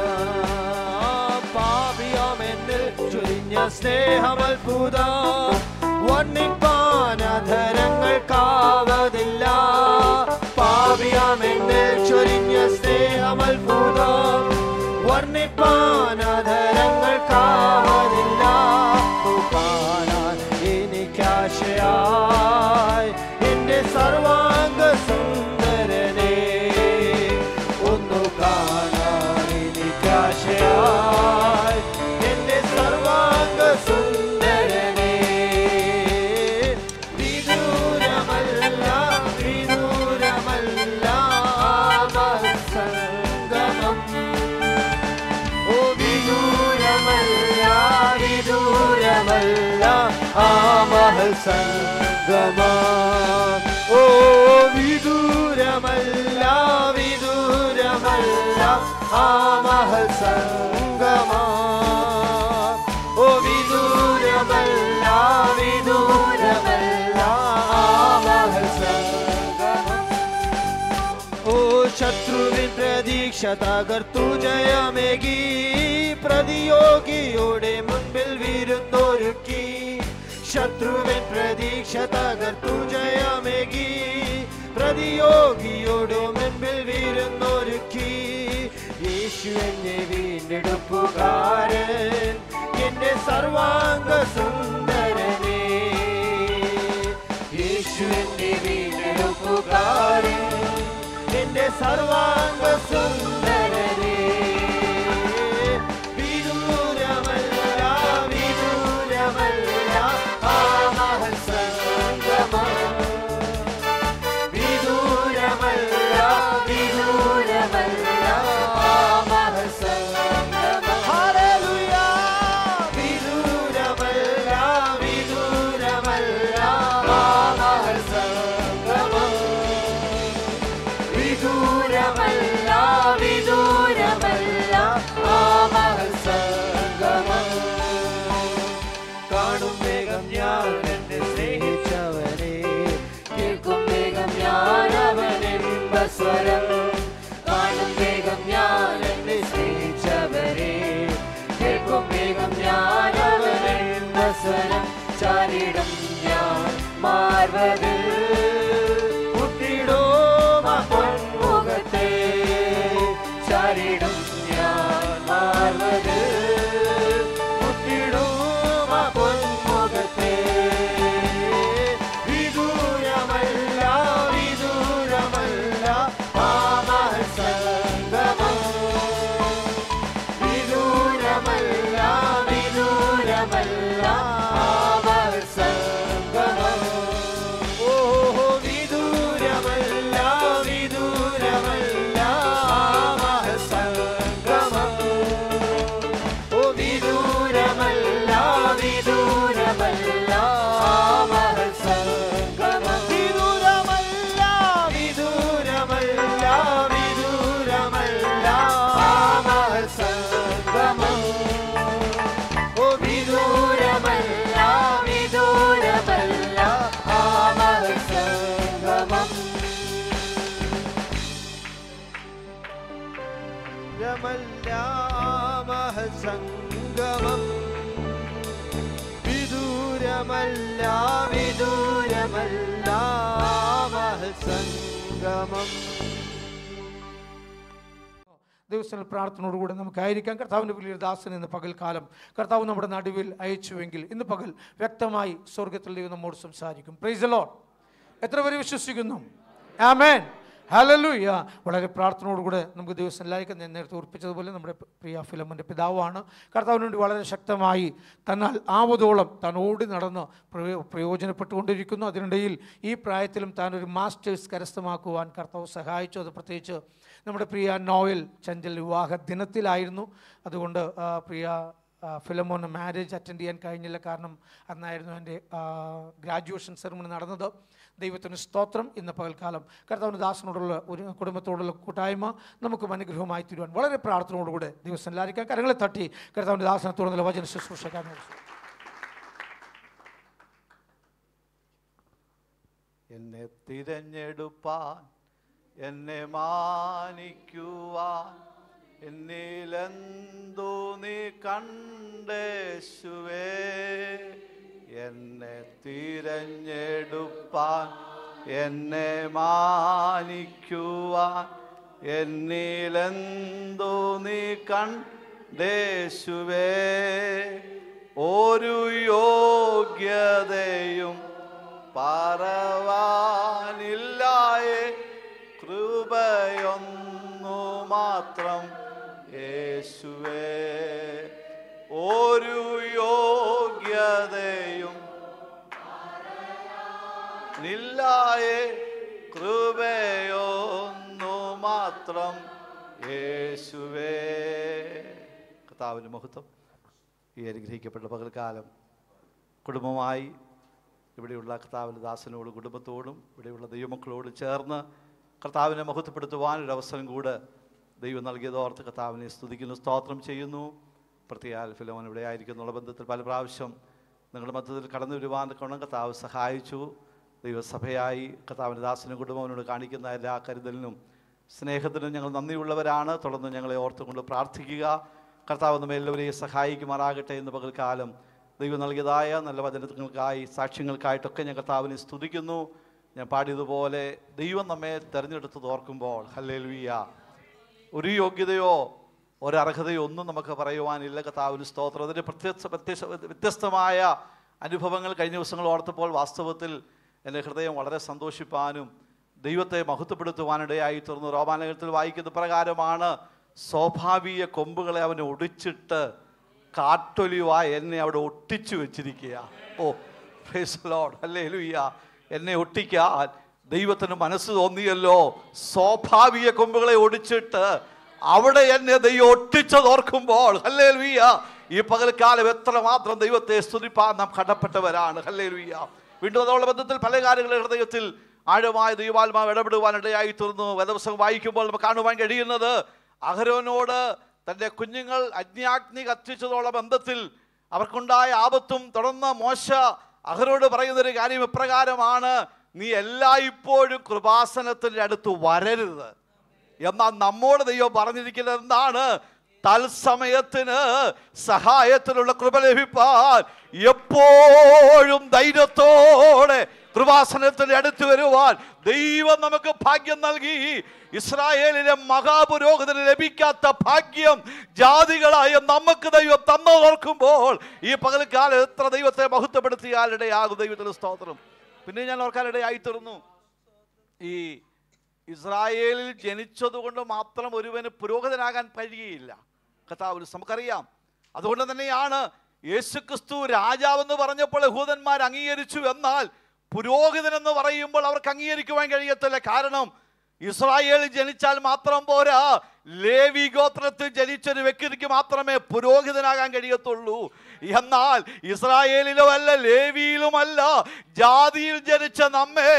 പാപിയാമെന്നിൽ ചൊരിഞ്ഞ സ്നേഹമത്ഭുതം വർണ്ണിപ്പാൻ അധരങ്ങൾക്കാവതില്ല പാപിയാമെന്നിൽ ചൊരിഞ്ഞ സ്നേഹമത്ഭുതം വർണ്ണിപ്പാൻ അധരങ്ങൾക്കാവതില്ല കാണാൻ എനിക്കാശയായി എന്റെ സർവാംഗ സുന്ദരനെ ഒന്നു കാണാൻ എനിക്കാശയായി എന്റെ സർവാംഗ സുന്ദരനെ വിദൂരമല്ല വിദൂരമല്ല സംഗമം ഓ വിദൂരമല്ല വിദൂരമല്ല ആ മഹസംഗമ ഓ വിദൂരമല്ല വിദൂരമല്ല ആ മഹസംഗമ ഓ വിദൂരമല്ല വിദൂരമല്ല ആ മഹസംഗമ ഓ ശത്രുവിൻ പ്രതീക്ഷ തകർത്തു ജയമേകി പ്രതിയോഗിയുടെ മുൻപിൽ വിരുന്നൊരുക്കി ശത്രുവിൻ പ്രതീക്ഷ തകർത്തു ജയമേകി പ്രതിയോഗിയോട് മുൻപിൽ വിരുന്നൊരുക്കി യേശു എന്നെ വീണ്ടെടുപ്പുകാരൻ എന്റെ സർവാംഗ സുന്ദരനെ യേശു എന്നെ വീണ്ടെടുപ്പുകാരൻ എന്റെ സർവാംഗ സുന്ദരനെ വിദൂരമല്ല വിദൂരമല്ല ആ മഹത്സംഗമം വിദൂരമല്ല വിദൂരമല്ല ആ മഹത്സംഗമം ഹല്ലേലൂയ വിദൂരമല്ല വിദൂരമല്ല സ്വരം കാണും വേഗം ഞാൻ എന്നെ സ്നേഹിച്ചവരെ കേൾക്കും വേഗം ഞാൻ അവനെന്ന സ്വരം ചാരിടും ഞാൻ മാർവതിൽ കുത്തിടും ആ പൊന്മുഖത്തെ ചാരിടും ഞാൻ മാർവതിൽ കുത്തിടും ആ പൊന്മുഖത്തെ വിദൂരമല്ല വിദൂരമല്ല ആ മഹത്സംഗമം വിദൂരമല്ല വിദൂരമല്ല ആ മഹത്സംഗമം ഓ വിദൂരമല്ല വിദൂരമല്ല ആ മഹത്സംഗമം ഓ വിദൂരമല്ല വിദൂരമല്ല ആ മഹത്സംഗമം വിദൂരമല്ല വിദൂരമല്ല വിദൂരമല്ല ആ മഹത്സംഗമം ഓ വിദൂരമല്ല വിദൂരമല്ല ആ മഹത്സംഗമം രമല്ലാമഹസംഗമം വിദൂരമല്ല വിദൂരമല്ല മഹസംഗമം ദിവസങ്ങൾ പ്രാർത്ഥനയോടുകൂടെ നമുക്കായിരിക്കാം കർത്താവിൻ്റെ വലിയൊരു ദാസൻ ഇന്ന് പകൽക്കാലം കർത്താവ് നമ്മുടെ നടുവിൽ അയച്ചുവെങ്കിൽ ഇന്ന് പകൽ വ്യക്തമായി സ്വർഗത്തിൽ ദൈവം നമ്മോട് സംസാരിക്കും പ്രൈസ് ലോഡ് എത്ര പേര് വിശ്വസിക്കുന്നു ആമേൻ ഹലലുയ്യ വളരെ പ്രാർത്ഥനയോടുകൂടെ നമുക്ക് ദിവസം എല്ലാവർക്കും ഞാൻ നേരത്തെ ഓർപ്പിച്ചതുപോലെ നമ്മുടെ പ്രിയ ഫിലമിൻ്റെ പിതാവാണ് കർത്താവിന് വേണ്ടി വളരെ ശക്തമായി തന്നാൽ ആവതോളം താൻ ഓടി നടന്ന് പ്രയോ പ്രയോജനപ്പെട്ടുകൊണ്ടിരിക്കുന്നു അതിനിടയിൽ ഈ പ്രായത്തിലും താൻ ഒരു മാസ്റ്റേഴ്സ് കരസ്ഥമാക്കുവാൻ കർത്താവ് സഹായിച്ചു അത് പ്രത്യേകിച്ച് നമ്മുടെ പ്രിയ നോയൽ ചഞ്ചൽ വിവാഹ ദിനത്തിലായിരുന്നു അതുകൊണ്ട് ആ, പ്രിയ ആ, ഫിലമോന് മാരേജ് അറ്റൻഡ് ചെയ്യാൻ കഴിഞ്ഞില്ല കാരണം അന്നായിരുന്നു എൻ്റെ ഗ്രാജുവേഷൻ സെറമണി നടന്നത് ദൈവത്തിന് സ്തോത്രം ഇന്ന് പകൽക്കാലം കർത്താവിന് ദാസനോടുള്ള ഒരു കുടുംബത്തോടുള്ള കൂട്ടായ്മ നമുക്കും അനുഗ്രഹമായി തീരുവാൻ വളരെ പ്രാർത്ഥനയോടുകൂടെ ദിവസം എല്ലാവർക്കും കരങ്ങളെ തട്ടി കർത്താവിൻ്റെ ദാസനെ തുടർന്നുള്ള വചന ശുശ്രൂഷക്കാൻ എന്നെ തിരഞ്ഞെടുപ്പാൻ എന്നെ മാനിക്കുവാൻ എന്നിലെന്തു നീ കണ്ടേശുവേ എന്നെ തിരഞ്ഞെടുപ്പാൻ എന്നെ മാനിക്കുവാൻ എന്നിലെന്തു നീ കണ്ടേശുവേ ഒരു യോഗ്യതയും പറവാനില്ലായേ കൃപയൊന്നു മാത്രം യേശുവേ ഒരു യോഗ്യതയും നില്ലായേ കൃപയൊന്നു മാത്രം യേശുവേ കർത്താവിന് മഹത്വം ഈ അനുഗ്രഹിക്കപ്പെട്ട പകൽക്കാലം കുടുംബമായി ഇവിടെയുള്ള കർത്താവിൻ്റെ ദാസനോടും കുടുംബത്തോടും ഇവിടെയുള്ള ദൈവമക്കളോട് ചേർന്ന് കർത്താവിനെ മഹത്വപ്പെടുത്തുവാൻ ഒരു അവസരം കൂടെ ദൈവം നൽകിയതോർത്ത് കർത്താവിനെ സ്തുതിക്കുന്നു സ്തോത്രം ചെയ്യുന്നു പ്രത്യേക ഫിലോമൻ ഇവിടെ ആയിരിക്കുന്നുള്ള ബന്ധത്തിൽ പല പ്രാവശ്യം നിങ്ങളുടെ മധ്യത്തിൽ കടന്നു വരുവാൻ കൊണ്ട് കർത്താവ് സഹായിച്ചു ദൈവസഭയായി കർത്താവിൻ്റെ ദാസനും കുടുംബത്തിനോട് കാണിക്കുന്ന എല്ലാ കരുതലിനും സ്നേഹത്തിനും ഞങ്ങൾ നന്ദിയുള്ളവരാണ് തുടർന്ന് ഞങ്ങളെ ഓർത്തുകൊണ്ട് പ്രാർത്ഥിക്കുക കർത്താവ് നമ്മെ എല്ലാവരെയും സഹായിക്കുമാറാകട്ടെ എന്ന് പകൽക്കാലം ദൈവം നൽകിയതായ നല്ല വചനങ്ങൾക്കായി സാക്ഷ്യങ്ങൾക്കായിട്ടൊക്കെ ഞാൻ കർത്താവിനെ സ്തുതിക്കുന്നു ഞാൻ പാടിയതുപോലെ ദൈവം നമ്മെ തിരഞ്ഞെടുത്തത് ഓർക്കുമ്പോൾ ഹല്ലേലൂയ ഒരു യോഗ്യതയോ ഒരർഹതയോ ഒന്നും നമുക്ക് പറയുവാനില്ല കർത്താവിന് സ്തോത്രം അതിൻ്റെ പ്രത്യക്ഷ വ്യത്യസ്ത വ്യത്യസ്തമായ അനുഭവങ്ങൾ കഴിഞ്ഞ ദിവസങ്ങൾ ഓർത്തപ്പോൾ വാസ്തവത്തിൽ എൻ്റെ ഹൃദയം വളരെ സന്തോഷിപ്പാനും ദൈവത്തെ മഹത്വപ്പെടുത്തുവാനിടയായി തീർന്നു റോമാനഗരത്തിൽ വായിക്കുന്ന പ്രകാരമാണ് സ്വാഭാവിക കൊമ്പുകളെ അവനെ ഒടിച്ചിട്ട് കാട്ടൊലിവായി എന്നെ അവിടെ ഒട്ടിച്ചു വെച്ചിരിക്കുക ഓ പ്രൈസ് ലോഡ് അല്ലേ ലുയ്യ എന്നെ ഒട്ടിക്കാൻ ദൈവത്തിന് മനസ്സ് തോന്നിയല്ലോ സ്വാഭാവിക കൊമ്പുകളെ ഒടിച്ചിട്ട് അവിടെ എന്നെ ദൈവം ഒട്ടിച്ചത് ഓർക്കുമ്പോൾ ഹല്ലേ ലുയ്യ ഈ പകൽക്കാലം എത്രമാത്രം ദൈവത്തെ സ്തുതിപ്പാൻ നാം കടപ്പെട്ടവരാണ് ഹല്ലേ ലുയ്യ വീണ്ടും അതോളം ബന്ധത്തിൽ പല കാര്യങ്ങളും ഹൃദയത്തിൽ ആഴമായ ദൈവാത്മാവ് ഇടപെടുവാനിടയായി തീർന്നു വേദവസം വായിക്കുമ്പോൾ നമുക്ക് കാണുവാൻ കഴിയുന്നത് അഹരോനോട് തൻ്റെ കുഞ്ഞുങ്ങൾ അഗ്നിയാഗ്നി കത്തിച്ചതോളം ബന്ധത്തിൽ അവർക്കുണ്ടായ ആപത്തും തുടർന്ന് മോശ അഹരോട് പറയുന്നൊരു കാര്യം ഇപ്രകാരമാണ് നീ എല്ലായ്പ്പോഴും കൃപാസനത്തിൻ്റെ അടുത്ത് വരരുത് എന്നാൽ നമ്മോട് ദൈവം പറഞ്ഞിരിക്കുന്നത് എന്താണ് തത്സമയത്തിന് സഹായത്തിനുള്ള കൃപ ലഭിപ്പാൻ എപ്പോഴും ധൈര്യത്തോടെ കൃപാസനത്തിന്റെ അടുത്ത് വരുവാൻ ദൈവം നമുക്ക് ഭാഗ്യം നൽകി ഇസ്രായേലിലെ മഹാപുരോഹിതന് ലഭിക്കാത്ത ഭാഗ്യം ജാതികളായ നമുക്ക് ദൈവം തന്നതോർക്കുമ്പോൾ ഈ പകൽക്കാലം എത്ര ദൈവത്തെ മഹത്വപ്പെടുത്തിയാലിടയാകും ദൈവത്തിന് സ്തോത്രം പിന്നെ ഞാൻ ഓർക്കാനിടയായി തീർന്നു ഈ ഇസ്രായേലിൽ ജനിച്ചതുകൊണ്ട് മാത്രം ഒരുവന് പുരോഹിതനാകാൻ കഴിയുകയില്ല കഥാവ് നമുക്കറിയാം അതുകൊണ്ട് തന്നെയാണ് യേശുക്രിസ്തു രാജാവെന്ന് പറഞ്ഞപ്പോൾ യഹൂദന്മാർ അംഗീകരിച്ചു എന്നാൽ പുരോഹിതൻ എന്ന് പറയുമ്പോൾ അവർക്ക് അംഗീകരിക്കുവാൻ കഴിയത്തില്ല കാരണം ഇസ്രായേലിൽ ജനിച്ചാൽ മാത്രം പോരാ ലേവി ഗോത്രത്തിൽ ജനിച്ചൊരു വ്യക്തിക്ക് മാത്രമേ പുരോഹിതനാകാൻ കഴിയത്തുള്ളൂ എന്നാൽ ഇസ്രായേലിലും അല്ല ലേവിയിലുമല്ല ജാതിയിൽ ജനിച്ച നമ്മെ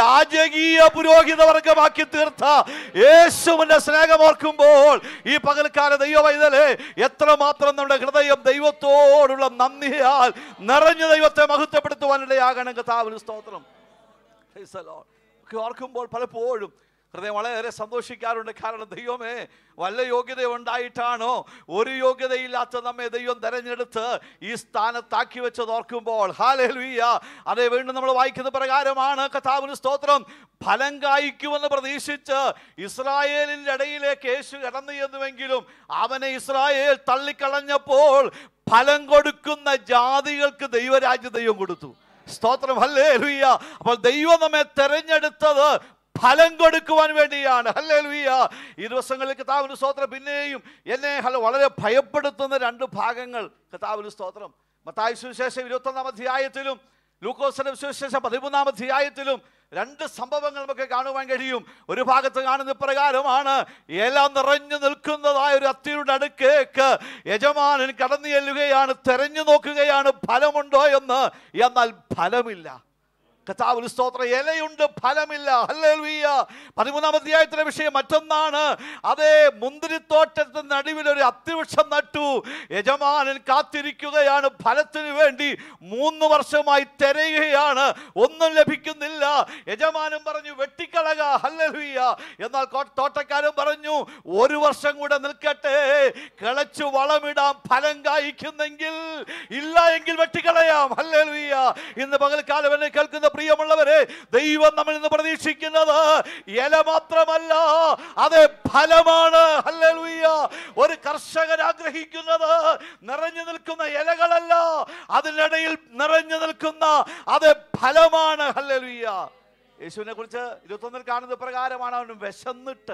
രാജകീയ പുരോഹിത വർഗമാക്കി തീർത്ത യേശുവിന്റെ സ്നേഹമോർക്കുമ്പോൾ ഈ പകൽക്കാല ദൈവവൈതലെ എത്രമാത്രം നമ്മുടെ ഹൃദയം ദൈവത്തോടുള്ള നന്ദിയാൽ നിറഞ്ഞ ദൈവത്തെ മഹത്വപ്പെടുത്തുവാനിടയാകണം കഥാവിന് സ്തോത്രം Praise the Lord. ഒക്കെ ഓർക്കുമ്പോൾ പലപ്പോഴും ഹൃദയം വളരെ സന്തോഷിക്കാറുണ്ട് കാരണം ദൈവമേ വല്ല യോഗ്യത ഉണ്ടായിട്ടാണോ ഒരു യോഗ്യതയില്ലാത്ത നമ്മെ ദൈവം തെരഞ്ഞെടുത്ത് ഈ സ്ഥാനത്താക്കി വെച്ചത് ഓർക്കുമ്പോൾ ഹാലേലുയ്യ അതേ വീണ്ടും നമ്മൾ വായിക്കുന്ന പ്രകാരമാണ് കഥാവിന് സ്തോത്രം ഫലം കായ്ക്കുമെന്ന് പ്രതീക്ഷിച്ച് ഇസ്രായേലിൻ്റെ ഇടയിലേക്ക് യേശു കടന്നു ചെന്നുവെങ്കിലും അവനെ ഇസ്രായേൽ തള്ളിക്കളഞ്ഞപ്പോൾ ഫലം കൊടുക്കുന്ന ജാതികൾക്ക് ദൈവരാജ്യ ദൈവം കൊടുത്തു സ്തോത്രം ഹല്ലേ ലുയ്യ അപ്പോൾ ദൈവം നമ്മെ തെരഞ്ഞെടുത്തത് ഫലം കൊടുക്കുവാൻ വേണ്ടിയാണ് ഹല്ലേ ലുയ്യ ഈ ദിവസങ്ങളിൽ കഥാവിന് സ്തോത്രം പിന്നെയും എന്നെ ഹലോ വളരെ ഭയപ്പെടുത്തുന്ന രണ്ട് ഭാഗങ്ങൾ കഥാവിന് സ്തോത്രം മത്തായ സുവിശേഷം ഇരുപത്തൊന്നാം അധ്യായത്തിലും ലൂക്കോസിന്റെ സുവിശേഷം പതിമൂന്നാം അധ്യായത്തിലും രണ്ട് സംഭവങ്ങൾ നമുക്ക് കാണുവാൻ കഴിയും ഒരു ഭാഗത്ത് കാണുന്ന പ്രകാരമാണ് ഇല നിറഞ്ഞു നിൽക്കുന്നതായ ഒരു അത്തിയുടെ അടുക്കേക്ക് യജമാനൻ കടന്നു ചെല്ലുകയാണ് തെരഞ്ഞു നോക്കുകയാണ് ഫലമുണ്ടോ എന്ന് എന്നാൽ ഫലമില്ല കഥാവിൽ സ്തോത്ര ഇലയുണ്ട് ഫലമില്ല ഹല്ലേലൂയ പതിമൂന്നാം അധ്യായത്തിലെ വിഷയം മറ്റൊന്നാണ് അതേ മുന്തിരിത്തോട്ടത്തിന് നടുവിൽ ഒരു അത്തിവൃക്ഷം നട്ടു യജമാനൻ കാത്തിരിക്കുകയാണ് ഫലത്തിന് വേണ്ടി മൂന്ന് വർഷമായി തിരയുകയാണ് ഒന്നും ലഭിക്കുന്നില്ല യജമാനൻ പറഞ്ഞു വെട്ടിക്കളക ഹല്ലേലൂയ എന്നാൽ കോ- തോട്ടക്കാരൻ പറഞ്ഞു ഒരു വർഷം കൂടെ നിൽക്കട്ടെ കിളച്ചു വളമിടാം ഫലം കായ്ക്കുന്നെങ്കിൽ ഇല്ല എങ്കിൽ വെട്ടിക്കളയാം ഹല്ലേലൂയ ഇന്ന് പകൽക്കാലം എന്നെ കേൾക്കുന്ന പ്രിയമുള്ളവരെ ദൈവം നമ്മൾ ഇന്ന് പ്രതീക്ഷിക്കുന്നത് ഇല മാത്രമല്ല അത് ഫലമാണ് ഹല്ലേലൂയ ഒരു കർഷകൻ ആഗ്രഹിക്കുന്നത് നിറഞ്ഞു നിൽക്കുന്ന ഇലകളല്ല അതിനിടയിൽ നിറഞ്ഞു നിൽക്കുന്ന അത് ഫലമാണ് ഹല്ലേലൂയ യേശുവിനെ കുറിച്ച് ഇരുപത്തൊന്നിൽ കാണുന്ന പ്രകാരമാണ് അവൻ വിശന്നിട്ട്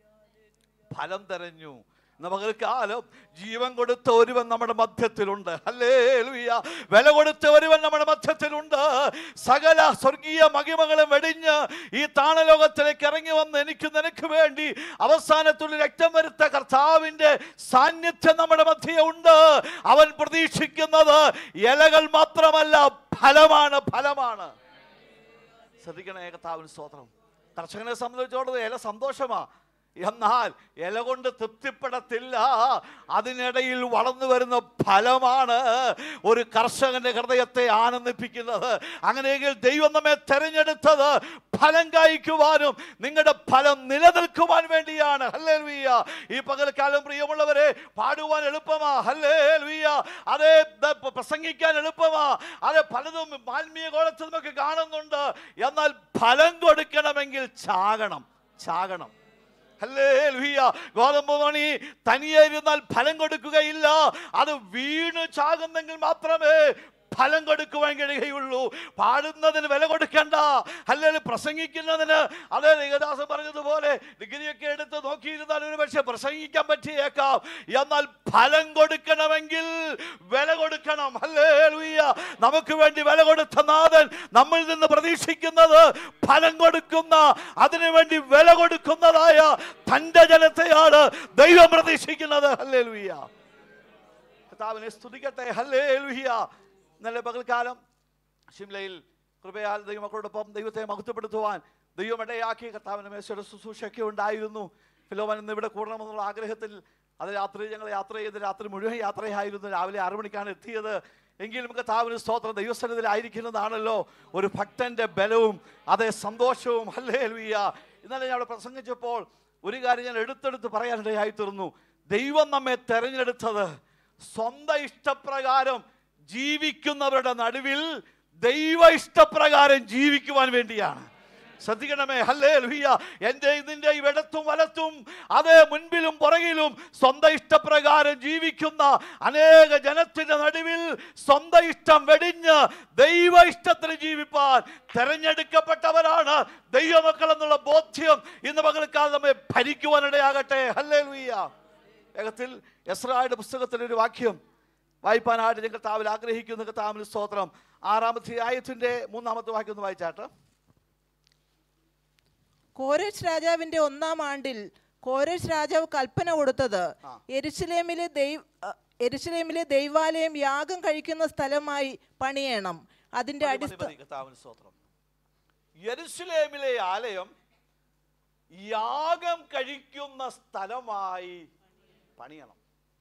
ഫലം തെരഞ്ഞു ഇന്ന് പകൽക്കാലം ജീവൻ കൊടുത്ത ഒരുവൻ നമ്മുടെ മധ്യത്തിലുണ്ട് അല്ലേ വില കൊടുത്ത ഒരുവൻ നമ്മുടെ മധ്യത്തിലുണ്ട് സകല സ്വർഗീയ മഹിമകളും വെടിഞ്ഞ് ഈ താണലോകത്തിലേക്ക് ഇറങ്ങി വന്ന് എനിക്ക് നിനക്ക് വേണ്ടി അവസാനത്തുള്ള രക്തം വരുത്ത കർത്താവിന്റെ സാന്നിധ്യം നമ്മുടെ മധ്യേ ഉണ്ട് അവൻ പ്രതീക്ഷിക്കുന്നത് ഇലകൾ മാത്രമല്ല ഫലമാണ് ഫലമാണ് ശ്രദ്ധിക്കണേ കർത്താവിന് സ്തോത്രം കർഷകനെ സംബന്ധിച്ചോളം ഇല സന്തോഷമാ എന്നാൽ ഇല കൊണ്ട് തൃപ്തിപ്പെടത്തില്ല അതിനിടയിൽ വളർന്നു വരുന്ന ഫലമാണ് ഒരു കർഷകന്റെ ഹൃദയത്തെ ആനന്ദിപ്പിക്കുന്നത് അങ്ങനെയെങ്കിൽ ദൈവം നമ്മെ തെരഞ്ഞെടുത്തത് ഫലം കായ്ക്കുവാനും നിങ്ങളുടെ ഫലം നിലനിൽക്കുവാൻ വേണ്ടിയാണ് ഹല്ലേ ഈ പകൽക്കാലം പ്രിയമുള്ളവരെ പാടുവാൻ എളുപ്പമാ ഹല്ലേ അതേ ദ- പ്രസംഗിക്കാൻ എളുപ്പമാ അതെ പലതും ആത്മീയ കോളത്തിൽ നമുക്ക് കാണുന്നുണ്ട് എന്നാൽ ഫലം കൊടുക്കണമെങ്കിൽ ചാകണം ചാകണം ഹല്ലേലൂയ. ഗോതമ്പ് മണി തനിയെ ഇരുന്നാൽ ഫലം കൊടുക്കുകയില്ല അത് വീണ് ചാകുന്നെങ്കിൽ മാത്രമേ ഫലം കൊടുക്കുവാൻ കഴിയുകയുള്ളൂ പാടുന്നതിന് വില കൊടുക്കണ്ട അല്ലെങ്കിൽ പ്രസംഗിക്കുന്നതിന് അതേ ദേവദാസൻ പറഞ്ഞതുപോലെ ഡിഗ്രിയൊക്കെ എടുത്ത് നോക്കിയിരുന്നാൽ ഒരു പക്ഷേ പ്രസംഗിക്കാൻ പറ്റിയേക്കാം എന്നാൽ ഫലം കൊടുക്കണമെങ്കിൽ വില കൊടുക്കണം അല്ലേ നമുക്ക് വേണ്ടി വില കൊടുത്ത നാഥൻ നമ്മളിൽ നിന്ന് പ്രതീക്ഷിക്കുന്നത് ഫലം കൊടുക്കുന്ന അതിനു വേണ്ടി വില കൊടുക്കുന്നതായ തൻ്റെ ജനത്തെയാണ് ദൈവം പ്രതീക്ഷിക്കുന്നത് ഹല്ലേ കർത്താവിനെ സ്തുതിക്കട്ടെ ഹല്ലേ ഇന്നലെ പകൽക്കാലം ഷിംലയിൽ കൃപയാൽ ദൈവമക്കളോടൊപ്പം ദൈവത്തെ മഹത്വപ്പെടുത്തുവാൻ ദൈവം ഇടയാക്കി കർത്താവിൻ്റെ മേശയുടെ ശുശ്രൂഷയൊക്കെ ഉണ്ടായിരുന്നു ഫിലോമൻ ഇന്ന് ഇവിടെ കൂടണമെന്നുള്ള ആഗ്രഹത്തിൽ അത് രാത്രി ഞങ്ങൾ യാത്ര ചെയ്ത് രാത്രി മുഴുവൻ യാത്രയായിരുന്നു രാവിലെ ആറു മണിക്കാണ് എത്തിയത് എങ്കിലും കഥാവിന് സ്തോത്രം ദൈവസനത്തിലായിരിക്കുന്നതാണല്ലോ ഒരു ഭക്തന്റെ ബലവും അതേ സന്തോഷവും അല്ലേ ലുയ്യ ഇന്നലെ ഞാൻ അവിടെ പ്രസംഗിച്ചപ്പോൾ ഒരു കാര്യം ഞാൻ എടുത്തെടുത്ത് പറയാനിടയായി തീർന്നു ദൈവം നമ്മെ തെരഞ്ഞെടുത്തത് സ്വന്തം ഇഷ്ടപ്രകാരം ജീവിക്കുന്നവരുടെ നടുവിൽ ദൈവ ഇഷ്ടപ്രകാരം ജീവിക്കുവാൻ വേണ്ടിയാണ് ശ്രദ്ധിക്കണമേ ഹല്ലേ ലുഹിയ എൻ്റെ ഇതിൻ്റെ ഇടത്തും വലത്തും അതേ മുൻപിലും പുറകിലും സ്വന്തം ഇഷ്ടപ്രകാരം ജീവിക്കുന്ന അനേക ജനത്തിന്റെ നടുവിൽ സ്വന്തം ഇഷ്ടം വെടിഞ്ഞ് ദൈവ ഇഷ്ടത്തിന് ജീവിപ്പാൻ തെരഞ്ഞെടുക്കപ്പെട്ടവരാണ് ദൈവമക്കൾ എന്നുള്ള ബോധ്യം ഇന്ന് പകൽക്കാലം നമ്മെ ഭരിക്കുവാനിടയാകട്ടെ ഹല്ലേ ലുഹിയ വേഗത്തിൽ എസ്രായുടെ പുസ്തകത്തിലെ ഒരു വാക്യം വായിപ്പാനായിട്ട് നിങ്ങൾ താവിൽ ആഗ്രഹിക്കുന്ന കർത്താവിന് സ്തോത്രം ആറാമത്തെ ആയത്തിന്റെ മൂന്നാമത്തെ വാക്യം ഒന്ന് വായിച്ചാട്ട് കോരേഷ് രാജാവിന്റെ ഒന്നാം ആണ്ടിൽ കോരേഷ് രാജാവ് കൽപ്പന കൊടുത്തത് എരുശലേമിലെ ദൈവ അഹ് എരുശലേമിലെ ദൈവാലയം യാഗം കഴിക്കുന്ന സ്ഥലമായി പണിയണം അതിന്റെ മതി, അടിസ്ഥാന മതി, കർത്താവിന് സ്തോത്രം യെരുശലേമിലെ ആലയം യാഗം കഴിക്കുന്ന സ്ഥലമായി പണിയണം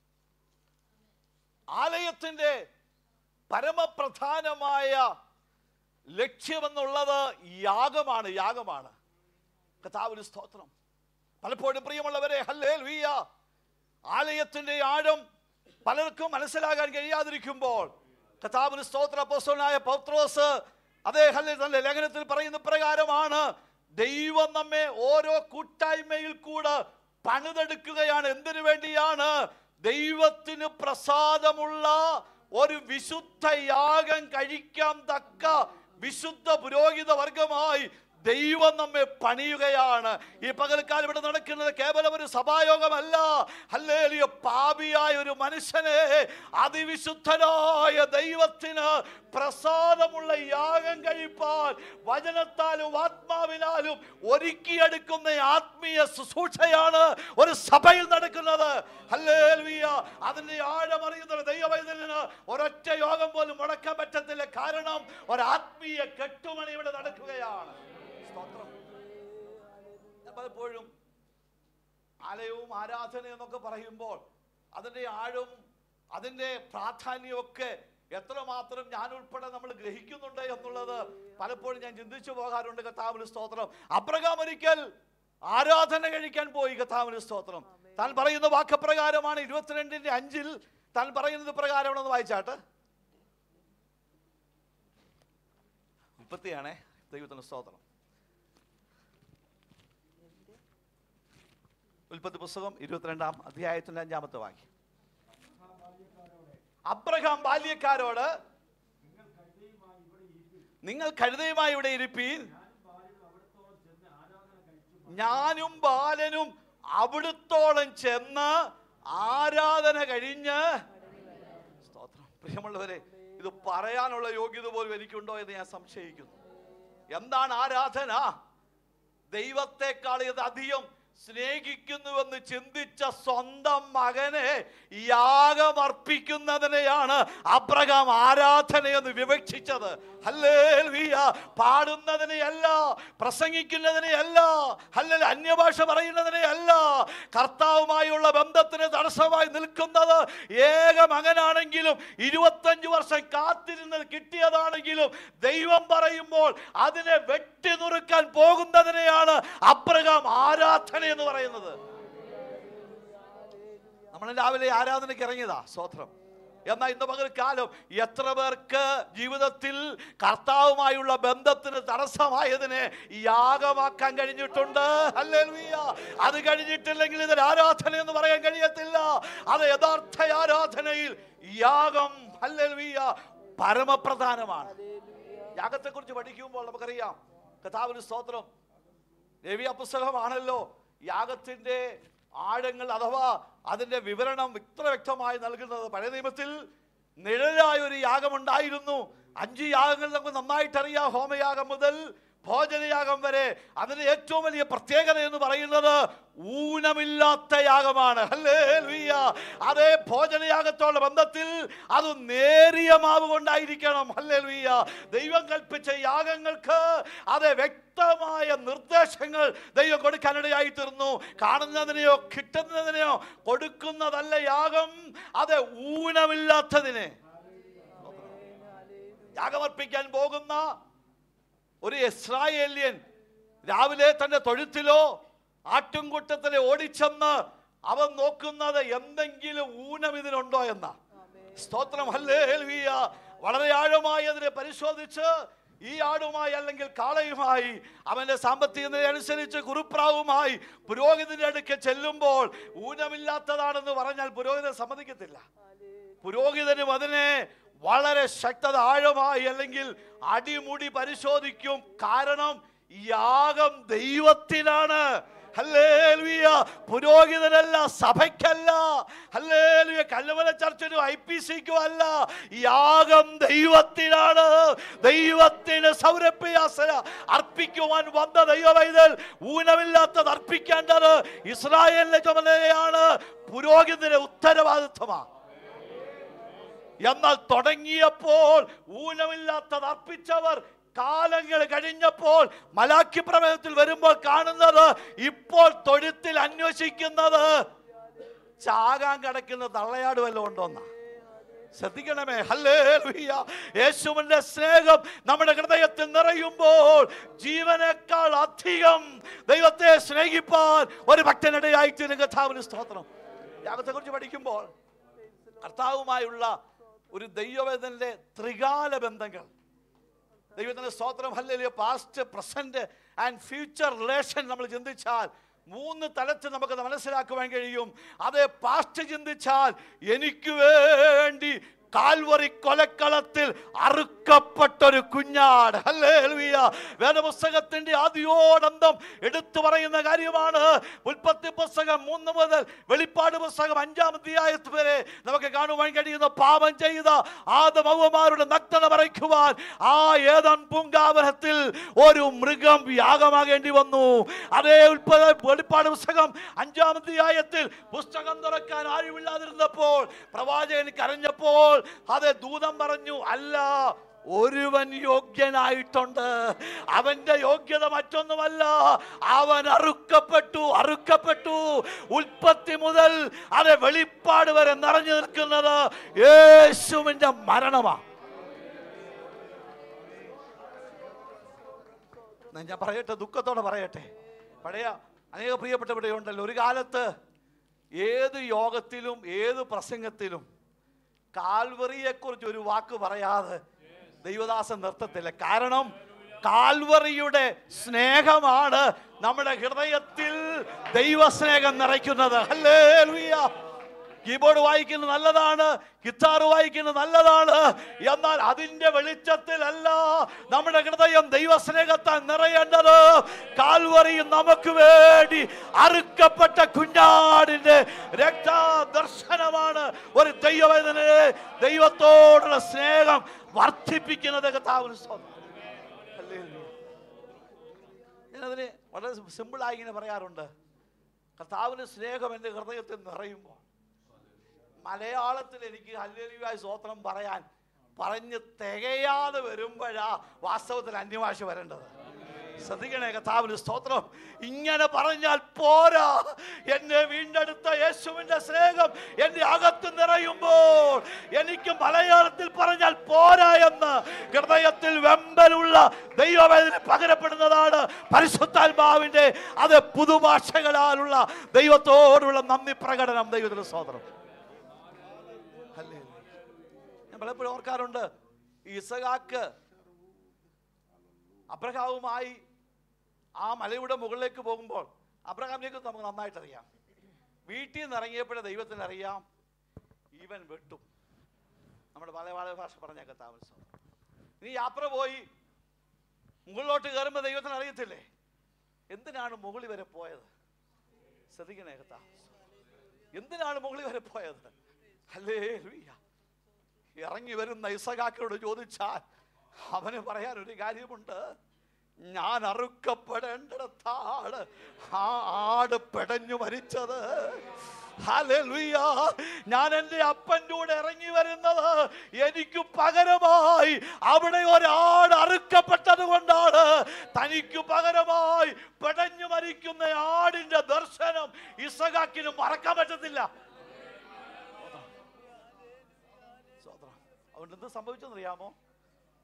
ആലയത്തിന്റെ പരമപ്രധാനമായ ലക്ഷ്യമെന്നുള്ളത് യാഗമാണ് യാഗമാണ് കഥാവിന് സ്തോത്രം പലപ്പോഴും പ്രിയമുള്ളവരെ ഹല്ലേ ലുയ്യ ആലയത്തിന്റെ ആഴം പലർക്കും മനസ്സിലാകാൻ കഴിയാതിരിക്കുമ്പോൾ കഥാവിന് സ്തോത്ര അപ്പോസ്തലനായ പൗത്രോസ് അതേ ഹല്ലേ തന്റെ ലേഖനത്തിൽ പറയുന്ന പ്രകാരമാണ് ദൈവം നമ്മെ ഓരോ കൂട്ടായ്മയിൽ കൂടെ പണിതെടുക്കുകയാണ് എന്തിനു വേണ്ടിയാണ് ദൈവത്തിന് പ്രസാദമുള്ള ഒരു വിശുദ്ധ യാഗം കഴിക്കാൻ തക്ക വിശുദ്ധ പുരോഹിത വർഗമായി ദൈവം നമ്മെ പണിയുകയാണ് ഈ പകൽക്കാലം ഇവിടെ നടക്കുന്നത് കേവലം ഒരു സഭായോഗമല്ല അല്ലേലിയ പാപിയായ ഒരു മനുഷ്യനെ അതിവിശുദ്ധനായ ദൈവത്തിന് പ്രസാദമുള്ള യാഗം കഴിപ്പാൻ വചനത്താലും ആത്മാവിനാലും ഒരുക്കിയെടുക്കുന്ന ആത്മീയ ശുശ്രൂഷയാണ് ഒരു സഭയിൽ നടക്കുന്നത് ഹല്ലേലൂയ അതിന്റെ ആഴമറിയുന്ന ദൈവവൈദ്യന് ഒരൊറ്റ യോഗം പോലും മുടക്കാൻ പറ്റത്തില്ല കാരണം ഒരാത്മീയ കെട്ടുമണി ഇവിടെ നടക്കുകയാണ് സ്തോത്രം ഞാൻ പലപ്പോഴും ആലയവും ആരാധന എന്നൊക്കെ പറയുമ്പോൾ അതിൻ്റെ ആഴം അതിൻ്റെ പ്രാധാന്യമൊക്കെ എത്രമാത്രം ഞാൻ ഉൾപ്പെടെ നമ്മൾ ഗ്രഹിക്കുന്നുണ്ട് എന്നുള്ളത് പലപ്പോഴും ഞാൻ ചിന്തിച്ചു പോകാറുണ്ട് കഥാവിന് സ്തോത്രം അബ്രഹാം ഒരിക്കൽ ആരാധന കഴിക്കാൻ പോയി കഥാവിന് സ്തോത്രം താൻ പറയുന്ന വാക്കപ്രകാരമാണ് ഇരുപത്തിരണ്ടിന്റെ അഞ്ചിൽ താൻ പറയുന്നത് പ്രകാരമാണെന്ന് വായിച്ചാട്ട് ഉൽപ്പത്തിയാണേ ദൈവത്തിന് സ്തോത്രം ഉൽപ്പത്തി പുസ്തകം ഇരുപത്തിരണ്ടാം അധ്യായത്തിന്റെ അഞ്ചാമത്തെ വാക്യം അബ്രഹാം ബാല്യക്കാരോട് നിങ്ങൾ കഴുതയുമായി ഇവിടെ ഇരിപ്പീൻ ഞാനും ബാലനും അവിടുത്തോളം ചെന്ന് ആരാധന കഴിഞ്ഞ് സ്തോത്രം പ്രിയമുള്ളവരെ ഇത് പറയാനുള്ള യോഗ്യത പോലും എനിക്കുണ്ടോ എന്ന് ഞാൻ സംശയിക്കുന്നു എന്താണ് ആരാധന ദൈവത്തെക്കാൾ ഇത് അധികം സ്നേഹിക്കുന്നുവെന്ന് ചിന്തിച്ച സ്വന്തം മകനെ യാഗമർപ്പിക്കുന്നതിനെയാണ് അബ്രഹാം ആരാധനയെന്ന് വിവക്ഷിച്ചത് ഹല്ലേലൂയ പാടുന്നതിനെയല്ല പ്രസംഗിക്കുന്നതിനെയല്ല ഹല്ലേൽ അന്യഭാഷ പറയുന്നതിനെയല്ല കർത്താവുമായുള്ള ബന്ധത്തിന് തടസ്സമായി നിൽക്കുന്നത് ഏക മകനാണെങ്കിലും ഇരുപത്തഞ്ച് വർഷം കാത്തിരുന്ന് കിട്ടിയതാണെങ്കിലും ദൈവം പറയുമ്പോൾ അതിനെ വെട്ടി നുറുക്കാൻ പോകുന്നതിനെയാണ് അബ്രഹാം ആരാധന എന്ന് പറയുന്നത് നമ്മൾ രാവിലെ ആരാധനയ്ക്ക് ഇറങ്ങിയതാ സ്തോത്രം എന്നാൽ ഇന്ന് പകൽക്കാലം എത്ര പേർക്ക് ജീവിതത്തിൽ കർത്താവുമായുള്ള ബന്ധത്തിന് തടസ്സമായതിനെ യാഗമാക്കാൻ കഴിഞ്ഞിട്ടുണ്ട് ഹല്ലേലൂയ അത് കഴിഞ്ഞിട്ടില്ലെങ്കിൽ ഇതിൽ ആരാധന എന്ന് പറയാൻ കഴിയത്തില്ല അത് യഥാർത്ഥ ആരാധനയിൽ യാഗം ഹല്ലേലൂയ പരമപ്രധാനമാണ് യാഗത്തെക്കുറിച്ച് പഠിക്കുമ്പോൾ നമുക്കറിയാം കഥാവിന് സ്തോത്രം ദേവിയ പുസ്തകമാണല്ലോ യാഗത്തിന്റെ ആഴങ്ങൾ അഥവാ അതിന്റെ വിവരണം ഇത്ര വ്യക്തമായി നൽകുന്നത് പഴയ നിയമത്തിൽ നിഴലായ ഒരു യാഗമുണ്ടായിരുന്നു അഞ്ച് യാഗങ്ങൾ നമുക്ക് നന്നായിട്ട് അറിയാം ഹോമയാഗം മുതൽ ഭോജനയാഗം വരെ അതിന് ഏറ്റവും വലിയ പ്രത്യേകത എന്ന് പറയുന്നത് ഊനമില്ലാത്ത യാഗമാണ് ഹല്ലേലൂയ അതേ ഭോജനയാഗത്തോടെ ബന്ധത്തിൽ അത് നേരിയ മാവ് കൊണ്ടായിരിക്കണം ഹല്ലേലൂയ ദൈവം കൽപ്പിച്ച യാഗങ്ങൾക്ക് അത് വ്യക്തമായ നിർദ്ദേശങ്ങൾ ദൈവം കൊടുക്കാനിടയായി തീർന്നു കാണുന്നതിനെയോ കിട്ടുന്നതിനെയോ കൊടുക്കുന്നതല്ല യാഗം അത് ഊനമില്ലാത്തതിനെ യാഗമർപ്പിക്കാൻ പോകുന്ന ഒരു ഇസ്രായേല്യൻ രാവിലെ തന്റെ തൊഴുത്തിലോ ആട്ടുംകൂട്ടത്തിലെ ഓടിച്ചെന്ന് അവൻ നോക്കുന്നത് എന്തെങ്കിലും ഊനം ഇതിനുണ്ടോ എന്ന സ്തോത്രം ഹല്ലേലൂയ വളരെ ആഴമായി അതിനെ പരിശോധിച്ച് ഈ ആടുമായി അല്ലെങ്കിൽ കാളയുമായി അവന്റെ സാമ്പത്തിക നില അനുസരിച്ച് കുറുപ്രാവുമായി പുരോഹിതന്റെ അടുക്കെ ചെല്ലുമ്പോൾ ഊനമില്ലാത്തതാണെന്ന് പറഞ്ഞാൽ പുരോഹിതൻ സമ്മതിക്കത്തില്ല പുരോഹിതനും അതിനെ വളരെ ശക്തത ആഴമായി അല്ലെങ്കിൽ അടിമുടി പരിശോധിക്കും കാരണം യാഗം ദൈവത്തിനാണ് ഹല്ലേലൂയ പുരോഹിതനല്ല സഭയ്ക്കല്ല ഹല്ലേലൂയ കല്ലുമല ചർച്ചിനും ഐ പി സിക്കും അല്ല യാഗം ദൈവത്തിനാണ് ദൈവത്തിന് സൗരഭ്യാസന അർപ്പിക്കുവാൻ വന്ന ദൈവവൈതൽ ഊനമില്ലാത്തത് അർപ്പിക്കേണ്ടത് ഇസ്രായേലിന്റെ ചുമതലയാണ് പുരോഹിതന്റെ ഉത്തരവാദിത്വമാണ് എന്നാൽ തുടങ്ങിയപ്പോൾ ഊനമില്ലാത്തത് അർപ്പിച്ചവർ കാലങ്ങൾ കഴിഞ്ഞപ്പോൾ മലാഖി പ്രമേയത്തിൽ വരുമ്പോൾ കാണുന്നത് ഇപ്പോൾ തൊഴുത്തിൽ അന്വേഷിക്കുന്നത് ചാകാൻ കിടക്കുന്ന തള്ളയാട് വല്ലതും ഉണ്ടോന്നാ ശ്രദ്ധിക്കണമേ ഹല്ലേ യേശുവിന്റെ സ്നേഹം നമ്മുടെ ഹൃദയത്തിൽ നിറയുമ്പോൾ ജീവനേക്കാൾ അധികം ദൈവത്തെ സ്നേഹിപ്പാൻ ഒരു ഭക്തനിടയായി തീരും കഥാവിന് സ്തോത്രം യാഗത്തെ കുറിച്ച് പഠിക്കുമ്പോൾ കർത്താവുമായുള്ള ഒരു ദൈവവേദനയുടെ ത്രികാല ബന്ധങ്ങൾ ദൈവത്തിന്റെ സ്തോത്രം ഹല്ലേലൂയ past present and future relation നമ്മൾ ചിന്തിച്ചാൽ മൂന്ന് തലത്തിൽ നമുക്കത് മനസ്സിലാക്കുവാൻ കഴിയും അതേ പാസ്റ്റ് ചിന്തിച്ചാൽ എനിക്ക് വേണ്ടി കാൽവറി കൊലക്കളത്തിൽ അറുക്കപ്പെട്ടൊരു കുഞ്ഞാട് ഹല്ലേലൂയ വേദപുസ്തകത്തിന്റെ ആദ്യോടന്തം എടുത്തു പറയുന്ന കാര്യമാണ് ഉൽപ്പത്തി പുസ്തകം മൂന്ന് മുതൽ വെളിപ്പാട് പുസ്തകം അഞ്ചാം അധ്യായത്ത് വരെ നമുക്ക് കാണുവാൻ കഴിയുന്ന പാപം ചെയ്ത ആദമവമാരുടെ നഗ്നത മറയ്ക്കുവാൻ ആ ഏതൻ പൂങ്കാവനത്തിൽ ഒരു മൃഗം യാഗമാകേണ്ടി വന്നു അതേ ഉൽപ്പത വെളിപ്പാട് പുസ്തകം അഞ്ചാം അധ്യായത്തിൽ പുസ്തകം തുറക്കാൻ ആരുമില്ലാതിരുന്നപ്പോൾ പ്രവാചകൻ കരഞ്ഞപ്പോൾ അതെ ദൂതം പറഞ്ഞു അല്ല ഒരുവൻ യോഗ്യനായിട്ടുണ്ട് അവന്റെ യോഗ്യത മറ്റൊന്നുമല്ല അവൻ അറുക്കപ്പെട്ടു അറുക്കപ്പെട്ടു ഉൽപ്പത്തി മുതൽ അത് വെളിപ്പാട് വരെ നിറഞ്ഞു നിൽക്കുന്നത് യേശുവിന്റെ മരണമാണ് എന്നാ ഞാൻ പറയട്ടെ ദുഃഖത്തോടെ പറയട്ടെ പഴയ അനേക പ്രിയപ്പെട്ടവരുടെ ഉണ്ടല്ലോ ഒരു കാലത്ത് ഏത് യോഗത്തിലും ഏത് പ്രസംഗത്തിലും കാൽവറിയെക്കുറിച്ച് ഒരു വാക്ക് പറയാതെ ദൈവദാസൻ നിർത്തത്തില്ല കാരണം കാൽവറിയുടെ സ്നേഹമാണ് നമ്മുടെ ഹൃദയത്തിൽ ദൈവസ്നേഹം നിറയ്ക്കുന്നത് ഹല്ലേലൂയ കീബോർഡ് വായിക്കുന്നത് നല്ലതാണ് ഗിത്താർ വായിക്കുന്നത് നല്ലതാണ് എന്നാൽ അതിന്റെ വെളിച്ചത്തിലല്ല നമ്മുടെ ഹൃദയം ദൈവസ്നേഹത്താൽ നിറയേണ്ടത് കാൽവറിയും നമുക്ക് വേണ്ടി അറുക്കപ്പെട്ട കുഞ്ഞാടിന്റെ രക്തദർശനമാണ് ഒരു ദൈവവേദനെ ദൈവത്തോടുള്ള സ്നേഹം വർദ്ധിപ്പിക്കുന്നത് കഥാവിന് സ്വന്തം ഹല്ലേലൂയ. ഞാനതിന് വളരെ സിമ്പിളായി ഇങ്ങനെ പറയാറുണ്ട് കർത്താവിന് സ്നേഹം എൻ്റെ ഹൃദയത്തിൽ നിറയുമ്പോൾ മലയാളത്തിൽ എനിക്ക് ഹല്ലേലൂയായ സ്വോത്രം പറയാൻ പറഞ്ഞ് തികയാതെ വരുമ്പോഴാ വാസ്തവത്തിൽ അന്യഭാഷ വരേണ്ടത് ശ്രദ്ധിക്കണേ കഥാവിന് സ്തോത്രം ഇങ്ങനെ പറഞ്ഞാൽ പോരാ എന്നെ വീണ്ടെടുത്ത യേശുവിന്റെ സ്നേഹം എന്റെ അകത്ത് നിറയുമ്പോൾ എനിക്ക് മലയാളത്തിൽ പറഞ്ഞാൽ പോരാ എന്ന് ഹൃദയത്തിൽ വെമ്പലുള്ള ദൈവവേദന പകരപ്പെടുന്നതാണ് പരിശുദ്ധാത്മാവിന്റെ അത് പുതുഭാഷകളാലുള്ള ദൈവത്തോടുള്ള നന്ദി പ്രകടനം ദൈവത്തിന്റെ സ്തോത്രം ഹല്ലേലൂയ. ഞാൻ പലപ്പോഴും ഓർക്കാറുണ്ട് ഈ ഇസഹാക്ക് അബ്രഹാവുമായി ആ മലയുടെ മുകളിലേക്ക് പോകുമ്പോൾ അബ്രഹാമിലേക്ക് നമുക്ക് നന്നായിട്ട് അറിയാം വീട്ടിൽ നിന്ന് ഇറങ്ങിയപ്പോഴേ ദൈവത്തിന് അറിയാം ഇവൻ വെട്ടും നമ്മുടെ മലയാള ഭാഷ പറഞ്ഞേക്ക താമസം ഇനി യാത്ര പോയി മുകളിലോട്ട് കയറുമ്പോൾ ദൈവത്തിന് അറിയത്തില്ലേ എന്തിനാണ് മുകളിൽ വരെ പോയത് ശ്രദ്ധിക്കണേ കഥാ എന്തിനാണ് മുകളിൽ വരെ പോയത് അല്ലേ ഇറങ്ങി വരുന്ന ഇസഖാക്കോട് ചോദിച്ചാൽ അവന് പറയാൻ ഒരു കാര്യമുണ്ട് ഞാൻ അറുക്കപ്പെടേണ്ടിടത്താണ് ആ ആട് പെടഞ്ഞു മരിച്ചത് ഹല്ലേലൂയ. ഞാൻ എൻ്റെ അപ്പൻ്റെ കൂടെ ഇറങ്ങി വരുന്നത് എനിക്ക് പകരമായി അവിടെ ഒരാട് അറുക്കപ്പെട്ടത് കൊണ്ടാണ് തനിക്ക് പകരമായി പെടഞ്ഞു മരിക്കുന്ന ആടിന്റെ ദർശനം ഇസഖാക്കിന് മറക്കാൻ പറ്റത്തില്ല സ്തോത്രം. അതുകൊണ്ട് എന്ത് സംഭവിച്ചെന്നറിയാമോ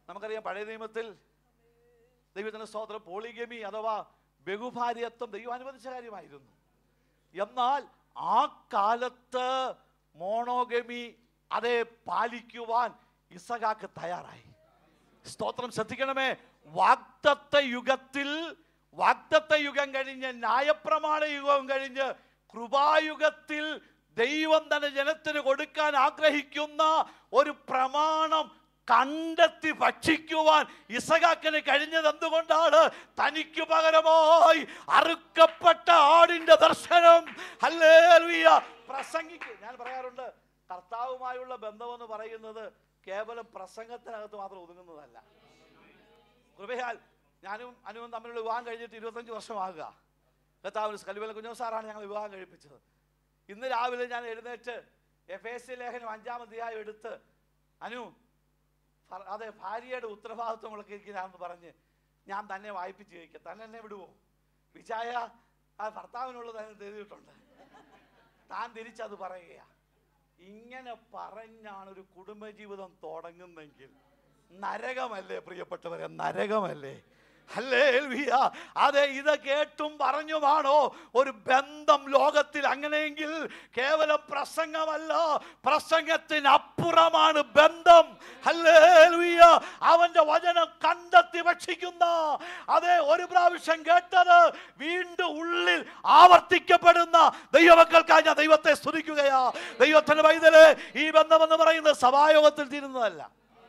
നമുക്കറിയാം പഴയ നിയമത്തിൽ ദൈവത്തിന്റെ സ്തോത്രം പോളിഗമി അഥവാ ബഹുഭാര്യത്വം ദൈവം അനുവദിച്ച കാര്യമായിരുന്നു എന്നാൽ ആ കാലത്ത് മോണോഗമി അതെ പാലിക്കുവാൻ ഇസഹാക്ക് തയ്യാറായി സ്തോത്രം ശ്രദ്ധിക്കണമേ വാഗ്ദത്ത യുഗത്തിൽ വാഗ്ദത്ത യുഗം കഴിഞ്ഞ് ന്യായപ്രമാണ യുഗം കഴിഞ്ഞ് കൃപായുഗത്തിൽ ദൈവം തന്റെ ജനത്തിന് കൊടുക്കാൻ ആഗ്രഹിക്കുന്ന ഒരു പ്രമാണം കണ്ടെത്തി ഭക്ഷിക്കുവാൻ ഇസഹാക്കിന് കഴിഞ്ഞത് എന്തുകൊണ്ടാണ് തനിക്ക് പകരമായി അറുക്കപ്പെട്ട ആടിന്റെ ദർശനം ഹല്ലേലൂയ പ്രസംഗിക്ക് ഞാൻ പറയാറുണ്ട് കർത്താവുമായുള്ള ബന്ധമെന്ന് പറയുന്നത് കേവലം പ്രസംഗത്തിനകത്ത് മാത്രം ഒതുങ്ങുന്നതല്ല കൃപയാൽ ഞാനും അനുവും തമ്മിലുള്ള വിവാഹം കഴിഞ്ഞിട്ട് ഇരുപത്തഞ്ച് വർഷമാകുക കർത്താവിന് കലുവല കുഞ്ഞോ സാറാണ് ഞങ്ങൾ വിവാഹം കഴിപ്പിച്ചത് ഇന്ന് രാവിലെ ഞാൻ എഴുന്നേറ്റ് എഫ് എസ് സി ലേഖനം അഞ്ചാം അധ്യായം എടുത്ത് അനു ഫ- അതെ ഭാര്യയുടെ ഉത്തരവാദിത്വങ്ങളൊക്കെ ഇരിക്കുന്നതാണെന്ന് പറഞ്ഞ് ഞാൻ തന്നെ വായിപ്പിച്ച് ചോദിക്കാം തന്നെ എന്നെ വിടുവോ വിചായ ആ ഭർത്താവിനുള്ളത് അതിന് എഴുതിയിട്ടുണ്ട് താൻ തിരിച്ചത് പറയുകയാ ഇങ്ങനെ പറഞ്ഞാണ് ഒരു കുടുംബജീവിതം തുടങ്ങുന്നെങ്കിൽ നരകമല്ലേ പ്രിയപ്പെട്ടവരെ നരകമല്ലേ ഹല്ലേലൂയ. അതെ ഇത് കേട്ടും പറഞ്ഞുമാണോ ഒരു ബന്ധം ലോകത്തിൽ അങ്ങനെയെങ്കിൽ കേവലം പ്രസംഗമല്ല പ്രസംഗത്തിനപ്പുറമാണ് ബന്ധം ഹല്ലേലൂയ. അവന്റെ വചനം കണ്ടെത്തി ഭക്ഷിക്കുന്ന അതെ ഒരു പ്രാവശ്യം കേട്ടത് വീണ്ടും ഉള്ളിൽ ആവർത്തിക്കപ്പെടുന്ന ദൈവമക്കൾക്കായി ഞാൻ ദൈവത്തെ സ്തുതിക്കുകയാ ദൈവത്തിന്റെ വൈതല് ഈ ബന്ധമെന്ന് പറയുന്നത് സഭായോഗത്തിൽ തീരുന്നതല്ല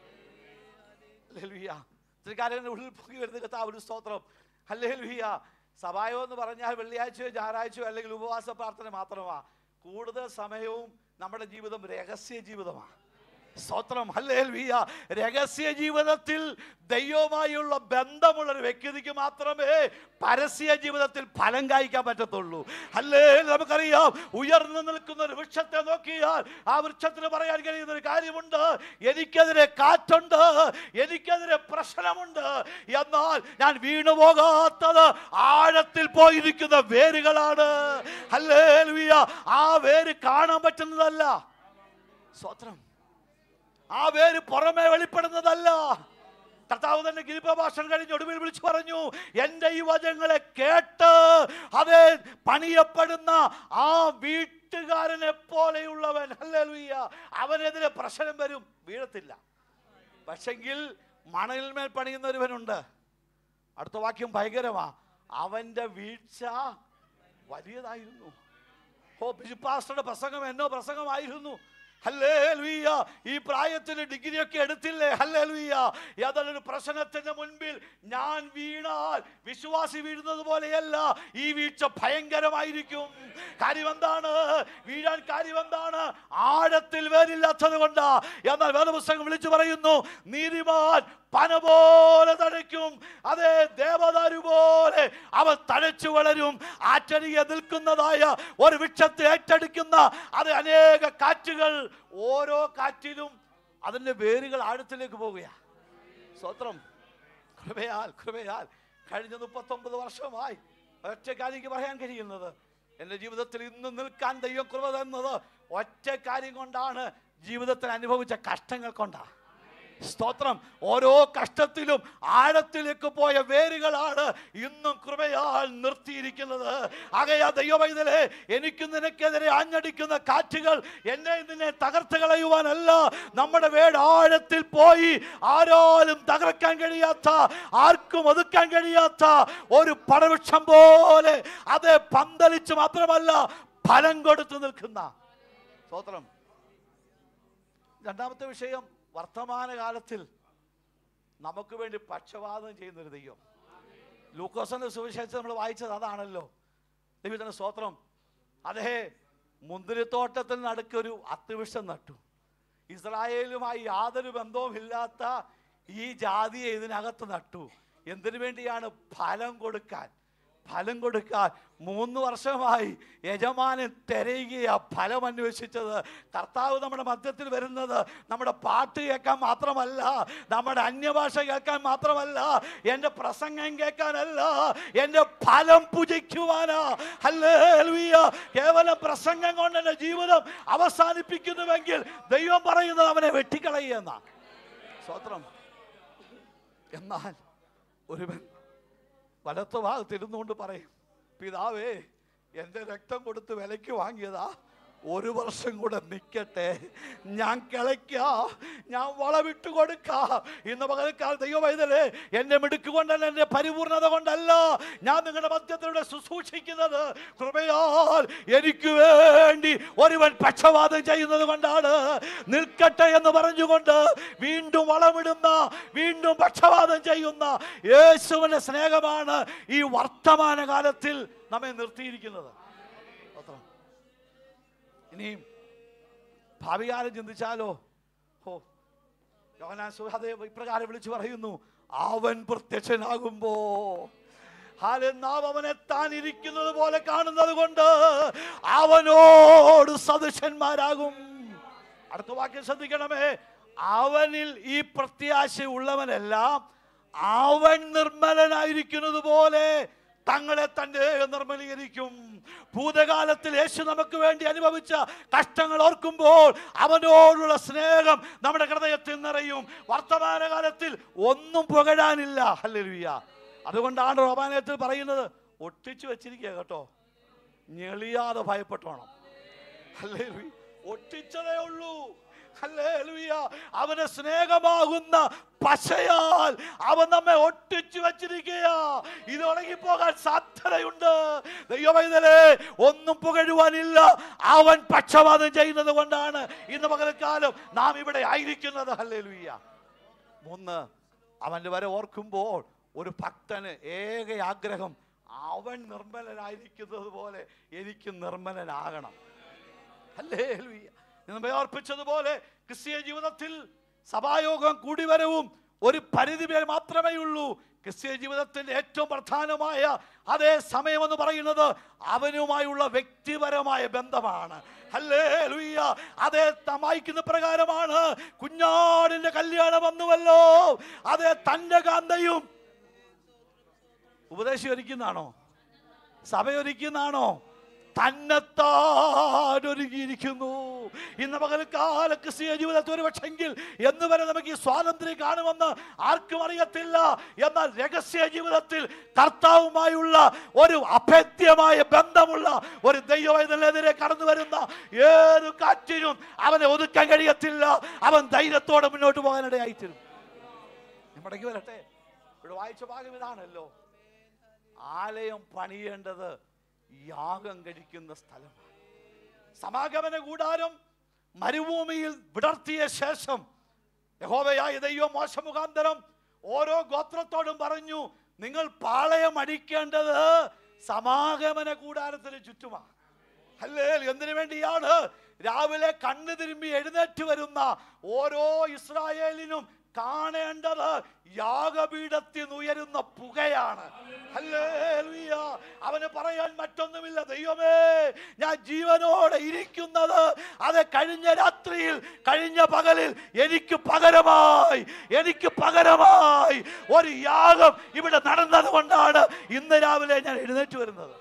ഹല്ലേലൂയ. ഇത്രക്കാരൻ്റെ ഉള്ളിൽ പൊങ്ങി വരുന്ന കർത്താവ് ഒരു സ്തോത്രം ഹല്ലേലൂയ സഭായോ എന്ന് പറഞ്ഞാൽ വെള്ളിയാഴ്ചയോ ഞായറാഴ്ചയോ അല്ലെങ്കിൽ ഉപവാസ പ്രാർത്ഥന മാത്രമാ കൂടുതൽ സമയവും നമ്മുടെ ജീവിതം രഹസ്യ ജീവിതമാണ് സ്തോത്രം ഹല്ലേലൂയ രഹസ്യ ജീവിതത്തിൽ ദൈവവുമായുള്ള ബന്ധമുള്ള ഒരു വ്യക്തിക്ക് മാത്രമേ പരസ്യ ജീവിതത്തിൽ ഫലം കായ്ക്കാൻ പറ്റത്തുള്ളൂ അല്ലേ നമുക്കറിയാം ഉയർന്നു നിൽക്കുന്ന ഒരു വൃക്ഷത്തെ നോക്കിയാൽ ആ വൃക്ഷത്തിന് പറയാൻ കഴിയുന്ന ഒരു കാര്യമുണ്ട് എനിക്കെതിരെ കാറ്റുണ്ട് എനിക്കെതിരെ പ്രശ്നമുണ്ട് എന്നാൽ ഞാൻ വീണു പോകാത്തത് ആഴത്തിൽ പോയിരിക്കുന്ന വേരുകളാണ് അല്ലേ ആ വേര് കാണാൻ പറ്റുന്നതല്ല സ്വത്രം ആ പേര് പുറമെ വെളിപ്പെടുന്നതല്ല കർത്താവ് തന്നെ ഗിരിപ്രഭാഷണം കഴിഞ്ഞ് ഒടുവിൽ വിളിച്ചു പറഞ്ഞു എൻ്റെ ഈ വചനങ്ങളെ കേട്ട് അതെ പണിയപ്പെടുന്ന ആ വീട്ടുകാരനെ പോലെയുള്ളവൻ ഹല്ലേലൂയ അവനെതിരെ പ്രശ്നം വരും വീഴത്തില്ല പക്ഷെങ്കിൽ മണലിന്മേൽ പണിയുന്ന ഒരുവനുണ്ട് അടുത്ത വാക്യം ഭയങ്കരമാ അവന്റെ വീഴ്ച വലിയതായിരുന്നു ഓ ബിജുപാസ്റ്ററുടെ പ്രസംഗം എന്നോ പ്രസംഗമായിരുന്നു ഹല്ലേ ലൂയ്യ ഈ പ്രായത്തിൽ ഡിഗ്രി ഒക്കെ എടുത്തില്ലേ ഹല്ലേ ലൂയ്യ ഏതൊരു പ്രശ്നത്തിന്റെ മുൻപിൽ ഞാൻ വീണാൽ വിശ്വാസി വീഴുന്നത് പോലെയല്ല ഈ വീഴ്ച ഭയങ്കരമായിരിക്കും കാര്യം എന്താണ് വീഴാൻ കാര്യം എന്താണ് ആഴത്തിൽ വേരില്ലാത്തത് കൊണ്ടാ എന്നാൽ വേദപുസ്തകം വിളിച്ചു പറയുന്നു നീതിമാൻ പന പോലെ തഴയ്ക്കും അതേ ദേവദാരു പോലെ അവ തഴച്ചു വളരും ആറ്റരികെ നിൽക്കുന്നതായ ഒരു വൃക്ഷത്തെ ഏറ്റെടുക്കുന്ന അത് അനേക കാറ്റുകൾ ഓരോ കാറ്റിലും അതിന്റെ വേരുകൾ ആഴത്തിലേക്ക് പോവുകയാ സ്വത്രം കൃപയാൽ കൃപയാൽ കഴിഞ്ഞ മുപ്പത്തൊമ്പത് വർഷമായി ഒറ്റ കാര്യം എനിക്ക് പറയാൻ കഴിയുന്നത് എൻ്റെ ജീവിതത്തിൽ ഇന്ന് നിൽക്കാൻ ദൈവം കൃപ തന്നത് ഒറ്റ കാര്യം കൊണ്ടാണ് ജീവിതത്തിൽ അനുഭവിച്ച കഷ്ടങ്ങൾ കൊണ്ടാണ് സ്തോത്രം ഓരോ കഷ്ടത്തിലും ആഴത്തിലേക്ക് പോയ വേരുകളാണ് ഇന്നും കൃപയാൽ നിർത്തിയിരിക്കുന്നത് ആകയാ ദൈവവൈതലേ എനിക്ക് നിനക്കെതിരെ ആഞ്ഞടിക്കുന്ന കാറ്റുകൾ എന്നെ നിന്നെ തകർത്ത് കളയുവാനല്ല നമ്മുടെ വേട് ആഴത്തിൽ പോയി ആരാലും തകർക്കാൻ കഴിയാത്ത ആർക്കും ഒതുക്കാൻ കഴിയാത്ത ഒരു പടവൃക്ഷം പോലെ അത് പന്തലിച്ച് മാത്രമല്ല ഫലം കൊടുത്തു നിൽക്കുന്ന സ്തോത്രം രണ്ടാമത്തെ വിഷയം വർത്തമാനകാലത്തിൽ നമുക്ക് വേണ്ടി പക്ഷപാതം ചെയ്യുന്ന ഒരു ദൈവം ലൂക്കോസിന്റെ സുവിശേഷം നമ്മൾ വായിച്ചത് അതാണല്ലോ ദൈവത്തിന്റെ സ്തോത്രം അതേ മുന്തിരിത്തോട്ടത്തിൽ നടുക്കൊരു അത്തിവൃക്ഷം നട്ടു ഇസ്രായേലുമായി യാതൊരു ബന്ധവുമില്ലാത്ത ഈ ജാതിയെ ഇതിനകത്ത് നട്ടു എന്തിനു വേണ്ടിയാണ് ഫലം കൊടുക്കാൻ ഫലം കൊടുക്കാൻ മൂന്ന് വർഷമായി യജമാനൻ തിരയുകയാ ഫലം അന്വേഷിച്ചത് കർത്താവ് നമ്മുടെ മധ്യത്തിൽ വരുന്നത് നമ്മുടെ പാട്ട് കേൾക്കാൻ മാത്രമല്ല നമ്മുടെ അന്യഭാഷ കേൾക്കാൻ മാത്രമല്ല എൻ്റെ പ്രസംഗം കേൾക്കാനല്ല എൻ്റെ ഫലം പൂജിക്കുവാനാ ഹല്ലേലൂയ കേവലം പ്രസംഗം കൊണ്ട് എൻ്റെ ജീവിതം അവസാനിപ്പിക്കുന്നുവെങ്കിൽ ദൈവം പറയുന്നത് അവനെ വെട്ടിക്കളയുന്ന സ്വത്രം എന്നാൽ ഒരുവൻ വലത്ത് ഭാഗത്തിരുന്നുകൊണ്ട് പറയും പിതാവേ എൻ്റെ രക്തം കൊടുത്ത് വിലയ്ക്ക് വാങ്ങിയതാ ഒരു വർഷം കൂടെ നിൽക്കട്ടെ ഞാൻ കിളയ്ക്ക ഞാൻ വളവിട്ട് കൊടുക്കാം ഇന്ന് പകൽക്കാൽ ദൈവവൈതലേ എൻ്റെ മിടുക്ക് കൊണ്ടല്ല എൻ്റെ പരിപൂർണത കൊണ്ടല്ല ഞാൻ നിങ്ങളുടെ മധ്യത്തിലൂടെ ശുശ്രൂഷിക്കുന്നത് കൃപയാൽ എനിക്ക് വേണ്ടി ഒരുവൻ പക്ഷപാതം ചെയ്യുന്നത് കൊണ്ടാണ് നിൽക്കട്ടെ എന്ന് പറഞ്ഞുകൊണ്ട് വീണ്ടും വളമിടുന്ന വീണ്ടും പക്ഷപാതം ചെയ്യുന്ന യേശുവിൻ്റെ സ്നേഹമാണ് ഈ വർത്തമാന കാലത്തിൽ നമ്മെ നിർത്തിയിരിക്കുന്നത് സ്തോത്രം. ഇനിയും ഭാവികാലം ചിന്തിച്ചാലോ ഹോ യോഹന്നാൻ സുഹാദേവ് ഇപ്രകാരം വിളിച്ചു പറയുന്നു അവൻ പ്രത്യക്ഷനാകുമ്പോ ഹാലെന്നാവ് അവനെ താൻ ഇരിക്കുന്നത് പോലെ കാണുന്നത് കൊണ്ട് അവനോട് സദൃശന്മാരാകും അടുത്ത വാക്യം ശ്രദ്ധിക്കണമേ അവനിൽ ഈ പ്രത്യാശ ഉള്ളവനെല്ലാം അവൻ നിർമ്മലനായിരിക്കുന്നത് പോലെ തങ്ങളെ തന്നെ നിർമ്മലീകരിക്കും ഭൂതകാലത്തിൽ യേശു നമുക്ക് വേണ്ടി അനുഭവിച്ച കഷ്ടങ്ങൾ ഓർക്കുമ്പോൾ അവനോടുള്ള സ്നേഹം നമ്മുടെ ഹൃദയത്തിൽ നിറയും വർത്തമാനകാലത്തിൽ ഒന്നും പുകഴാനില്ല ഹല്ലേലൂയ അതുകൊണ്ടാണ് റോമാനയത്തിൽ പറയുന്നത് ഒട്ടിച്ചു വെച്ചിരിക്കുക കേട്ടോ ഞെളിയാതെ ഭയപ്പെട്ടോണം ഹല്ലേലൂയ ഒട്ടിച്ചതേ ഉള്ളൂ ഹല്ലേലൂയ അവന് സ്നേഹമാകുന്ന പശയാൽ അവൻ നമ്മെ ഒട്ടിച്ചു വച്ചിരിക്കുക ഇത് ഉണങ്ങിപ്പോകാൻ സാധ്യതയുണ്ട് ദൈവമൈതലേ ഒന്നും പുകഴുവാനില്ല അവൻ പക്ഷപാതം ചെയ്യുന്നത് കൊണ്ടാണ് ഇന്ന് പകൽക്കാലം നാം ഇവിടെ ആയിരിക്കുന്നത് ഹല്ലേലൂയ മൂന്ന് അവൻ്റെ വരെ ഓർക്കുമ്പോൾ ഒരു ഭക്തന് ഏക ആഗ്രഹം അവൻ നിർമ്മലനായിരിക്കുന്നത് പോലെ എനിക്ക് നിർമ്മലനാകണം ഹല്ലേലൂയ ഇന്ന് ഓർപ്പിച്ചതുപോലെ ക്രിസ്തീയ ജീവിതത്തിൽ സഭായോഗം കൂടിവരവും ഒരു പരിധി വരെ മാത്രമേ ഉള്ളൂ ക്രിസ്തീയ ജീവിതത്തിന്റെ ഏറ്റവും പ്രധാനമായ അതേ സമയമെന്ന് പറയുന്നത് അവനുമായുള്ള വ്യക്തിപരമായ ബന്ധമാണ് ഹല്ലേലൂയ അതേ തമായിക്കുന്ന പ്രകാരമാണ് കുഞ്ഞാടിന്റെ കല്യാണം വന്നുവല്ലോ അതേ തന്റെ കാന്തയും ഉപദേശം ഒരുക്കുന്നതാണോ സഭ ഒരുക്കുന്നതാണോ തന്നെത്താൻ ഒരുങ്ങിയിരിക്കുന്നു ഇന്ന് പകൽക്കാല ക്രിസ്തീയ ജീവിതത്തിൽ ഒരു പക്ഷെങ്കിൽ എന്ന് വരെ നമുക്ക് ഈ സ്വാതന്ത്ര്യം കാണുമെന്ന് ആർക്കും അറിയത്തില്ല എന്നാൽ രഹസ്യ ജീവിതത്തിൽ കർത്താവുമായുള്ള ഒരു അഭേദ്യമായ ബന്ധമുള്ള ഒരു ദൈവവേദനെതിരെ കടന്നു വരുന്ന ഏത് കാറ്റിനും അവനെ ഒതുക്കാൻ കഴിയത്തില്ല അവൻ ധൈര്യത്തോടെ മുന്നോട്ട് പോകാനിടയായിത്തീരും നമ്മുടേക്ക് വരട്ടെ ഇവിടെ വായിച്ച ഭാഗം ഇതാണല്ലോ ആലയം പണിയേണ്ടത് യാഗം കഴിക്കുന്ന സ്ഥലമാണ് സമാഗമന കൂടാരം മരുഭൂമിയിൽ വിടർത്തിയ ശേഷം യഹോവയായ ദൈവം മോശമുഖാന്തരം ഓരോ ഗോത്രത്തോടും പറഞ്ഞു നിങ്ങൾ പാളയം അടിക്കേണ്ടത് സമാഗമന കൂടാരത്തിന് ചുറ്റുമാണ് അല്ലേ എന്തിനു വേണ്ടിയാണ് രാവിലെ കണ്ണു തിരുമ്പി എഴുന്നേറ്റ് വരുന്ന ഓരോ ഇസ്രായേലിനും കാണേണ്ടത് യാഗപീഠത്തിൽ നിന്ന് ഉയരുന്ന പുകയാണ് ഹല്ലേലൂയ. അവന് പറയാൻ മറ്റൊന്നുമില്ല ദൈവമേ ഞാൻ ജീവനോടെ ഇരിക്കുന്നത് അത് കഴിഞ്ഞ രാത്രിയിൽ കഴിഞ്ഞ പകലിൽ എനിക്ക് പകരമായി എനിക്ക് പകരമായി ഒരു യാഗം ഇവിടെ നടന്നത് കൊണ്ടാണ് ഇന്ന് രാവിലെ ഞാൻ എഴുന്നേറ്റ് വരുന്നത്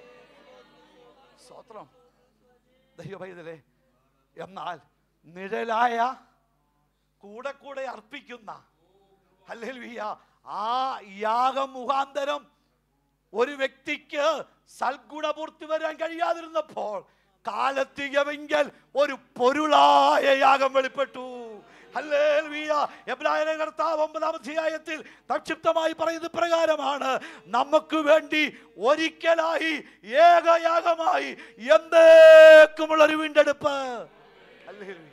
സ്തോത്രം ദൈവപൈതലേ എന്നാൽ നിഴലായ കൂടെ കൂടെ അർപ്പിക്കുന്ന ഹല്ലേലൂയ ആ യാഗം മുഖാന്തരം ഒരു വ്യക്തിക്ക് സൽഗുണപൂർത്തി വരാൻ കഴിയാതിരുന്നപ്പോൾ കാലത്തികമെങ്കിൽ ഒരു പൊരുളായ യാഗം വെളിപ്പെട്ടു ഹല്ലേലൂയ. എബ്രായരെ കർത്താവ് ഒമ്പതാം അധ്യായത്തിൽ സംക്ഷിപ്തമായി പറയുന്നത് പ്രകാരമാണ് നമുക്ക് വേണ്ടി ഒരിക്കലായി ഏകയാഗമായി എന്തേക്കുമുള്ള ഒരു വീണ്ടെടുപ്പ് ഹല്ലേലൂയ.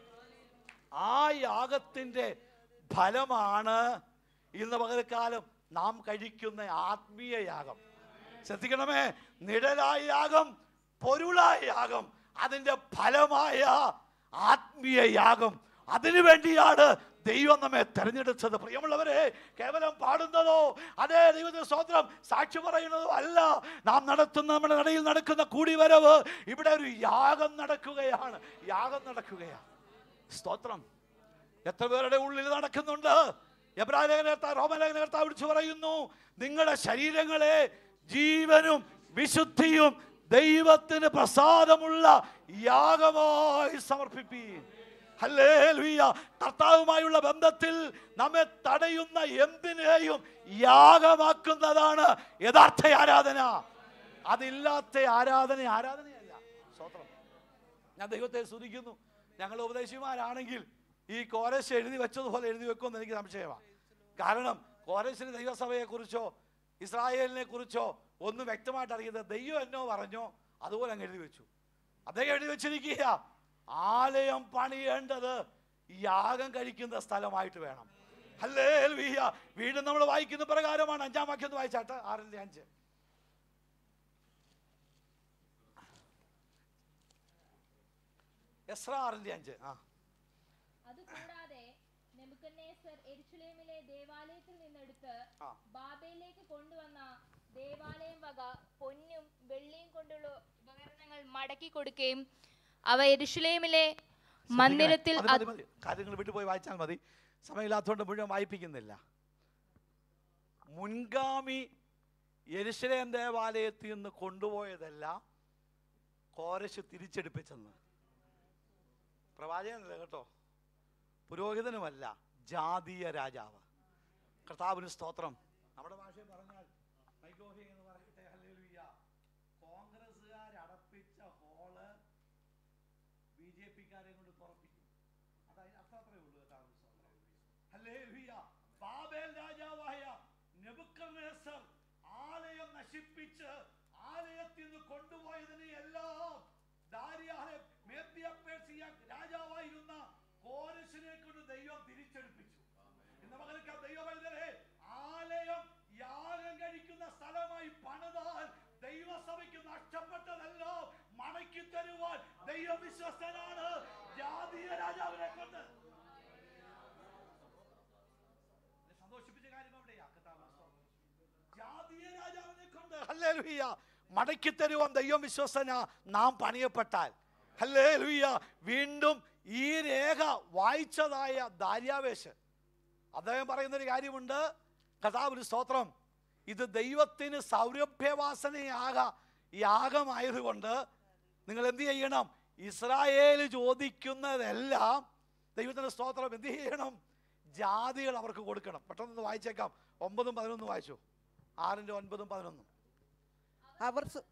ആ യാഗത്തിന്റെ ഫലമാണ് ഇന്ന് പകൽക്കാലം നാം കഴിക്കുന്ന ആത്മീയ യാഗം ശ്രദ്ധിക്കണമേ നിഴലായ യാഗം പൊരുളായ യാഗം അതിന്റെ ഫലമായ ആത്മീയ യാഗം അതിനു വേണ്ടിയാണ് ദൈവം നമ്മെ തെരഞ്ഞെടുത്തത് പ്രിയമുള്ളവരെ കേവലം പാടുന്നതോ അതേ ദൈവത്തിന്റെ സ്വന്തം സാക്ഷി പറയുന്നതോ അല്ല നാം നടത്തുന്ന നമ്മുടെ നടയിൽ നടക്കുന്ന കൂടിവരവ് ഇവിടെ ഒരു യാഗം നടക്കുകയാണ് യാഗം നടക്കുകയാണ് സ്തോത്രം എത്ര പേരുടെ ഉള്ളിൽ നടക്കുന്നുണ്ട് എബ്രാലേഖനകർത്താ റോമലേഖനകർത്താ വിളിച്ചു പറയുന്നു നിങ്ങളുടെ ശരീരങ്ങളെ ജീവനും വിശുദ്ധിയും ദൈവത്തിന് പ്രസാദമുള്ള യാഗമായി സമർപ്പിപ്പീൻ ഹല്ലേലൂയ കർത്താവുമായുള്ള ബന്ധത്തിൽ നമ്മെ തടയുന്ന എന്തിനേയും യാഗമാക്കുന്നതാണ് യഥാർത്ഥ ആരാധന അതില്ലാത്ത ആരാധന ആരാധനയല്ല സ്തോത്രം ഞാൻ ദൈവത്തെ സ്തുതിക്കുന്നു ഞങ്ങൾ ഉപദേശിമാരാണെങ്കിൽ ഈ കോരസ് എഴുതി വെച്ചതുപോലെ എഴുതി വെക്കുമെന്ന് എനിക്ക് സംശയമാണ് കാരണം കോരസിന് ദൈവസഭയെക്കുറിച്ചോ ഇസ്രായേലിനെ കുറിച്ചോ ഒന്നും വ്യക്തമായിട്ട് അറിയുന്നത് ദൈവം എന്നോ പറഞ്ഞോ അതുപോലെ അങ്ങ് എഴുതി വെച്ചു അദ്ദേഹം എഴുതി വെച്ചിരിക്കുക ആലയം പണിയേണ്ടത് യാഗം കഴിക്കുന്ന സ്ഥലമായിട്ട് വേണം അല്ലേ വീണ്ടും നമ്മൾ വായിക്കുന്ന പ്രകാരമാണ് അഞ്ചാം വാക്യം ഒന്ന് വായിച്ചാട്ടെ ആറിന്റെ അഞ്ച് എസ്ര ആറിന്റെ അഞ്ച് ആ അതുകൂടാതെ നെബുക്കദ്നേസർ എരുശലേമിലെ ദേവാലയത്തിൽ നിന്നെടുത്ത് ബാബേലിലേക്ക് കൊണ്ടുവന്ന ദേവാലയം വക പൊന്നും വെള്ളിയും കൊണ്ടുള്ള ഉപകരണങ്ങൾ മടക്കി കൊടുക്കുകയും അവ എരുശലേമിലെ മന്ദിരത്തിൽ മതി, മതി, മതി. കാര്യങ്ങൾ വിട്ടുപോയി വായിച്ചാൽ മതി സമയമില്ലാത്തതുകൊണ്ട് മുഴുവൻ വായിപ്പിക്കുന്നില്ല മുൻഗാമി യെരുശലേം ദേവാലയത്തിൽ നിന്ന് കൊണ്ടുപോയതെല്ലാം കോരശ് തിരിച്ചെടുപ്പിച്ചെന്ന് പ്രവാചകനല്ല കേട്ടോ പുരോഹിതനുമല്ല ജാതീയ രാജാവ് കർത്താവിന് സ്തോത്രം നമ്മുടെ ഭാഷയിൽ പറഞ്ഞാൽ മൈഗോഹി എന്ന് പറയട്ടെ ഹല്ലേലൂയ കോൺഗ്രസ്സുകാർ അടപ്പിച്ച ഹോള് ബി ജെ പിക്കാരെ കൊണ്ട് തുറപ്പിക്കും അതായത് അത്ര അത്രേ ഉള്ളൂ കർത്താവിന് സ്തോത്രം ഹല്ലേലൂയ ബാബേൽ രാജാവായ നെബുക്കദ്നേസർ ആലയം നശിപ്പിച്ച് ആലയത്തിൽ നിന്ന് കൊണ്ടുപോയതിനെ എല്ലാം ദാരിയാഹെ മേദ്യ പേർസിയ രാജാവായിരുന്ന കോരശിനെ കൊണ്ട് ദൈവം തിരിച്ചെടുപ്പിച്ചു ഇന്ന് മകൾക്ക് ദൈവവൈദ്യരെ ആലയം യാഗം കഴിക്കുന്ന സ്ഥലമായി പണിതാൽ ദൈവസഭയ്ക്ക് നഷ്ടപ്പെട്ടതെല്ലാം മടക്കി തരുവാൻ ദൈവ വിശ്വസ്തനാണ് ജാതീയ രാജാവിനെ കൊണ്ട് എന്നെ സന്തോഷിപ്പിച്ച കാര്യം അവിടെയാ കർത്താവിന് സ്തോത്രം. ജാതീയ രാജാവിനെ കൊണ്ട് ഹല്ലേലൂയ മടക്കി തരുവാൻ ദൈവം വിശ്വസന നാം പണിയപ്പെട്ടാൽ ഹല്ലേലൂയ വീണ്ടും ഈ രേഖ വായിച്ചതായ ദാര്യാവേശ് അദ്ദേഹം പറയുന്നൊരു കാര്യമുണ്ട് കഥാവിന് സ്തോത്രം ഇത് ദൈവത്തിന് സൗരഭ്യവാസനയാക യാഗമായതുകൊണ്ട് നിങ്ങൾ എന്ത് ചെയ്യണം ഇസ്രായേൽ ചോദിക്കുന്നതെല്ലാം ദൈവത്തിന്റെ സ്തോത്രം എന്ത് ചെയ്യണം ജാതികൾ അവർക്ക് കൊടുക്കണം പെട്ടെന്ന് വായിച്ചേക്കാം ഒമ്പതും പതിനൊന്നും വായിച്ചു ആറിന്റെ ഒൻപതും പതിനൊന്നും അവർ സ-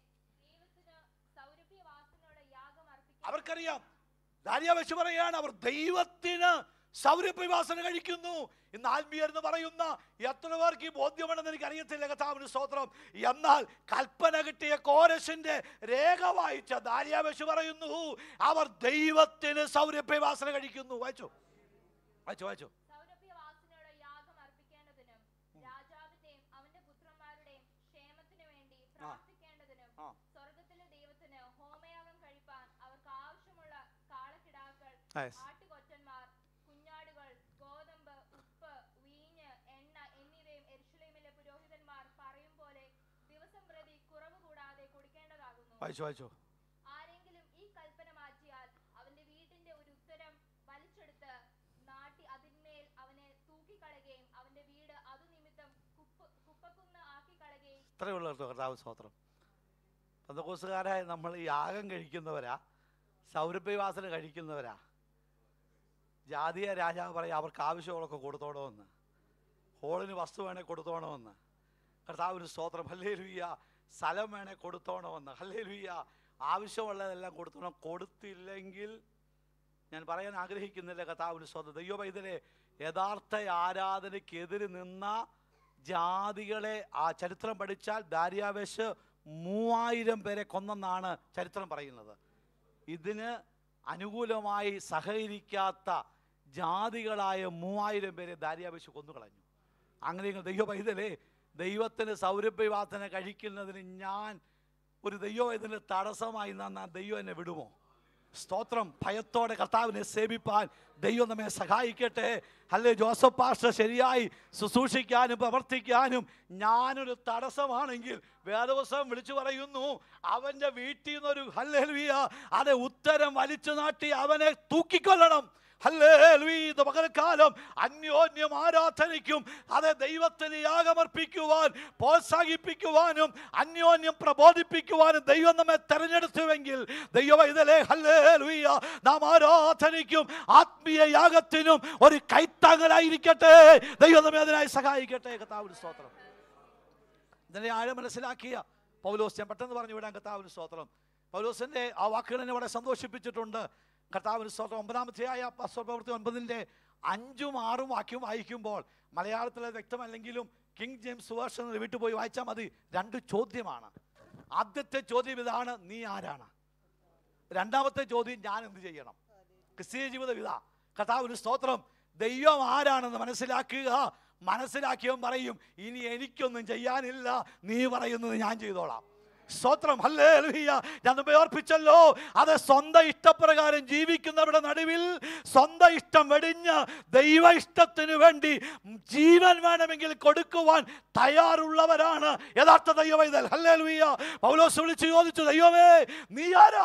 അവർക്കറിയാം ദാര്യാവേശ് പറയാണ് അവർ ദൈവത്തിന് സൗരഭ്യവാസന കഴിക്കുന്നു ഇന്ന് ആത്മീയർ എന്ന് പറയുന്ന എത്ര പേർക്ക് ഈ ബോധ്യമുണ്ടെന്ന് എനിക്ക് അറിയത്തില്ല കഥാവിന് സ്തോത്രം എന്നാൽ കൽപ്പന കിട്ടിയ കോരശിന്റെ രേഖ വായിച്ച ദാര്യാവേശ് പറയുന്നു അവർ ദൈവത്തിന് സൗരഭ്യവാസന കഴിക്കുന്നു വായിച്ചു വായിച്ചു വായിച്ചു സൗരഭ്യവാസനയോടെ യാഗം അർപ്പിക്കേണ്ടതിനും രാജാവിന്റെയും അവന്റെ പുത്രന്മാരുടെയും ക്ഷേമത്തിനു വേണ്ടി പ്രാർത്ഥിക്കേണ്ടതിനും ആ. സ്വർഗത്തിലെ ദൈവത്തിന് ഹോമയാഗം കഴിപ്പാൻ അവർക്ക് ആവശ്യമുള്ള കാളക്കിടാക്കൾ Yes. ആട്ടുകൊറ്റന്മാർ കുഞ്ഞാടുകൾ ഗോതമ്പ് ഉപ്പ് വീഞ്ഞ് എണ്ണ എന്നിവയും എരുശലേമിലെ പുരോഹിതന്മാർ പറയും പോലെ ദിവസം പ്രതി കുറവ് കൂടാതെ കൊടുക്കേണ്ടതാകുന്നു വായിച്ചു വായിച്ചു ആരെങ്കിലും ഈ കൽപ്പന മാറ്റിയാൽ അവന്റെ വീട്ടിന്റെ ഒരു ഉത്തരം വലിച്ചെടുത്ത് നാട്ടി അതിന്മേൽ അവനെ തൂക്കിക്കളയുകയും അവന്റെ വീട് അതു നിമിത്തം കുപ്പ കുപ്പക്കുന്ന് ആക്കിക്കളയുകയും ഇത്രയേ ഉള്ളൂ കേട്ടോ കർത്താവ് സ്തോത്രം പന്തക്കോസുകാരായ നമ്മൾ ഈ യാഗം കഴിക്കുന്നവരാ സൗരഭ്യവാസന കഴിക്കുന്നവരാ ജാതീയ രാജാവ് പറയും അവർക്ക് ആവശ്യമുള്ളതൊക്കെ കൊടുത്തോണമെന്ന് ഹോളിന് വസ്തു വേണേൽ കൊടുത്തോണമെന്ന് കർത്താവിന് സ്തോത്രം ഹല്ലേ ലുയ്യ സ്ഥലം വേണേൽ കൊടുത്തോണമെന്ന് ഹല്ലേ ലുയ്യ ആവശ്യമുള്ളതെല്ലാം കൊടുത്തോണം കൊടുത്തില്ലെങ്കിൽ ഞാൻ പറയാൻ ആഗ്രഹിക്കുന്നില്ല കർത്താവിന് സ്തോത്രം ദൈവം ഇതിലെ യഥാർത്ഥ ആരാധനയ്ക്കെതിരെ നിന്ന ജാതികളെ ആ ചരിത്രം പഠിച്ചാൽ ദാര്യാവേശ് മൂവായിരം പേരെ കൊന്നെന്നാണ് ചരിത്രം പറയുന്നത് ഇതിന് അനുകൂലമായി സഹകരിക്കാത്ത ജാതികളായ മൂവായിരം പേരെ ദാര്യാവേശ് കൊന്നുകളഞ്ഞു അങ്ങനെയെങ്കിൽ ദൈവ പൈതലേ ദൈവത്തിന് സൗരഭ്യവാസന കഴിക്കുന്നതിന് ഞാൻ ഒരു ദൈവം ഇതിന് തടസ്സമായി നിന്നാൽ ദൈവം എന്നെ വിടുമോ സ്തോത്രം ഭയത്തോടെ കർത്താവിനെ സേവിപ്പാൻ ദൈവം നമ്മെ സഹായിക്കട്ടെ അല്ലേ ജോസഫ് പാസ്റ്റർ ശരിയായി ശുശ്രൂഷിക്കാനും പ്രവർത്തിക്കാനും ഞാനൊരു തടസ്സമാണെങ്കിൽ വേദവസം വിളിച്ചു പറയുന്നു അവൻ്റെ വീട്ടിൽ നിന്നൊരു ഹല്ലേലൂയ അതെ ഉത്തരം വലിച്ചു നാട്ടി അവനെ തൂക്കിക്കൊല്ലണം ഹല്ലേലൂയ പകൽക്കാലം അന്യോന്യം ആരാധനയ്ക്കും അത് ദൈവത്തിന് യാഗമർപ്പിക്കുവാൻ പ്രോത്സാഹിപ്പിക്കുവാനും അന്യോന്യം പ്രബോധിപ്പിക്കുവാനും ദൈവം നമ്മെ തെരഞ്ഞെടുത്തുവെങ്കിൽ ദൈവം ഇതിലെ ഹല്ലേലൂയ നാം ആരാധനയ്ക്കും ആത്മീയ യാഗത്തിനും ഒരു കൈത്താങ്ങലായിരിക്കട്ടെ ദൈവം നമ്മെ അതിനായി സഹായിക്കട്ടെ കർത്താവിന് സ്തോത്രം ഇതിനെ ആഴം മനസ്സിലാക്കിയ പൗലോസ് ഞാൻ പെട്ടെന്ന് പറഞ്ഞു വിടാൻ കർത്താവിന് സ്തോത്രം പൗലോസിന്റെ ആ വാക്കുകൾ എന്നെ വളരെ സന്തോഷിപ്പിച്ചിട്ടുണ്ട് കർത്താവിന് സ്തോത്രം ഒമ്പതാമത്തെയായ പ്രവൃത്തി ഒൻപതിൻ്റെ അഞ്ചും ആറും വാക്യം വായിക്കുമ്പോൾ മലയാളത്തിലെ വ്യക്തമല്ലെങ്കിലും കിങ് ജെയിംസ് വേർഷനിൽ വിട്ടുപോയി വായിച്ചാൽ മതി രണ്ട് ചോദ്യമാണ് ആദ്യത്തെ ചോദ്യം ഇതാണ് നീ ആരാണ് രണ്ടാമത്തെ ചോദ്യം ഞാൻ എന്ത് ചെയ്യണം ക്രിസ്തീയ ജീവിതം ഇതാ കർത്താവിന് സ്തോത്രം ദൈവം ആരാണെന്ന് മനസ്സിലാക്കുക മനസ്സിലാക്കിയവൻ പറയും ഇനി എനിക്കൊന്നും ചെയ്യാനില്ല നീ പറയുന്നത് ഞാൻ ചെയ്തോളാം സ്തോത്രം ഹല്ലേ ഞാൻ മുമ്പേ ഓർപ്പിച്ചല്ലോ അത് സ്വന്തം ഇഷ്ടപ്രകാരം ജീവിക്കുന്നവരുടെ നടുവിൽ സ്വന്തം ഇഷ്ടം വെടിഞ്ഞ് ദൈവ ഇഷ്ടത്തിന് വേണ്ടി ജീവൻ വേണമെങ്കിൽ കൊടുക്കുവാൻ തയ്യാറുള്ളവരാണ് യഥാർത്ഥ ദൈവവൈതൽ ഹല്ലേ ലുയ്യ പൗലോസ് വിളിച്ചു ചോദിച്ചു ദൈവമേ നീ ആരാ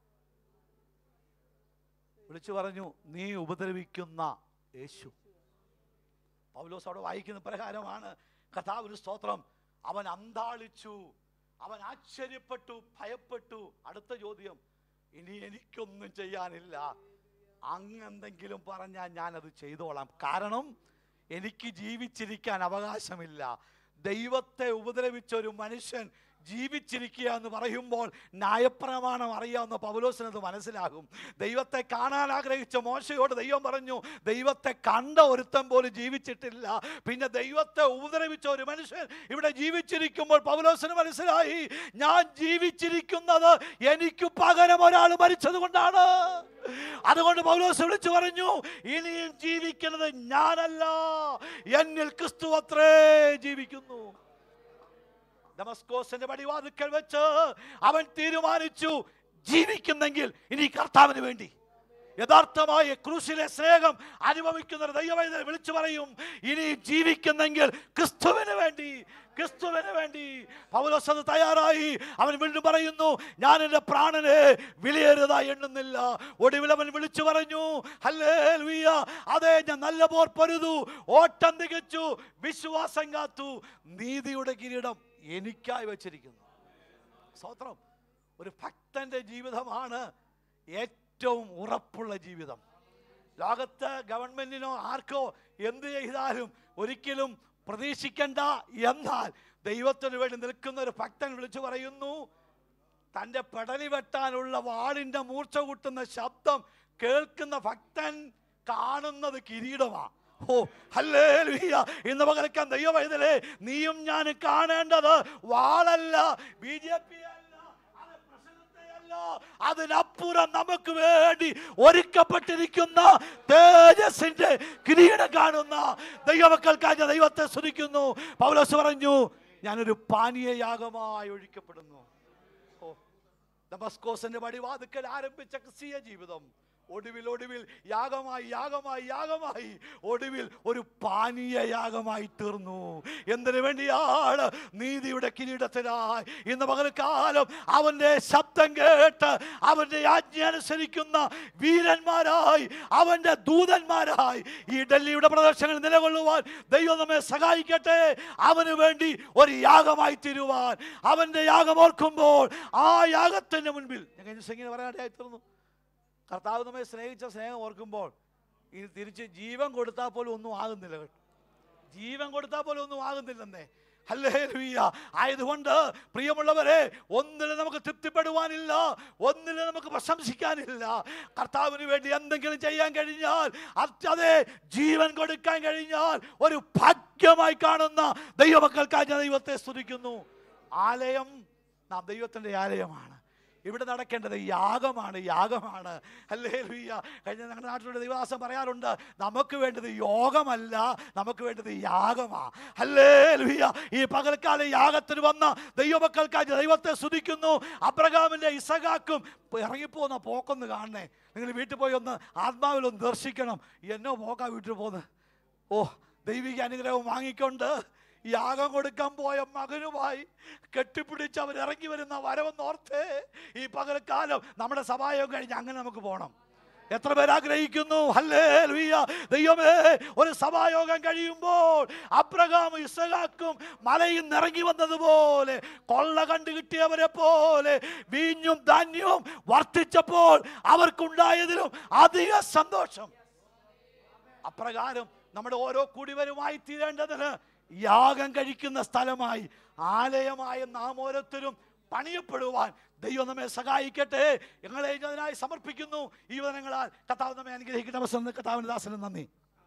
വിളിച്ചു പറഞ്ഞു നീ ഉപദ്രവിക്കുന്ന യേശു പൗലോസ് അവിടെ വായിക്കുന്ന പ്രകാരമാണ് കഥാവിന് സ്തോത്രം അവൻ അന്താളിച്ചു അവൻ ആശ്ചര്യപ്പെട്ടു ഭയപ്പെട്ടു അടുത്ത ചോദ്യം ഇനി എനിക്കൊന്നും ചെയ്യാനില്ല അങ്ങ് എന്തെങ്കിലും പറഞ്ഞാൽ ഞാനത് ചെയ്തോളാം കാരണം എനിക്ക് ജീവിച്ചിരിക്കാൻ അവകാശമില്ല ദൈവത്തെ ഉപദ്രവിച്ച ഒരു മനുഷ്യൻ ജീവിച്ചിരിക്കുക എന്ന് പറയുമ്പോൾ ന്യായപ്രമാണം അറിയാവുന്ന പൗലോസിനത് മനസ്സിലാകും ദൈവത്തെ കാണാൻ ആഗ്രഹിച്ച മോശയോട് ദൈവം പറഞ്ഞു ദൈവത്തെ കണ്ട ഒരുത്തം പോലും ജീവിച്ചിട്ടില്ല പിന്നെ ദൈവത്തെ ഉപദ്രവിച്ച ഒരു മനുഷ്യൻ ഇവിടെ ജീവിച്ചിരിക്കുമ്പോൾ പൗലോസിന് മനസ്സിലായി ഞാൻ ജീവിച്ചിരിക്കുന്നത് എനിക്ക് പകരം ഒരാൾ മരിച്ചത് കൊണ്ടാണ് അതുകൊണ്ട് പൗലോസ് വിളിച്ചു പറഞ്ഞു ഇനിയും ജീവിക്കുന്നത് ഞാനല്ല എന്നിൽ ക്രിസ്തു അത്രേ ജീവിക്കുന്നു ഡമസ്കോസിന്റെ പടിവാതിക്കൽ വെച്ച് അവൻ തീരുമാനിച്ചു ജീവിക്കുന്നെങ്കിൽ ഇനി കർത്താവിന് വേണ്ടി യഥാർത്ഥമായ ക്രൂശിലെ സ്നേഹം അനുഭവിക്കുന്ന ഒരു ദൈവവേദന വിളിച്ചു പറയും ഇനി ജീവിക്കുന്നെങ്കിൽ ക്രിസ്തുവിന് വേണ്ടി ക്രിസ്തുവിന് വേണ്ടി പൗലോസ് അത് തയ്യാറായി അവൻ വീണ്ടും പറയുന്നു ഞാൻ എൻ്റെ പ്രാണനെ വിലയേറിയതായി എണ്ണുന്നില്ല ഒടുവിൽ അവൻ വിളിച്ചു പറഞ്ഞു ഹല്ലേ അതെ ഞാൻ നല്ല പോർ പൊരുതു ഓട്ടം തികച്ചു വിശ്വാസം കാത്തു നീതിയുടെ കിരീടം എനിക്കായി വച്ചിരിക്കുന്നു സ്തോത്രം ഒരു ഭക്തന്റെ ജീവിതമാണ് ഏറ്റവും ഉറപ്പുള്ള ജീവിതം ലോകത്ത് ഗവൺമെന്റിനോ ആർക്കോ എന്ത് ചെയ്താലും ഒരിക്കലും പ്രതീക്ഷിക്കണ്ട എന്നാൽ ദൈവത്തിന് വേണ്ടി നിൽക്കുന്ന ഒരു ഭക്തൻ വിളിച്ചു പറയുന്നു തൻ്റെ പെടലി വെട്ടാനുള്ള വാളിൻ്റെ മൂർച്ച കൂട്ടുന്ന ശബ്ദം കേൾക്കുന്ന ഭക്തൻ കാണുന്നത് കിരീടമാണ് ഓ ഹല്ലേ ഇന്ന് പകരക്കാൻ ദൈവവൈതലേ നീയും ഞാൻ കാണേണ്ടത് വാളല്ല ബി ജെ പി അതിനപ്പുറം നമുക്ക് വേണ്ടി ഒരുക്കപ്പെട്ടിരിക്കുന്ന തേജസിന്റെ കിരീടം കാണുന്ന ദൈവമക്കൾക്കായി ഞാൻ ദൈവത്തെ സ്തുതിക്കുന്നു പൗലോസ് പറഞ്ഞു ഞാനൊരു പാനീയ യാഗമായി ഒഴിക്കപ്പെടുന്നു ഓ ഡമസ്കോസിന്റെ പടിവാതുക്കൽ ആരംഭിച്ച ക്രിസ്തീയ ജീവിതം ഒടുവിൽ ഒടുവിൽ യാഗമായി യാഗമായി യാഗമായി ഒടുവിൽ ഒരു പാനീയ യാഗമായി തീർന്നു എന്തിനു വേണ്ടിയാണ് നീതിയുടെ കിരീടത്തിനായി ഇന്ന് പകൽക്കാലം അവന്റെ ശബ്ദം കേട്ട് അവന്റെ ആജ്ഞ അനുസരിക്കുന്ന വീരന്മാരായി അവന്റെ ദൂതന്മാരായി ഈ ഡൽഹിയുടെ പ്രദേശങ്ങളിൽ നിലകൊള്ളുവാൻ ദൈവം നമ്മെ സഹായിക്കട്ടെ അവന് വേണ്ടി ഒരു യാഗമായി തീരുവാൻ അവന്റെ യാഗം ഓർക്കുമ്പോൾ ആ യാഗത്തിന്റെ മുൻപിൽ ഞാൻ കഴിഞ്ഞ ദിവസം ഇങ്ങനെ പറയാനായി തീർന്നു കർത്താവ് നമ്മെ സ്നേഹിച്ച സ്നേഹം ഓർക്കുമ്പോൾ ഇത് തിരിച്ച് ജീവൻ കൊടുത്താൽ പോലും ഒന്നും ആകുന്നില്ല കേട്ടോ ജീവൻ കൊടുത്താൽ പോലും ഒന്നും ആകുന്നില്ലെന്നേ ഹല്ലേലൂയ ആയതുകൊണ്ട് പ്രിയമുള്ളവരെ ഒന്നിലും നമുക്ക് തൃപ്തിപ്പെടുവാനില്ല ഒന്നിലും നമുക്ക് പ്രശംസിക്കാനില്ല കർത്താവിന് വേണ്ടി എന്തെങ്കിലും ചെയ്യാൻ കഴിഞ്ഞാൽ അത് അതെ ജീവൻ കൊടുക്കാൻ കഴിഞ്ഞാൽ ഒരു ഭാഗ്യമായി കാണുന്ന ദൈവമക്കൾക്കായി ഞാൻ ദൈവത്തെ സ്തുതിക്കുന്നു ആലയം നാം ദൈവത്തിൻ്റെ ആലയമാണ് ഇവിടെ നടക്കേണ്ടത് യാഗമാണ് യാഗമാണ് അല്ലേ ലുയ്യ കഴിഞ്ഞ ഞങ്ങളുടെ നാട്ടിലുള്ള ദൈവദാസം പറയാറുണ്ട് നമുക്ക് വേണ്ടത് യോഗമല്ല നമുക്ക് വേണ്ടത് യാഗമാ അല്ലേ ലുയ്യ ഈ പകൽക്കാല യാഗത്തിന് വന്ന ദൈവമക്കൾക്കായി ദൈവത്തെ സ്തുതിക്കുന്നു അബ്രഹാമിൻ്റെ ഇസഹാക്കും ഇറങ്ങിപ്പോകുന്ന പോക്കൊന്ന് കാണണേ നിങ്ങൾ വീട്ടിൽ പോയി ഒന്ന് ആത്മാവിലൊന്ന് ദർശിക്കണം എന്നോ പോക്കാ വീട്ടിൽ പോന്ന് ഓ ദൈവിക അനുഗ്രഹം വാങ്ങിക്കൊണ്ട് യാഗം കൊടുക്കാൻ പോയ മകനുമായി കെട്ടിപ്പിടിച്ച് അവർ ഇറങ്ങി വരുന്ന വരവെന്നോർത്ത് ഈ പകൽക്കാലം നമ്മുടെ സഭായോഗം കഴിഞ്ഞ് അങ്ങനെ നമുക്ക് പോകണം എത്ര പേർ ആഗ്രഹിക്കുന്നു ഹല്ലേലൂയ ദൈവമേ ഒരു സഭായോഗം കഴിയുമ്പോൾ അബ്രഹാം ഇസഹാക്കും മലയിൽ നിറങ്ങി വന്നതുപോലെ കൊള്ള കണ്ടു കിട്ടിയവരെ പോലെ വീഞ്ഞും ധാന്യവും വർദ്ധിച്ചപ്പോൾ അവർക്കുണ്ടായതിലും അധിക സന്തോഷം അപ്രകാരം നമ്മുടെ ഓരോ കുടിവരുമായി തീരേണ്ടതിന് യാഗം കഴിക്കുന്ന സ്ഥലമായി ആലയമായ നാം ഓരോരുത്തരും പണിയപ്പെടുവാൻ ദൈവം നമ്മെ സഹായിക്കട്ടെ ഞങ്ങളെ അതിനായി സമർപ്പിക്കുന്നു ഈ വചനങ്ങളാൽ കർത്താവ് നമ്മെ അനുഗ്രഹിക്കട്ടെ അവസരം കർത്താവിന് ദാസന് നന്ദി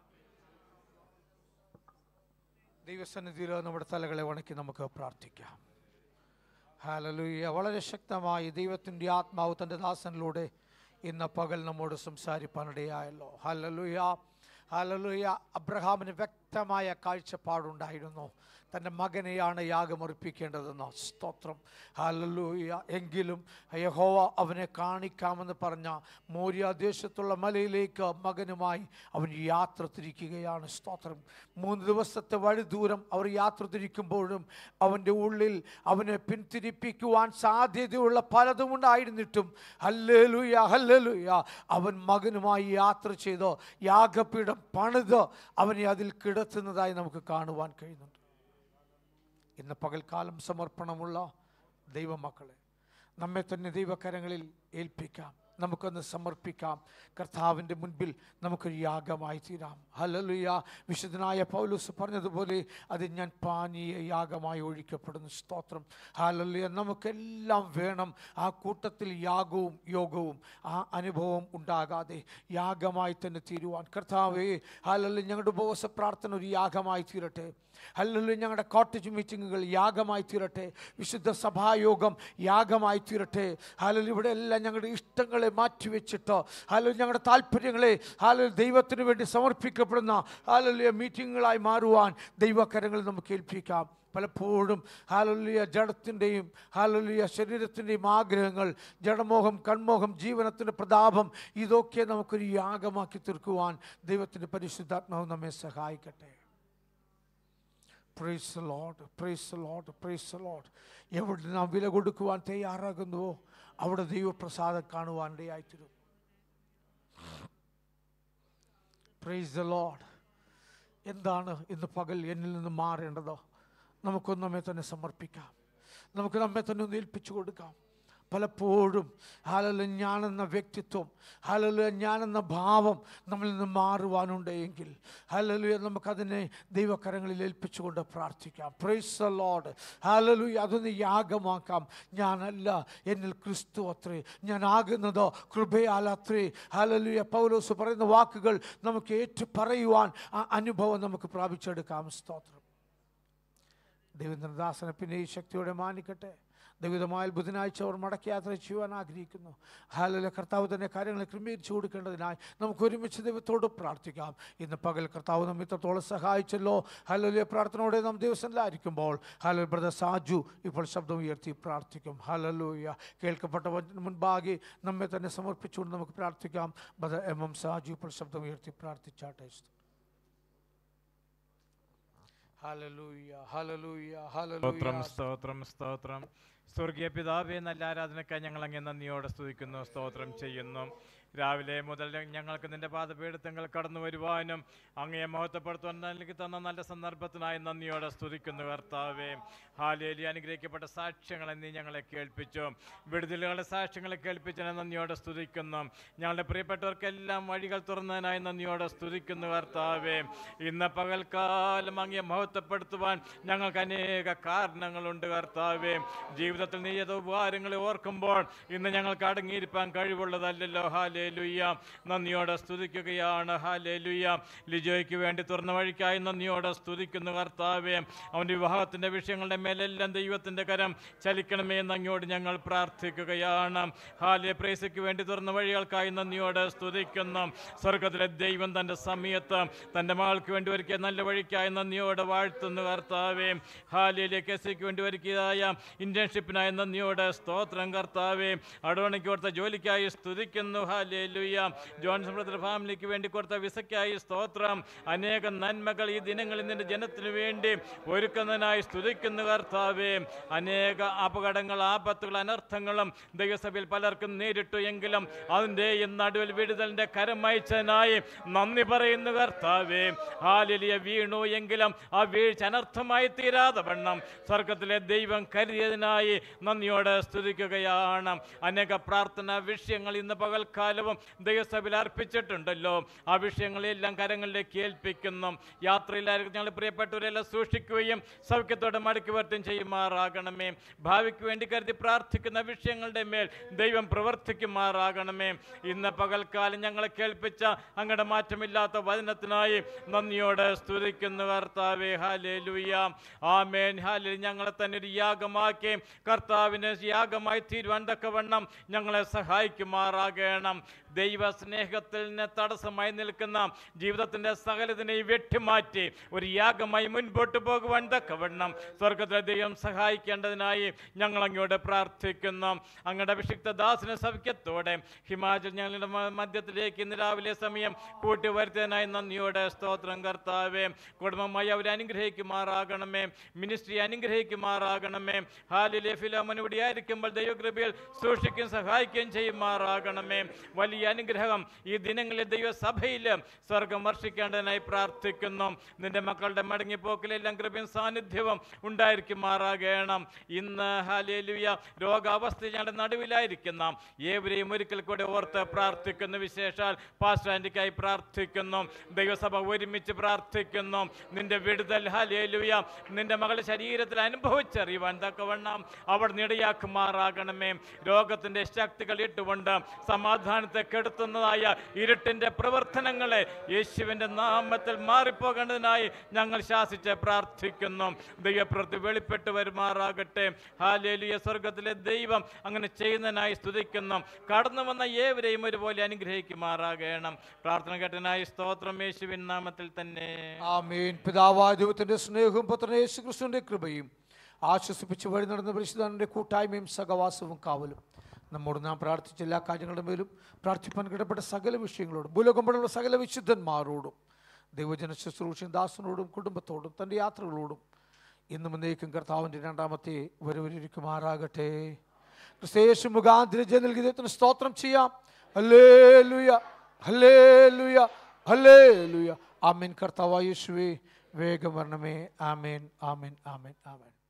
ദൈവസന്നിധിയിൽ നമ്മുടെ തലകളെ വണക്കി നമുക്ക് പ്രാർത്ഥിക്കാം ഹാലലൂയ വളരെ ശക്തമായി ദൈവത്തിൻ്റെ ആത്മാവ് തൻ്റെ ദാസനിലൂടെ ഇന്ന് പകൽ നമ്മോട് സംസാരിപ്പാനിടയായല്ലോ ഹലലുയ ഹലലുയ അബ്രഹാമിന് വ്യക്തമായ കാഴ്ചപ്പാടുണ്ടായിരുന്നു തൻ്റെ മകനെയാണ് യാഗമർപ്പിക്കേണ്ടതെന്ന് സ്തോത്രം ഹലലൂയ എങ്കിലും യഹോവ അവനെ കാണിക്കാമെന്ന് പറഞ്ഞ മോര്യ ദേശത്തുള്ള മലയിലേക്ക് മകനുമായി അവൻ യാത്ര തിരിക്കുകയാണ് സ്തോത്രം മൂന്ന് ദിവസത്തെ വഴി ദൂരം അവർ യാത്ര തിരിക്കുമ്പോഴും അവൻ്റെ ഉള്ളിൽ അവനെ പിന്തിരിപ്പിക്കുവാൻ സാധ്യതയുള്ള പലതും ഉണ്ടായിരുന്നിട്ടും ഹല്ലേലൂയ ഹല്ലേലൂയ അവൻ മകനുമായി യാത്ര ചെയ്ത് യാഗപീഠം പണിത് അവനെ അതിൽ കിടത്തുന്നതായി നമുക്ക് കാണുവാൻ കഴിയുന്നുണ്ട് ഇന്ന് പകൽക്കാലം സമർപ്പണമുള്ള ദൈവമക്കളെ നമ്മെ തന്നെ ദൈവകരങ്ങളിൽ ഏൽപ്പിക്കാം നമുക്കൊന്ന് സമർപ്പിക്കാം കർത്താവിൻ്റെ മുൻപിൽ നമുക്കൊരു യാഗമായി തീരാം ഹലലുയ വിശുദ്ധനായ പൗലൂസ് പറഞ്ഞതുപോലെ അത് ഞാൻ പാനീയ യാഗമായി ഒഴിക്കപ്പെടുന്നു സ്തോത്രം ഹലലുയ നമുക്കെല്ലാം വേണം ആ കൂട്ടത്തിൽ യാഗവും യോഗവും ആ അനുഭവം ഉണ്ടാകാതെ യാഗമായി തന്നെ തീരുവാൻ കർത്താവേ ഹലല്ലു ഞങ്ങളുടെ ഉപവാസ പ്രാർത്ഥന ഒരു യാഗമായി തീരട്ടെ ഹല്ലല്ലു ഞങ്ങളുടെ കോട്ടേജ് മീറ്റിങ്ങുകൾ യാഗമായി തീരട്ടെ വിശുദ്ധ സഭായോഗം യാഗമായി തീരട്ടെ ഹലൽ ഇവിടെ എല്ലാം ഞങ്ങളുടെ ഇഷ്ടങ്ങളെ മാറ്റിവെച്ചിട്ട് ഹലൽ ഞങ്ങളുടെ താല്പര്യങ്ങളെ ഹലൽ ദൈവത്തിന് വേണ്ടി സമർപ്പിക്കപ്പെടുന്ന ഹലലിയ മീറ്റിങ്ങുകളായി മാറുവാൻ ദൈവകരങ്ങൾ നമുക്ക് ഏൽപ്പിക്കാം പലപ്പോഴും ഹാലലിയ ജഡത്തിൻ്റെയും ഹാലലിയ ശരീരത്തിൻ്റെയും ആഗ്രഹങ്ങൾ ജഡമോഹം കൺമോഹം ജീവനത്തിൻ്റെ പ്രതാപം ഇതൊക്കെ നമുക്കൊരു യാഗമാക്കി തീർക്കുവാൻ ദൈവത്തിൻ്റെ പരിശുദ്ധാത്മാവ് നമ്മെ സഹായിക്കട്ടെ praise load praise load praise lord എവിടെ നാം വില കൊടുക്കുവാൻ തയ്യാറാകുന്നുവോ അവിടെ ദൈവപ്രസാദം കാണുവാൻ ഇടയായിത്തീരും പ്രൈസ് ദ ലോഡ് എന്താണ് ഇന്ന് പകൽ എന്നിൽ നിന്ന് മാറേണ്ടത് നമുക്കൊന്ന് നമ്മെ തന്നെ സമർപ്പിക്കാം നമുക്ക് നമ്മെ തന്നെ ഒന്ന് ഏൽപ്പിച്ചു കൊടുക്കാം പലപ്പോഴും ഹാലല ഞാനെന്ന വ്യക്തിത്വം ഹാലല ഞാനെന്ന ഭാവം നമ്മളിൽ നിന്ന് മാറുവാനുണ്ട് എങ്കിൽ ഹാലലുയ നമുക്കതിനെ ദൈവകരങ്ങളിൽ ഏൽപ്പിച്ചുകൊണ്ട് പ്രാർത്ഥിക്കാം പ്രൈസ് ലോഡ് ഹാലലുയ അതൊന്ന് യാഗമാക്കാം ഞാനല്ല എന്നിൽ ക്രിസ്തു അത്രേ ഞാനാകുന്നത് കൃപയാലത്രേ ഹാലലുയ പൗലോസ് പറയുന്ന വാക്കുകൾ നമുക്ക് ഏറ്റു പറയുവാൻ ആ അനുഭവം നമുക്ക് പ്രാപിച്ചെടുക്കാം സ്തോത്രം ദൈവദാസനെ പിന്നെ ഈ ശക്തിയോടെ മാനിക്കട്ടെ ദൈവിതമായ ബുധനാഴ്ച അവർ മടക്കി യാത്ര ചെയ്യുവാൻ ആഗ്രഹിക്കുന്നു ഹാലല കർത്താവ് തന്നെ കാര്യങ്ങൾ ക്രമീകരിച്ചു കൊടുക്കേണ്ടതിനായി നമുക്ക് ഒരുമിച്ച് ദൈവത്തോട് പ്രാർത്ഥിക്കാം ഇന്ന് പകൽ കർത്താവ് നമ്മെ ഇത്രത്തോളം സഹായിച്ചല്ലോ ഹലലിയ പ്രാർത്ഥനയോടെ നാം ദിവസത്തിലായിരിക്കുമ്പോൾ ഹലൽ ബ്രദർ സാജു ഇപ്പോൾ ശബ്ദം ഉയർത്തി പ്രാർത്ഥിക്കും ഹലലൂയ കേൾക്കപ്പെട്ട വചനം മുൻപാകെ നമ്മെ തന്നെ സമർപ്പിച്ചുകൊണ്ട് നമുക്ക് പ്രാർത്ഥിക്കാം ബ്രദർ എം എം സാജു ഇപ്പോൾ ശബ്ദം ഉയർത്തി പ്രാർത്ഥിച്ചാട്ടെ ഹലലൂയ ഹലലൂയ സ്തോത്രം ഹലലൂയ സ്തോത്രം സ്തോത്രം സ്വർഗീയ പിതാവേ നല്ല ആരാധനക്കായി ഞങ്ങൾ അങ്ങേ നന്ദിയോടെ സ്തുതിക്കുന്നു സ്തോത്രം ചെയ്യുന്നു രാവിലെ മുതൽ ഞങ്ങൾക്ക് നിന്റെ പാദപീഠത്തങ്ങൾ കടന്നു വരുവാനും അങ്ങയെ മഹത്വപ്പെടുത്തുവാൻ നൽകി തന്ന നല്ല സന്ദർഭത്തിനായി നന്ദിയോടെ സ്തുതിക്കുന്നു കർത്താവേ ഹാലേലി അനുഗ്രഹിക്കപ്പെട്ട സാക്ഷ്യങ്ങളെ നീ ഞങ്ങളെ കേൾപ്പിച്ചു വിടുതലുകളുടെ സാക്ഷ്യങ്ങളെ കേൾപ്പിച്ചതിനെ നന്ദിയോടെ സ്തുതിക്കുന്നു ഞങ്ങളുടെ പ്രിയപ്പെട്ടവർക്കെല്ലാം വഴികൾ തുറന്നതിനായി നന്ദിയോടെ സ്തുതിക്കുന്നു കർത്താവേ ഇന്ന് പകൽക്കാലം അങ്ങയെ മഹത്വപ്പെടുത്തുവാൻ ഞങ്ങൾക്ക് അനേക കാരണങ്ങളുണ്ട് കർത്താവേ ജീവിതത്തിൽ നീ ചെയ്ത ഉപകാരങ്ങളെ ഓർക്കുമ്പോൾ ഇന്ന് ഞങ്ങൾക്ക് അടങ്ങിയിരിക്കാൻ കഴിവുള്ളതല്ലല്ലോ ഹാലേ ലുയ്യ നന്ദിയോടെ സ്തുതിക്കുകയാണ് ഹാലേ ലുയ്യ ലിജോയ്ക്ക് വേണ്ടി തുറന്ന വഴിക്കായി നന്ദിയോടെ സ്തുതിക്കുന്നു കർത്താവേ അവൻ്റെ വിവാഹത്തിൻ്റെ വിഷയങ്ങളുടെ മേലെല്ലാം ദൈവത്തിൻ്റെ കരം ചലിക്കണമേ എന്ന് അങ്ങോട്ട് ഞങ്ങൾ പ്രാർത്ഥിക്കുകയാണ് ഹാലേ പ്രേസയ്ക്ക് വേണ്ടി തുറന്ന വഴികൾക്കായി നന്ദിയോടെ സ്തുതിക്കുന്നു സ്വർഗത്തിലെ ദൈവം തൻ്റെ സമയത്ത് തൻ്റെ മകൾക്ക് വേണ്ടി ഒരുക്കിയ നല്ല വഴിക്കായി നന്ദിയോടെ വാഴ്ത്തുന്നു കർത്താവേ ഹാലിയിലെ കെസിക്ക് വേണ്ടി ഒരുക്കിയതായ ഇന്റേൺഷിപ്പിനായി നന്ദിയോടെ സ്തോത്രം കർത്താവേ അടവണയ്ക്ക് കൊടുത്ത ജോലിക്കായി സ്തുതിക്കുന്നു ഹാലേ ഹാലേലുയ ജോൺസൺ ബ്രദർ ഫാമിലിക്ക് വേണ്ടി കൊടുത്ത വിസയ്ക്കായി സ്തോത്രം അനേകം നന്മകൾ ഈ ദിനങ്ങളിൽ നിന്റെ ജനത്തിന് വേണ്ടി ഒരുക്കുന്നതിനായി സ്തുതിക്കുന്നു കർത്താവേ അനേക അപകടങ്ങൾ ആപത്തുകൾ അനർത്ഥങ്ങളും ദൈവസഭയിൽ പലർക്കും നേരിട്ടു എങ്കിലും അതിൻ്റെ നടുവിൽ വിടുതലിന്റെ കരമയച്ചതിനായി നന്ദി പറയുന്നു കർത്താവേ ഹാലിലിയ വീണു എങ്കിലും ആ വീഴ്ച അനർത്ഥമായി തീരാതെ വണ്ണം സ്വർഗത്തിലെ ദൈവം കരുതിയതിനായി നന്ദിയോടെ സ്തുതിക്കുകയാണ് അനേക പ്രാർത്ഥനാ വിഷയങ്ങൾ ഇന്ന് പകൽക്കാലവും ദൈവസഭയിൽ അർപ്പിച്ചിട്ടുണ്ടല്ലോ ആ വിഷയങ്ങളെല്ലാം കരങ്ങളിലേക്ക് ഏൽപ്പിക്കുന്നു യാത്രയിലായിരിക്കും ഞങ്ങൾ പ്രിയപ്പെട്ടവരെല്ലാം സൂക്ഷിക്കുകയും സൗഖ്യത്തോടെ മടക്കി വർത്തം ചെയ്യുമാറാകണമേ ഭാവിക്ക് വേണ്ടി കരുതി പ്രാർത്ഥിക്കുന്ന വിഷയങ്ങളുടെ മേൽ ദൈവം പ്രവർത്തിക്കുമാറാകണമേ ഇന്ന് പകൽക്കാലം ഞങ്ങളെ കേൾപ്പിച്ച അങ്ങയുടെ മാറ്റമില്ലാത്ത വചനത്തിനായി നന്ദിയോടെ സ്തുതിക്കുന്നു കർത്താവേ ഹാലേലുയ ആമേൻ ഹാലേ ഞങ്ങളെ തന്നെ ഒരു യാഗമാക്കി കർത്താവിന് യാഗമായി തീരുവാൻ തക്കവണ്ണം ഞങ്ങളെ സഹായിക്കുമാറാകണം ദൈവ സ്നേഹത്തിന് തടസ്സമായി നിൽക്കുന്ന ജീവിതത്തിന്റെ സകലത്തിനെയും വെട്ടിമാറ്റി ഒരു യാഗമായി മുൻപോട്ട് പോകുവാൻ തക്കവണ്ണം സ്വർഗത്തിലെ ദൈവം സഹായിക്കേണ്ടതിനായി ഞങ്ങൾ അങ്ങോട്ട് പ്രാർത്ഥിക്കുന്നു അങ്ങയുടെ അഭിഷിക്ത ദാസിന് സൗഖ്യത്തോടെ ഹിമാചൽ ഞങ്ങളുടെ മ- മധ്യത്തിലേക്ക് ഇന്ന് രാവിലെ സമയം കൂട്ടി വരുത്തിയതിനായി നന്ദിയോടെ സ്തോത്രം കർത്താവേ കുടുംബമായി അവരെ അനുഗ്രഹിക്കുമാറാകണമേ മിനിസ്ട്രി അനുഗ്രഹിക്കുമാറാകണമേ ഹാലിലെ ഫിലോമൻ ഇവിടെ ആയിരിക്കുമ്പോൾ ദൈവകൃപയിൽ സൂക്ഷിക്കുകയും സഹായിക്കുകയും ചെയ്യുമാറാകണമേ വലിയ അനുഗ്രഹം ഈ ദിനങ്ങളിൽ ദൈവസഭയിൽ സ്വർഗം വർഷിക്കേണ്ടതിനായി പ്രാർത്ഥിക്കുന്നു നിന്റെ മക്കളുടെ മടങ്ങിപ്പോക്കിലെല്ലാം കൃപയും സാന്നിധ്യവും ഉണ്ടായിരിക്കുമാറാകണം ഇന്ന് ഹാലേലുയ രോഗാവസ്ഥ ഞങ്ങളുടെ നടുവിലായിരിക്കുന്ന ഏവരെയും ഒരിക്കൽ കൂടെ ഓർത്ത് പ്രാർത്ഥിക്കുന്നു വിശേഷാൽ പാസ്റ്റാൻഡിക്കായി പ്രാർത്ഥിക്കുന്നു ദൈവസഭ ഒരുമിച്ച് പ്രാർത്ഥിക്കുന്നു നിന്റെ വിടുതൽ ഹാലേലുയ നിന്റെ മകളുടെ ശരീരത്തിൽ അനുഭവിച്ചറിയുവാൻ തക്കവണ്ണം അവർ നിടയാക്കുമാറാകണമേ രോഗത്തിന്റെ ശക്തികൾ ഇട്ടുകൊണ്ട് സമാധാനത്തെ കെടുത്തുന്നതായ ഇരുട്ടിന്റെ പ്രവർത്തനങ്ങളെ യേശുവിന്റെ നാമത്തിൽ മാറിപ്പോകേണ്ടതിനായി ഞങ്ങൾ ശാസിച്ച് പ്രാർത്ഥിക്കുന്നു ദൈവപ്രതി വെളിപ്പെട്ട് വരുമാറാകട്ടെ ഹാലേലിയ സ്വർഗത്തിലെ ദൈവം അങ്ങനെ ചെയ്യുന്നതിനായി സ്തുതിക്കുന്നു കടന്നു വന്ന ഏവരെയും ഒരുപോലെ അനുഗ്രഹിക്കുമാറാകണം പ്രാർത്ഥന കേട്ടനായി സ്തോത്രം യേശുവിൻ നാമത്തിൽ തന്നെ ആമേൻ പിതാവായ ദൈവത്തിന്റെ സ്നേഹവും പുത്രൻ യേശു ക്രിസ്തുവിന്റെ കൃപയും ആശ്വസിപ്പിച്ച് വഴി നടന്ന പരിശുദ്ധാന്റെ കൂട്ടായ്മയും സഹവാസവും കാവലും നമ്മോട് നാം പ്രാർത്ഥിച്ച എല്ലാ കാര്യങ്ങളുടെ മേലും പ്രാർത്ഥിപ്പാൻ കിടപ്പെട്ട സകല വിഷയങ്ങളോടും ഭൂലോകമ്പോഴുള്ള സകല വിശുദ്ധന്മാരോടും ദൈവജന ശുശ്രൂഷൻ ദാസനോടും കുടുംബത്തോടും തൻ്റെ യാത്രകളോടും ഇന്നും എന്നേക്കും കർത്താവിൻ്റെ രണ്ടാമത്തെ വരവരിക്കുമാറാകട്ടെ ക്രിസ്തയേശു മുഖാന്തിര ജനൽ ഗീതത്തിന് സ്തോത്രം ചെയ്യാം ഹല്ലേ ലുയ ഹല്ലേ ലുയ ഹല്ലേ ലുയ ആമേൻ കർത്താവായ യേശുവേ വേഗം വരണമേ ആമേൻ ആമേൻ ആമേൻ ആമേൻ